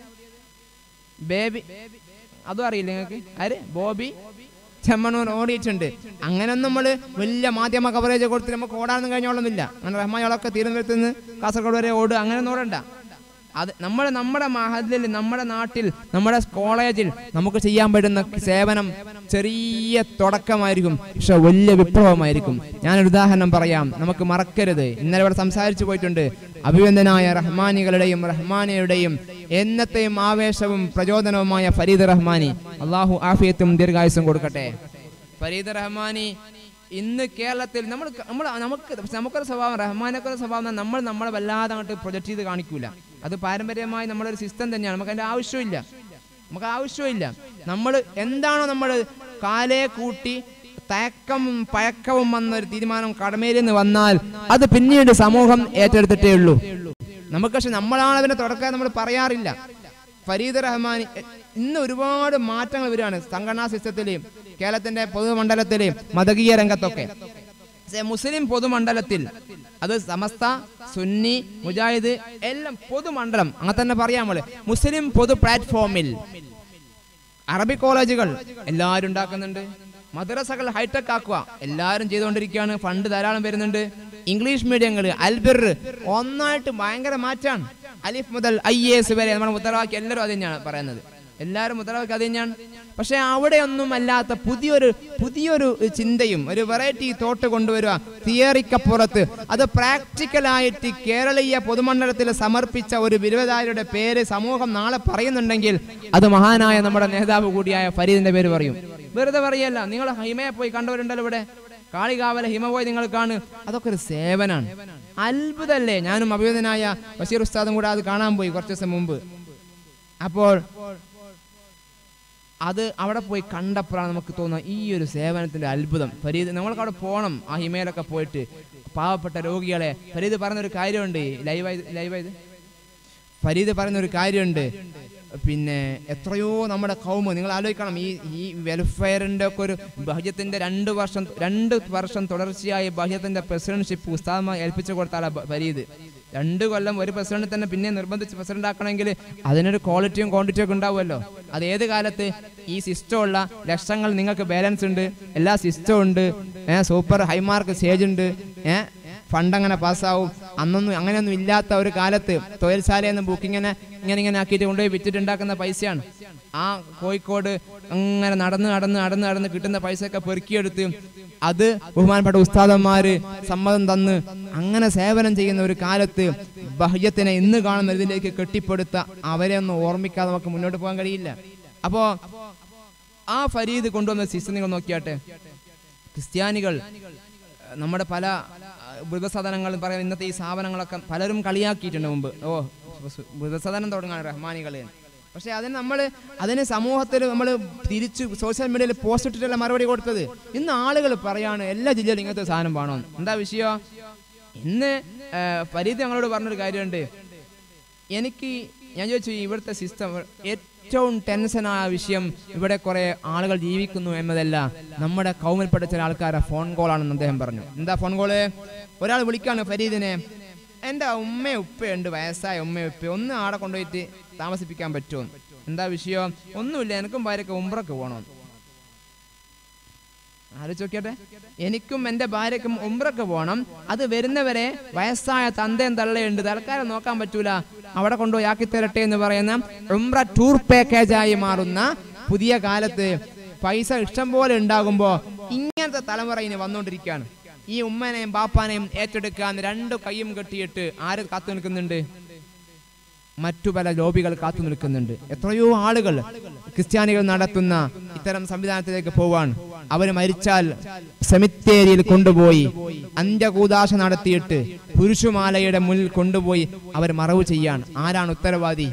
ബേബി അതും അറിയില്ല നിങ്ങൾക്ക് ആര് ബോബി ചെമ്മണൂർ ഓടിയിട്ടുണ്ട് അങ്ങനെയൊന്നും നമ്മൾ വലിയ മാധ്യമ കവറേജ് കൊടുത്തിട്ട് നമുക്ക് ഓടാനൊന്നും കഴിഞ്ഞോളൊന്നുമില്ല അങ്ങനെ റഹ്മാനോളൊക്കെ തിരുവനന്തപുരത്ത് നിന്ന് കാസർഗോഡ് വരെ ഓടുക അങ്ങനെ ഓടണ്ട അത് നമ്മുടെ നമ്മുടെ മഹലിൽ നമ്മുടെ നാട്ടിൽ നമ്മുടെ കോളേജിൽ നമുക്ക് ചെയ്യാൻ പറ്റുന്ന സേവനം ചെറിയ തുടക്കമായിരിക്കും പക്ഷെ വലിയ വിപ്ലവമായിരിക്കും ഞാനൊരു ഉദാഹരണം പറയാം നമുക്ക് മറക്കരുത് ഇന്നലെ ഇവിടെ സംസാരിച്ചു പോയിട്ടുണ്ട് അഭിവന്ദനായ റഹ്മാനികളുടെയും റഹ്മാനിയുടെയും എന്നത്തെയും ആവേശവും പ്രചോദനവുമായ ഫരീദ് റഹ്മാനി അള്ളാഹു ആഫിയത്തും ദീർഘായുസും കൊടുക്കട്ടെ ഫരീദ് റഹ്മാനി ഇന്ന് കേരളത്തിൽ നമ്മൾ നമ്മൾ നമുക്ക് നമുക്കൊരു സ്വഭാവം റഹ്മാനൊക്കെ ഒരു സ്വഭാവം എന്നാൽ നമ്മൾ നമ്മളെ വല്ലാതെ അങ്ങോട്ട് പ്രൊജക്ട് ചെയ്ത് കാണിക്കൂല അത് പാരമ്പര്യമായി നമ്മളൊരു സിസ്റ്റം തന്നെയാണ് നമുക്ക് അതിൻ്റെ ആവശ്യമില്ല നമുക്ക് ആവശ്യമില്ല നമ്മൾ എന്താണോ നമ്മൾ കാലേ കൂട്ടി തയക്കവും പയക്കവും വന്നൊരു തീരുമാനം കടമയിൽ നിന്ന് വന്നാൽ അത് പിന്നീട് സമൂഹം ഏറ്റെടുത്തിട്ടേ ഉള്ളൂ നമുക്ക് പക്ഷെ നമ്മളാണ് അതിനെ തുടക്കാൻ നമ്മൾ പറയാറില്ല ഫരീദ് റഹ്മാൻ എ- ഇന്ന് ഒരുപാട് മാറ്റങ്ങൾ വരികയാണ് സംഘടനാ സിസ്റ്റത്തിലെയും കേരളത്തിന്റെ പൊതുമണ്ഡലത്തിലെയും മതകീയ രംഗത്തൊക്കെ പക്ഷേ മുസ്ലിം പൊതുമണ്ഡലത്തിൽ അത് സമസ്ത സുന്നി മുജാഹിദ് എല്ലാം പൊതുമണ്ഡലം അങ്ങനെ തന്നെ പറയാം നമ്മള് മുസ്ലിം പൊതു പ്ലാറ്റ്ഫോമിൽ അറബി കോളേജുകൾ എല്ലാവരും ഉണ്ടാക്കുന്നുണ്ട് മദ്രസകൾ ഹൈടെക് ആക്കുക എല്ലാവരും ചെയ്തുകൊണ്ടിരിക്കുകയാണ് ഫണ്ട് ധാരാളം വരുന്നുണ്ട് ഇംഗ്ലീഷ് മീഡിയങ്ങൾ അൽബിർ ഒന്നായിട്ട് ഭയങ്കര മാറ്റാണ് അലിഫ് മുതൽ ഐ എസ് വരെ നമ്മുടെ മുദ്രാവാക്യം എല്ലാവരും അത് തന്നെയാണ് പറയുന്നത് എല്ലാവരും മുദ്രാവാക്യം അത് തന്നെയാണ് പക്ഷെ അവിടെ ഒന്നും അല്ലാത്ത പുതിയൊരു പുതിയൊരു ചിന്തയും ഒരു വെറൈറ്റി തോട്ട് കൊണ്ടുവരിക തിയറിക്കപ്പുറത്ത് അത് പ്രാക്ടിക്കലായിട്ട് കേരളീയ പൊതുമണ്ഡലത്തിൽ സമർപ്പിച്ച ഒരു ബിരുദധാരിയുടെ പേര് സമൂഹം നാളെ പറയുന്നുണ്ടെങ്കിൽ അത് മഹാനായ നമ്മുടെ നേതാവ് കൂടിയായ ഫരീദിന്റെ പേര് പറയും വെറുതെ പറയല്ല നിങ്ങൾ ഹിമയെ പോയി കണ്ടവരുണ്ടല്ലോ ഇവിടെ കാളികാവല ഹിമ പോയി നിങ്ങൾ കാണു അതൊക്കെ ഒരു സേവനാണ് അത്ഭുതല്ലേ ഞാനും അഭിവേദനായ ബഷീർ ഉസ്താദും കൂടെ അത് കാണാൻ പോയി കുറച്ച് ദിവസം മുമ്പ് അപ്പോൾ അത് അവിടെ പോയി കണ്ടപ്പോഴാണ് നമുക്ക് തോന്നുന്നത് ഈ ഒരു സേവനത്തിന്റെ അത്ഭുതം ഫരീദ് നമ്മൾക്ക് അവിടെ പോകണം ആ ഹിമയിലൊക്കെ പോയിട്ട് പാവപ്പെട്ട രോഗികളെ ഫരീദ് പറഞ്ഞൊരു കാര്യമുണ്ട് ലൈവായത് ലൈവായത് ഫരീദ് പറയുന്ന ഒരു കാര്യമുണ്ട് പിന്നെ എത്രയോ നമ്മുടെ കൗമ് നിങ്ങൾ ആലോചിക്കണം ഈ ഈ വെൽഫെയറിന്റെ ഒക്കെ ഒരു ബഹ്യത്തിന്റെ രണ്ട് വർഷം രണ്ട് വർഷം തുടർച്ചയായി ബഹ്യത്തിന്റെ പ്രസിഡന്റ്ഷിപ്പ് ഉസ്താദ് ഏൽപ്പിച്ചു കൊടുത്ത ആളാ ബ- ഫരീദ് രണ്ട് കൊല്ലം ഒരു പ്രസിഡന്റ് തന്നെ പിന്നെ നിർബന്ധിച്ച് പ്രസിഡന്റ് ആക്കണമെങ്കിൽ അതിനൊരു ക്വാളിറ്റിയും ക്വാണ്ടിറ്റിയും ഒക്കെ ഉണ്ടാവുമല്ലോ അത് ഏത് കാലത്ത് ഈ സിസ്റ്റം ഉള്ള ലക്ഷങ്ങൾ നിങ്ങൾക്ക് ബാലൻസ് ഉണ്ട് എല്ലാ സിസ്റ്റം ഉണ്ട് ഏഹ് സൂപ്പർ ഹൈമാർക്ക് സ്റ്റേജ് ഉണ്ട് ഏഹ് ഫണ്ട് അങ്ങനെ പാസ്സാവും അന്നൊന്നും അങ്ങനെയൊന്നും ഇല്ലാത്ത ഒരു കാലത്ത് തൊഴിൽശാലയിൽ നിന്ന് ബുക്കിങ്ങനെ ഇങ്ങനെ ഇങ്ങനെ ആക്കിയിട്ട് കൊണ്ടുപോയി വിറ്റിട്ടുണ്ടാക്കുന്ന പൈസയാണ് ആ കോഴിക്കോട് അങ്ങനെ നടന്ന് നടന്ന് നടന്ന് നടന്ന് കിട്ടുന്ന പൈസയൊക്കെ പെറുക്കിയെടുത്ത് അത് ബഹുമാനപ്പെട്ട ഉസ്താദന്മാര് സമ്മതം തന്ന് അങ്ങനെ സേവനം ചെയ്യുന്ന ഒരു കാലത്ത് ബഹ്യത്തിനെ ഇന്ന് കാണുന്ന ഇതിലേക്ക് കെട്ടിപ്പടുത്ത അവരെ ഒന്നും ഓർമ്മിക്കാതെ നമുക്ക് മുന്നോട്ട് പോകാൻ കഴിയില്ല അപ്പോ ആ ഫരീദ് കൊണ്ടുവന്ന സിസ്റ്റം നിങ്ങൾ നോക്കിയാട്ടെ ക്രിസ്ത്യാനികൾ ഏഹ്, നമ്മുടെ പല വൃതസദനങ്ങളും പറയാം ഇന്നത്തെ ഈ സ്ഥാപനങ്ങളൊക്കെ പലരും കളിയാക്കിയിട്ടുണ്ട് മുമ്പ് ഓ വൃതസദനം തുടങ്ങാണ് റഹ്മാനികൾ പക്ഷെ അതിന് നമ്മൾ അതിന് സമൂഹത്തിൽ നമ്മൾ തിരിച്ച് സോഷ്യൽ മീഡിയയിൽ പോസ്റ്റ് ഇട്ടിട്ടല്ല മറുപടി കൊടുത്തത് ഇന്ന് ആളുകൾ പറയാണ് എല്ലാ ജില്ലയിലും ഇങ്ങനത്തെ സാധനം വേണമെന്ന് എന്താ വിഷയം ഇന്ന് ഏഹ്, ഫരീദ് ഞങ്ങളോട് പറഞ്ഞൊരു കാര്യമുണ്ട് എനിക്ക് ഞാൻ ചോദിച്ചു ഇവിടുത്തെ സിസ്റ്റം ഏറ്റവും ടെൻഷനായ വിഷയം ഇവിടെ കുറെ ആളുകൾ ജീവിക്കുന്നു എന്നതല്ല നമ്മുടെ കൗമിൽപ്പെട്ട ചില ആൾക്കാരെ ഫോൺ കോളാണെന്ന് അദ്ദേഹം പറഞ്ഞു എന്താ ഫോൺ കോള് ഒരാൾ വിളിക്കാണ് ഫരീദിനെ എൻ്റെ ഉമ്മ ഉപ്പയുണ്ട് വയസ്സായ ഉമ്മ ഉപ്പ ഒന്ന് ആടെ കൊണ്ടുപോയിട്ട് താമസിപ്പിക്കാൻ പറ്റുമോ എന്താ വിഷയം ഒന്നുമില്ല എനിക്കും ഭാര്യയ്ക്ക് ഉമ്പ്രക്ക് പോകണമെന്ന് ആലോചിച്ച് നോക്കിയാട്ടെ എനിക്കും എൻ്റെ ഭാര്യയ്ക്കും ഉംറക്ക് പോകണം അത് വരുന്നവരെ വയസ്സായ തന്തയും തള്ളയുണ്ട് തൽക്കാലം നോക്കാൻ പറ്റൂല അവിടെ കൊണ്ടുപോയി ആക്കി തരട്ടെ എന്ന് പറയുന്ന ഉംറ ടൂർ പാക്കേജായി മാറുന്ന പുതിയ കാലത്ത് പൈസ ഇഷ്ടം പോലെ ഉണ്ടാകുമ്പോ ഇങ്ങനത്തെ തലമുറ ഇനി വന്നുകൊണ്ടിരിക്കുകയാണ് ഈ ഉമ്മനെയും ബാപ്പാനെയും ഏറ്റെടുക്കാൻ രണ്ടു കൈയും കെട്ടിയിട്ട് ആര് കാത്തു നിൽക്കുന്നുണ്ട് മറ്റു പല ലോബികൾ കാത്തു നിൽക്കുന്നുണ്ട് എത്രയോ ആളുകൾ ക്രിസ്ത്യാനികൾ നടത്തുന്ന ഇത്തരം സംവിധാനത്തിലേക്ക് പോവാൻ അവർ മരിച്ചാൽ സെമിത്തേരിയിൽ കൊണ്ടുപോയി അന്ത്യകൂദാശ നടത്തിയിട്ട് പുരുഷമാലയുടെ മുന്നിൽ കൊണ്ടുപോയി അവർ മറവ് ചെയ്യാണ് ആരാണ് ഉത്തരവാദി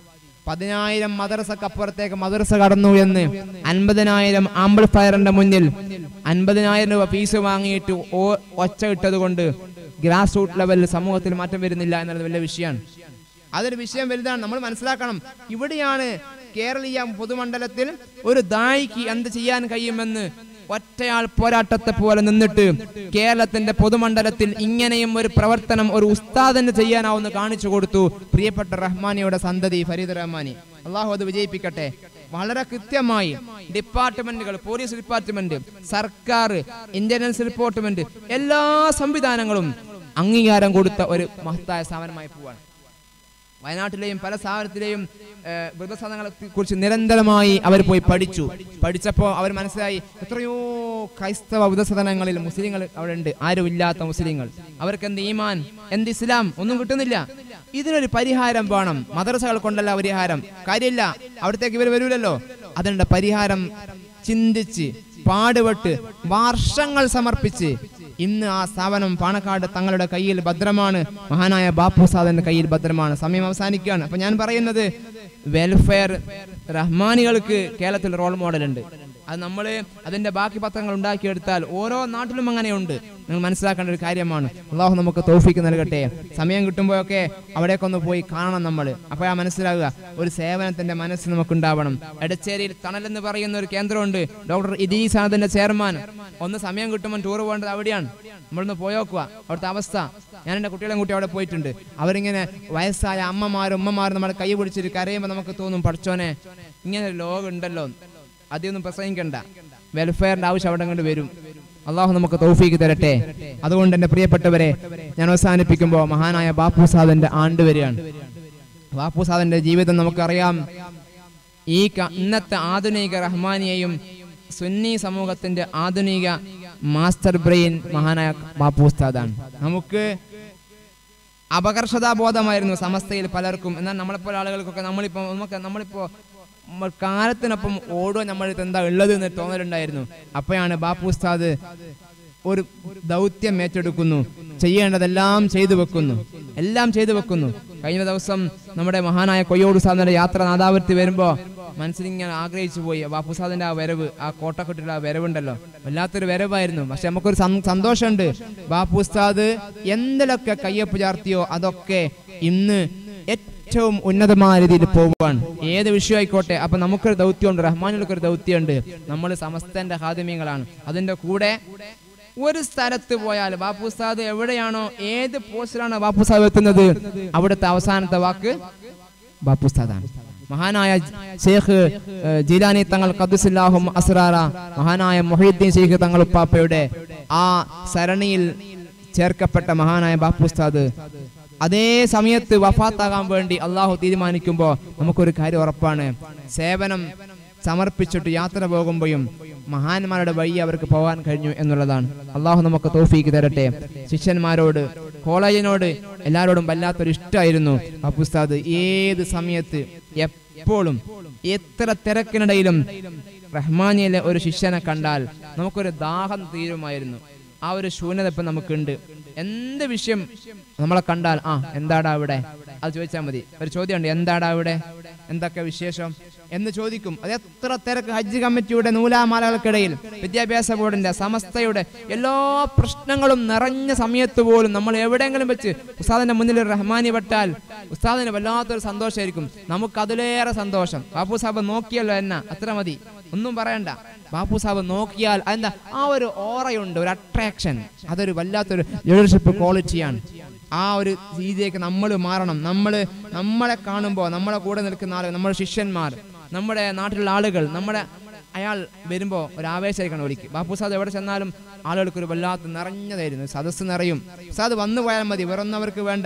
പതിനായിരം മദ്രസക്കപ്പുറത്തേക്ക് മദ്രസ കടന്നു എന്ന് അൻപതിനായിരം ആംബിൾഫയറിന്റെ മുന്നിൽ അൻപതിനായിരം രൂപ ഫീസ് വാങ്ങിയിട്ട് ഓ- ഒച്ച ഇട്ടത് കൊണ്ട് ഗ്രാസ് റൂട്ട് ലെവലിൽ സമൂഹത്തിൽ മാറ്റം വരുന്നില്ല എന്നുള്ളത് വലിയ വിഷയമാണ് അതൊരു വിഷയം വലുതാണ് നമ്മൾ മനസ്സിലാക്കണം ഇവിടെയാണ് കേരളീയ പൊതുമണ്ഡലത്തിൽ ഒരു ദായിക്ക് എന്ത് ചെയ്യാൻ കഴിയുമെന്ന് ഒറ്റയാൾ പോരാട്ടത്തെ പോലെ നിന്നിട്ട് കേരളത്തിന്റെ പൊതുമണ്ഡലത്തിൽ ഇങ്ങനെയും ഒരു പ്രവർത്തനം ഒരു ഉസ്താദിന് ചെയ്യാനാവുന്ന കാണിച്ചു കൊടുത്തു പ്രിയപ്പെട്ട റഹ്മാനിയുടെ സന്തതി ഫരീദ് റഹ്മാനി അള്ളാഹു അത് വിജയിപ്പിക്കട്ടെ വളരെ കൃത്യമായി ഡിപ്പാർട്ട്മെന്റുകൾ പോലീസ് ഡിപ്പാർട്ട്മെന്റ് സർക്കാർ ഇന്റലിജൻസ് ഡിപ്പാർട്ട്മെന്റ് എല്ലാ സംവിധാനങ്ങളും അംഗീകാരം കൊടുത്ത ഒരു മഹത്തായ സ്ഥാപനമായി പോവാണ് വയനാട്ടിലെയും പല സ്ഥാപനത്തിലെയും ഏഹ്, വൃദ്ധസാധനങ്ങളെ കുറിച്ച് നിരന്തരമായി അവർ പോയി പഠിച്ചു പഠിച്ചപ്പോൾ അവർ മനസ്സിലായി എത്രയോ ക്രൈസ്തവ വൃദ്ധസദനങ്ങളിൽ മുസ്ലിങ്ങൾ അവിടെ ഉണ്ട് ആരും ഇല്ലാത്ത മുസ്ലിങ്ങൾ അവർക്ക് എന്ത് ഈമാൻ എന്ത് ഇസ്ലാം ഒന്നും കിട്ടുന്നില്ല ഇതിനൊരു പരിഹാരം വേണം മദ്രസകൾ കൊണ്ടല്ല പരിഹാരം കാര്യമില്ല അവിടത്തേക്ക് ഇവർ വരൂലല്ലോ അതിനുള്ള പരിഹാരം ചിന്തിച്ച് പാടുപെട്ട് വർഷങ്ങൾ സമർപ്പിച്ച് ഇന്ന് ആ സ്ഥാപനം പാണക്കാട് തങ്ങളുടെ കയ്യിൽ ഭദ്രമാണ് മഹാനായ ബാപ്പു സാദന്റെ കയ്യിൽ ഭദ്രമാണ് സമയം അവസാനിക്കുകയാണ് അപ്പൊ ഞാൻ പറയുന്നത് വെൽഫെയർ റഹ്മാനികൾക്ക് കേരളത്തിൽ റോൾ മോഡൽ ഉണ്ട് അത് നമ്മൾ അതിന്റെ ബാക്കി പത്രങ്ങൾ ഉണ്ടാക്കിയെടുത്താൽ ഓരോ നാട്ടിലും അങ്ങനെയുണ്ട് നിങ്ങൾ മനസ്സിലാക്കേണ്ട ഒരു കാര്യമാണ് അള്ളാഹു നമുക്ക് തോഫിക്ക് നൽകട്ടെ സമയം കിട്ടുമ്പോഴൊക്കെ അവിടേക്കൊന്ന് പോയി കാണണം നമ്മൾ അപ്പോഴാ മനസ്സിലാകുക ഒരു സേവനത്തിന്റെ മനസ്സ് നമുക്ക് ഉണ്ടാവണം എടച്ചേരിയിൽ തണലെന്ന് പറയുന്ന ഒരു കേന്ദ്രമുണ്ട് ഡോക്ടർ ഇദീസ് അതിന്റെ ചെയർമാൻ ഒന്ന് സമയം കിട്ടുമ്പോൾ ടൂർ പോകേണ്ടത് അവിടെയാണ് നമ്മളൊന്ന് പോയോക്കുക അവിടുത്തെ അവസ്ഥ ഞാൻ എൻ്റെ കുട്ടികളെയും കൂട്ടി അവിടെ പോയിട്ടുണ്ട് അവരിങ്ങനെ വയസ്സായ അമ്മമാരും ഉമ്മമാരും നമ്മളെ കൈ പിടിച്ചിട്ട് കരയുമ്പോൾ നമുക്ക് തോന്നും പഠിച്ചോനെ ഇങ്ങനെ ഒരു ലോകം ഉണ്ടല്ലോ അതൊന്നും പ്രസംഗിക്കണ്ട വെൽഫെയറിന്റെ ആവശ്യം അവിടെ കൊണ്ട് വരും അള്ളാഹു നമുക്ക് തൗഫീക്ക് തരട്ടെ അതുകൊണ്ട് എൻ്റെ പ്രിയപ്പെട്ടവരെ ഞാൻ അവസാനിപ്പിക്കുമ്പോൾ മഹാനായ ബാപ്പു സാദന്റെ ആണ്ട് വരികയാണ് ബാപ്പു സാദന്റെ ജീവിതം നമുക്കറിയാം ഈ ക- ഇന്നത്തെ ആധുനിക റഹ്മാനിയെയും സുന്നി സമൂഹത്തിന്റെ ആധുനിക മാസ്റ്റർ ബ്രെയിൻ മഹാനായ ബാപ്പു ഉസ്താദാണ് നമുക്ക് അപകർഷതാബോധമായിരുന്നു സമസ്തയിൽ പലർക്കും എന്നാൽ നമ്മളെപ്പോലെ ആളുകൾക്കൊക്കെ നമ്മളിപ്പോ നമുക്ക് നമ്മളിപ്പോ നമ്മൾ കാലത്തിനൊപ്പം ഓടുക നമ്മളിത് എന്താ ഉള്ളത് എന്ന് തോന്നലുണ്ടായിരുന്നു അപ്പോഴാണ് ബാപ്പു ഉസ്താദ് ഒരു ദൗത്യം ഏറ്റെടുക്കുന്നു ചെയ്യേണ്ടതെല്ലാം ചെയ്തു വെക്കുന്നു എല്ലാം ചെയ്തു വെക്കുന്നു കഴിഞ്ഞ ദിവസം നമ്മുടെ മഹാനായ കൊയ്യോട് സാറിന്റെ യാത്ര നാദാപുരത്ത് വരുമ്പോ മനസ്സിലിങ്ങനെ ആഗ്രഹിച്ചു പോയി ബാപ്പു സാദിന്റെ ആ വരവ് ആ കോട്ടക്കെട്ടിലുള്ള ആ വരവുണ്ടല്ലോ വല്ലാത്തൊരു വരവായിരുന്നു പക്ഷെ നമുക്കൊരു സം- സന്തോഷമുണ്ട് ബാപ്പു ഉസ്താദ് എന്തിലൊക്കെ കയ്യൊപ്പ് ചാർത്തിയോ അതൊക്കെ ഇന്ന് ഏറ്റവും ഉന്നതമായ രീതിയിൽ പോവാൻ ഏത് വിഷയമായിക്കോട്ടെ അപ്പൊ നമുക്കൊരു ദൗത്യമുണ്ട് റഹ്മാനുകൾക്ക് ഒരു ദൗത്യമുണ്ട് നമ്മൾ സമസ്തന്റെ ഹാദിമ്യങ്ങളാണ് അതിന്റെ കൂടെ ഒരു സ്ഥലത്ത് പോയാൽ ബാപ്പു ഉസ്താദ് എവിടെയാണോ ഏത് പോസ്റ്റിലാണോ ബാപ്പു ഉസ്താദ് എത്തുന്നത് അവിടുത്തെ അവസാനത്തെ വാക്ക് ബാപ്പു ഉസ്താദാണ് മഹാനായ ഷേഖ് ഏഹ്, ജീലാനി തങ്ങൾ ഖദ്ദുസില്ലാഹും അസ്റാറ മഹാനായ മൊഹീദ്ദീൻ ഷെയ്ഖ് തങ്ങൾ ഉപ്പാപ്പയുടെ ആ സരണിയിൽ ചേർക്കപ്പെട്ട മഹാനായ ബാപ്പു ഉസ്താദ് അതേ സമയത്ത് വഫാത്താകാൻ വേണ്ടി അള്ളാഹു തീരുമാനിക്കുമ്പോൾ നമുക്കൊരു കാര്യം ഉറപ്പാണ് സേവനം സമർപ്പിച്ചിട്ട് യാത്ര പോകുമ്പോഴും മഹാന്മാരുടെ വഴി അവർക്ക് പോകാൻ കഴിഞ്ഞു എന്നുള്ളതാണ് അള്ളാഹു നമുക്ക് തോഫീക്ക് തരട്ടെ ശിഷ്യന്മാരോട് കോളേജിനോട് എല്ലാവരോടും വല്ലാത്തൊരു ഇഷ്ടമായിരുന്നു അപ്പുസ്താദ് ഏത് സമയത്ത് എപ്പോഴും എത്ര തിരക്കിനിടയിലും റഹ്മാനിയിലെ ഒരു ശിഷ്യനെ കണ്ടാൽ നമുക്കൊരു ദാഹം തീരുമായിരുന്നു ആ ഒരു ശൂന്യത ഇപ്പം നമുക്കുണ്ട് എന്ത് വിഷയം നമ്മളെ കണ്ടാൽ ആ എന്താടാ അവിടെ അത് ചോദിച്ചാൽ മതി ഒരു ചോദ്യമുണ്ട് എന്താടാ അവിടെ എന്തൊക്കെ വിശേഷം എന്ന് ചോദിക്കും അത് എത്ര തിരക്ക് ഹജ്ജ് കമ്മിറ്റിയുടെ നൂലാമാലകൾക്കിടയിൽ വിദ്യാഭ്യാസ ബോർഡിന്റെ സമസ്തയുടെ എല്ലാ പ്രശ്നങ്ങളും നിറഞ്ഞ സമയത്ത് പോലും നമ്മൾ എവിടെയെങ്കിലും വെച്ച് ഉസ്താദിന്റെ മുന്നിൽ ഒരു റഹ്മാനി പെട്ടാൽ ഉസ്താദിന് വല്ലാത്തൊരു സന്തോഷമായിരിക്കും നമുക്ക് അതിലേറെ സന്തോഷം ബാപ്പു സാബ് നോക്കിയല്ലോ എന്ന അത്ര മതി ഒന്നും പറയണ്ട ബാപ്പു സാബ് നോക്കിയാൽ അതെന്താ ആ ഒരു ഓറയുണ്ട് ഒരു അട്രാക്ഷൻ അതൊരു വല്ലാത്തൊരു ലീഡർഷിപ്പ് ക്വാളിറ്റിയാണ് ആ ഒരു രീതിയിലേക്ക് നമ്മൾ മാറണം നമ്മൾ നമ്മളെ കാണുമ്പോൾ നമ്മളെ കൂടെ നിൽക്കുന്ന ആളുകൾ നമ്മുടെ ശിഷ്യന്മാർ നമ്മുടെ നാട്ടിലുള്ള ആളുകൾ നമ്മുടെ അയാൾ വരുമ്പോൾ ഒരു ആവേശമായിരിക്കണം ഒലിക്ക് ബാപ്പു സാദ് എവിടെ ചെന്നാലും ആളുകൾക്ക് ഒരു വല്ലാത്ത നിറഞ്ഞതായിരുന്നു സദസ്സ് നിറയും സാദ് വന്നു പോയാൽ മതി വേറൊന്നും അവർക്ക് വേണ്ട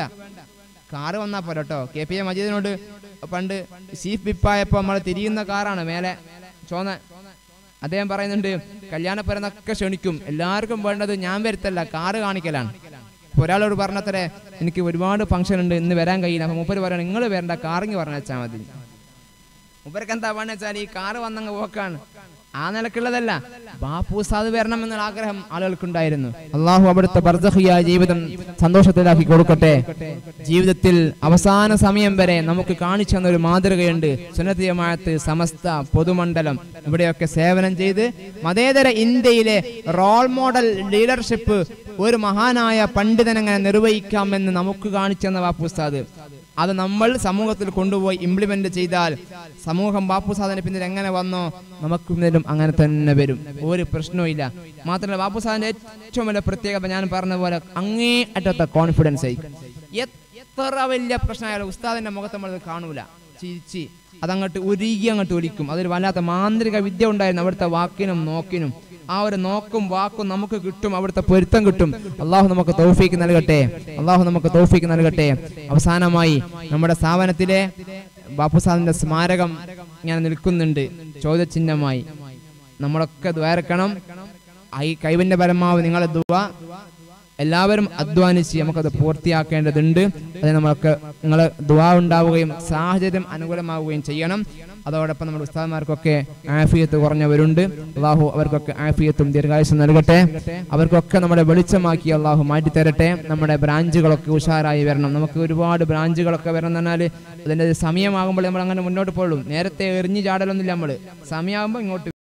കാറ് വന്നാൽ പോരാ കേട്ടോ കെ പി എ മജീദിനോട് പണ്ട് ചീഫ് വിപ്പായപ്പോൾ നമ്മൾ തിരിയുന്ന കാറാണ് മേലെ ചോന്ന അദ്ദേഹം പറയുന്നുണ്ട് കല്യാണപ്പരന്നൊക്കെ ക്ഷണിക്കും എല്ലാവർക്കും വേണ്ടത് ഞാൻ വരുത്തല്ല കാറ് കാണിക്കലാണ് അപ്പൊ ഒരാളോട് പറഞ്ഞത്രേ എനിക്ക് ഒരുപാട് ഫംഗ്ഷൻ ഉണ്ട് ഇന്ന് വരാൻ കഴിയില്ല അപ്പൊ മൂപ്പര് പറയണം നിങ്ങൾ വരണ്ട കാറിങ് പറഞ്ഞു വെച്ചാൽ മതി മൂപ്പർക്ക് എന്താ പറഞ്ഞു വെച്ചാൽ ഈ കാറ് വന്നങ്ങ് പോക്കാണ് ആ നിലക്കുള്ളതല്ല ബാപ്പു സാദ് വരണം എന്നുള്ള ആഗ്രഹം ആളുകൾക്കുണ്ടായിരുന്നു അള്ളാഹു അവിടുത്തെ ബർദഹിയായ ജീവിതം സന്തോഷത്തിലാക്കി കൊടുക്കട്ടെ ജീവിതത്തിൽ അവസാന സമയം വരെ നമുക്ക് കാണിച്ചു തന്ന ഒരു മാതൃകയുണ്ട് സുന്നത്തിയമായത്ത് സമസ്ത പൊതുമണ്ഡലം ഇവിടെയൊക്കെ സേവനം ചെയ്ത് മതേതര ഇന്ത്യയിലെ റോൾ മോഡൽ ലീഡർഷിപ്പ് ഒരു മഹാനായ പണ്ഡിതൻ എങ്ങനെ നിർവഹിക്കാമെന്ന് നമുക്ക് കാണിച്ചു തന്ന ബാപ്പു ഉസ്താദ് അത് നമ്മൾ സമൂഹത്തിൽ കൊണ്ടുപോയി ഇംപ്ലിമെന്റ് ചെയ്താൽ സമൂഹം ബാപ്പു സാദിന്റെ പിന്നിൽ എങ്ങനെ വന്നോ നമുക്ക് പിന്നിലും അങ്ങനെ തന്നെ വരും ഒരു പ്രശ്നവും ഇല്ല മാത്രമല്ല ബാപ്പു സാദിന്റെ ഏറ്റവും വലിയ പ്രത്യേകത ഞാൻ പറഞ്ഞ പോലെ അങ്ങേ അറ്റത്തെ കോൺഫിഡൻസ് ആയി എത്ര വലിയ പ്രശ്നമായാലും ഉസ്താദിന്റെ മുഖത്ത് നമ്മൾ കാണൂല ചിരിച്ച് അതങ്ങോട്ട് ഉരുകി അങ്ങോട്ട് ഒലിക്കും അതൊരു വല്ലാത്ത മാന്ത്രിക വിദ്യ ഉണ്ടായിരുന്നു അവിടുത്തെ വാക്കിനും നോക്കിനും ആ ഒരു നോക്കും വാക്കും നമുക്ക് കിട്ടും അവിടുത്തെ പൊരുത്തം കിട്ടും അള്ളാഹു നമുക്ക് തൗഫീക്ക് നൽകട്ടെ അള്ളാഹു നമുക്ക് തൗഫീക്ക് നൽകട്ടെ അവസാനമായി നമ്മുടെ സ്ഥാപനത്തിലെ ബാപ്പുസാദിന്റെ സ്മാരകം ഇങ്ങനെ നിൽക്കുന്നുണ്ട് ചോദ്യചിഹ്നമായി നമ്മളൊക്കെ ദ്വാരക്കണം ഈ കൈവിന്റെ പരമാവധി നിങ്ങളെ ദുവ എല്ലാവരും അധ്വാനിച്ച് നമുക്കത് പൂർത്തിയാക്കേണ്ടതുണ്ട് അതിന് നമ്മൾക്ക് നിങ്ങൾ ദുവാ ഉണ്ടാവുകയും സാഹചര്യം അനുകൂലമാവുകയും ചെയ്യണം അതോടൊപ്പം നമ്മുടെ ഉസ്താദന്മാർക്കൊക്കെ ആഫിയത്ത് കുറഞ്ഞവരുണ്ട് അള്ളാഹു അവർക്കൊക്കെ ആഫിയത്തും ദീർഘായുസം നൽകട്ടെ അവർക്കൊക്കെ നമ്മുടെ വെളിച്ചമാക്കി അള്ളാഹു മാറ്റിത്തരട്ടെ നമ്മുടെ ബ്രാഞ്ചുകളൊക്കെ ഉഷാറായി വരണം നമുക്ക് ഒരുപാട് ബ്രാഞ്ചുകളൊക്കെ വരണം എന്ന് പറഞ്ഞാൽ അതിൻ്റെ സമയമാകുമ്പോൾ നമ്മൾ അങ്ങനെ മുന്നോട്ട് പോകുള്ളൂ നേരത്തെ എറിഞ്ഞു ചാടലൊന്നുമില്ല നമ്മൾ സമയമാകുമ്പോൾ ഇങ്ങോട്ട്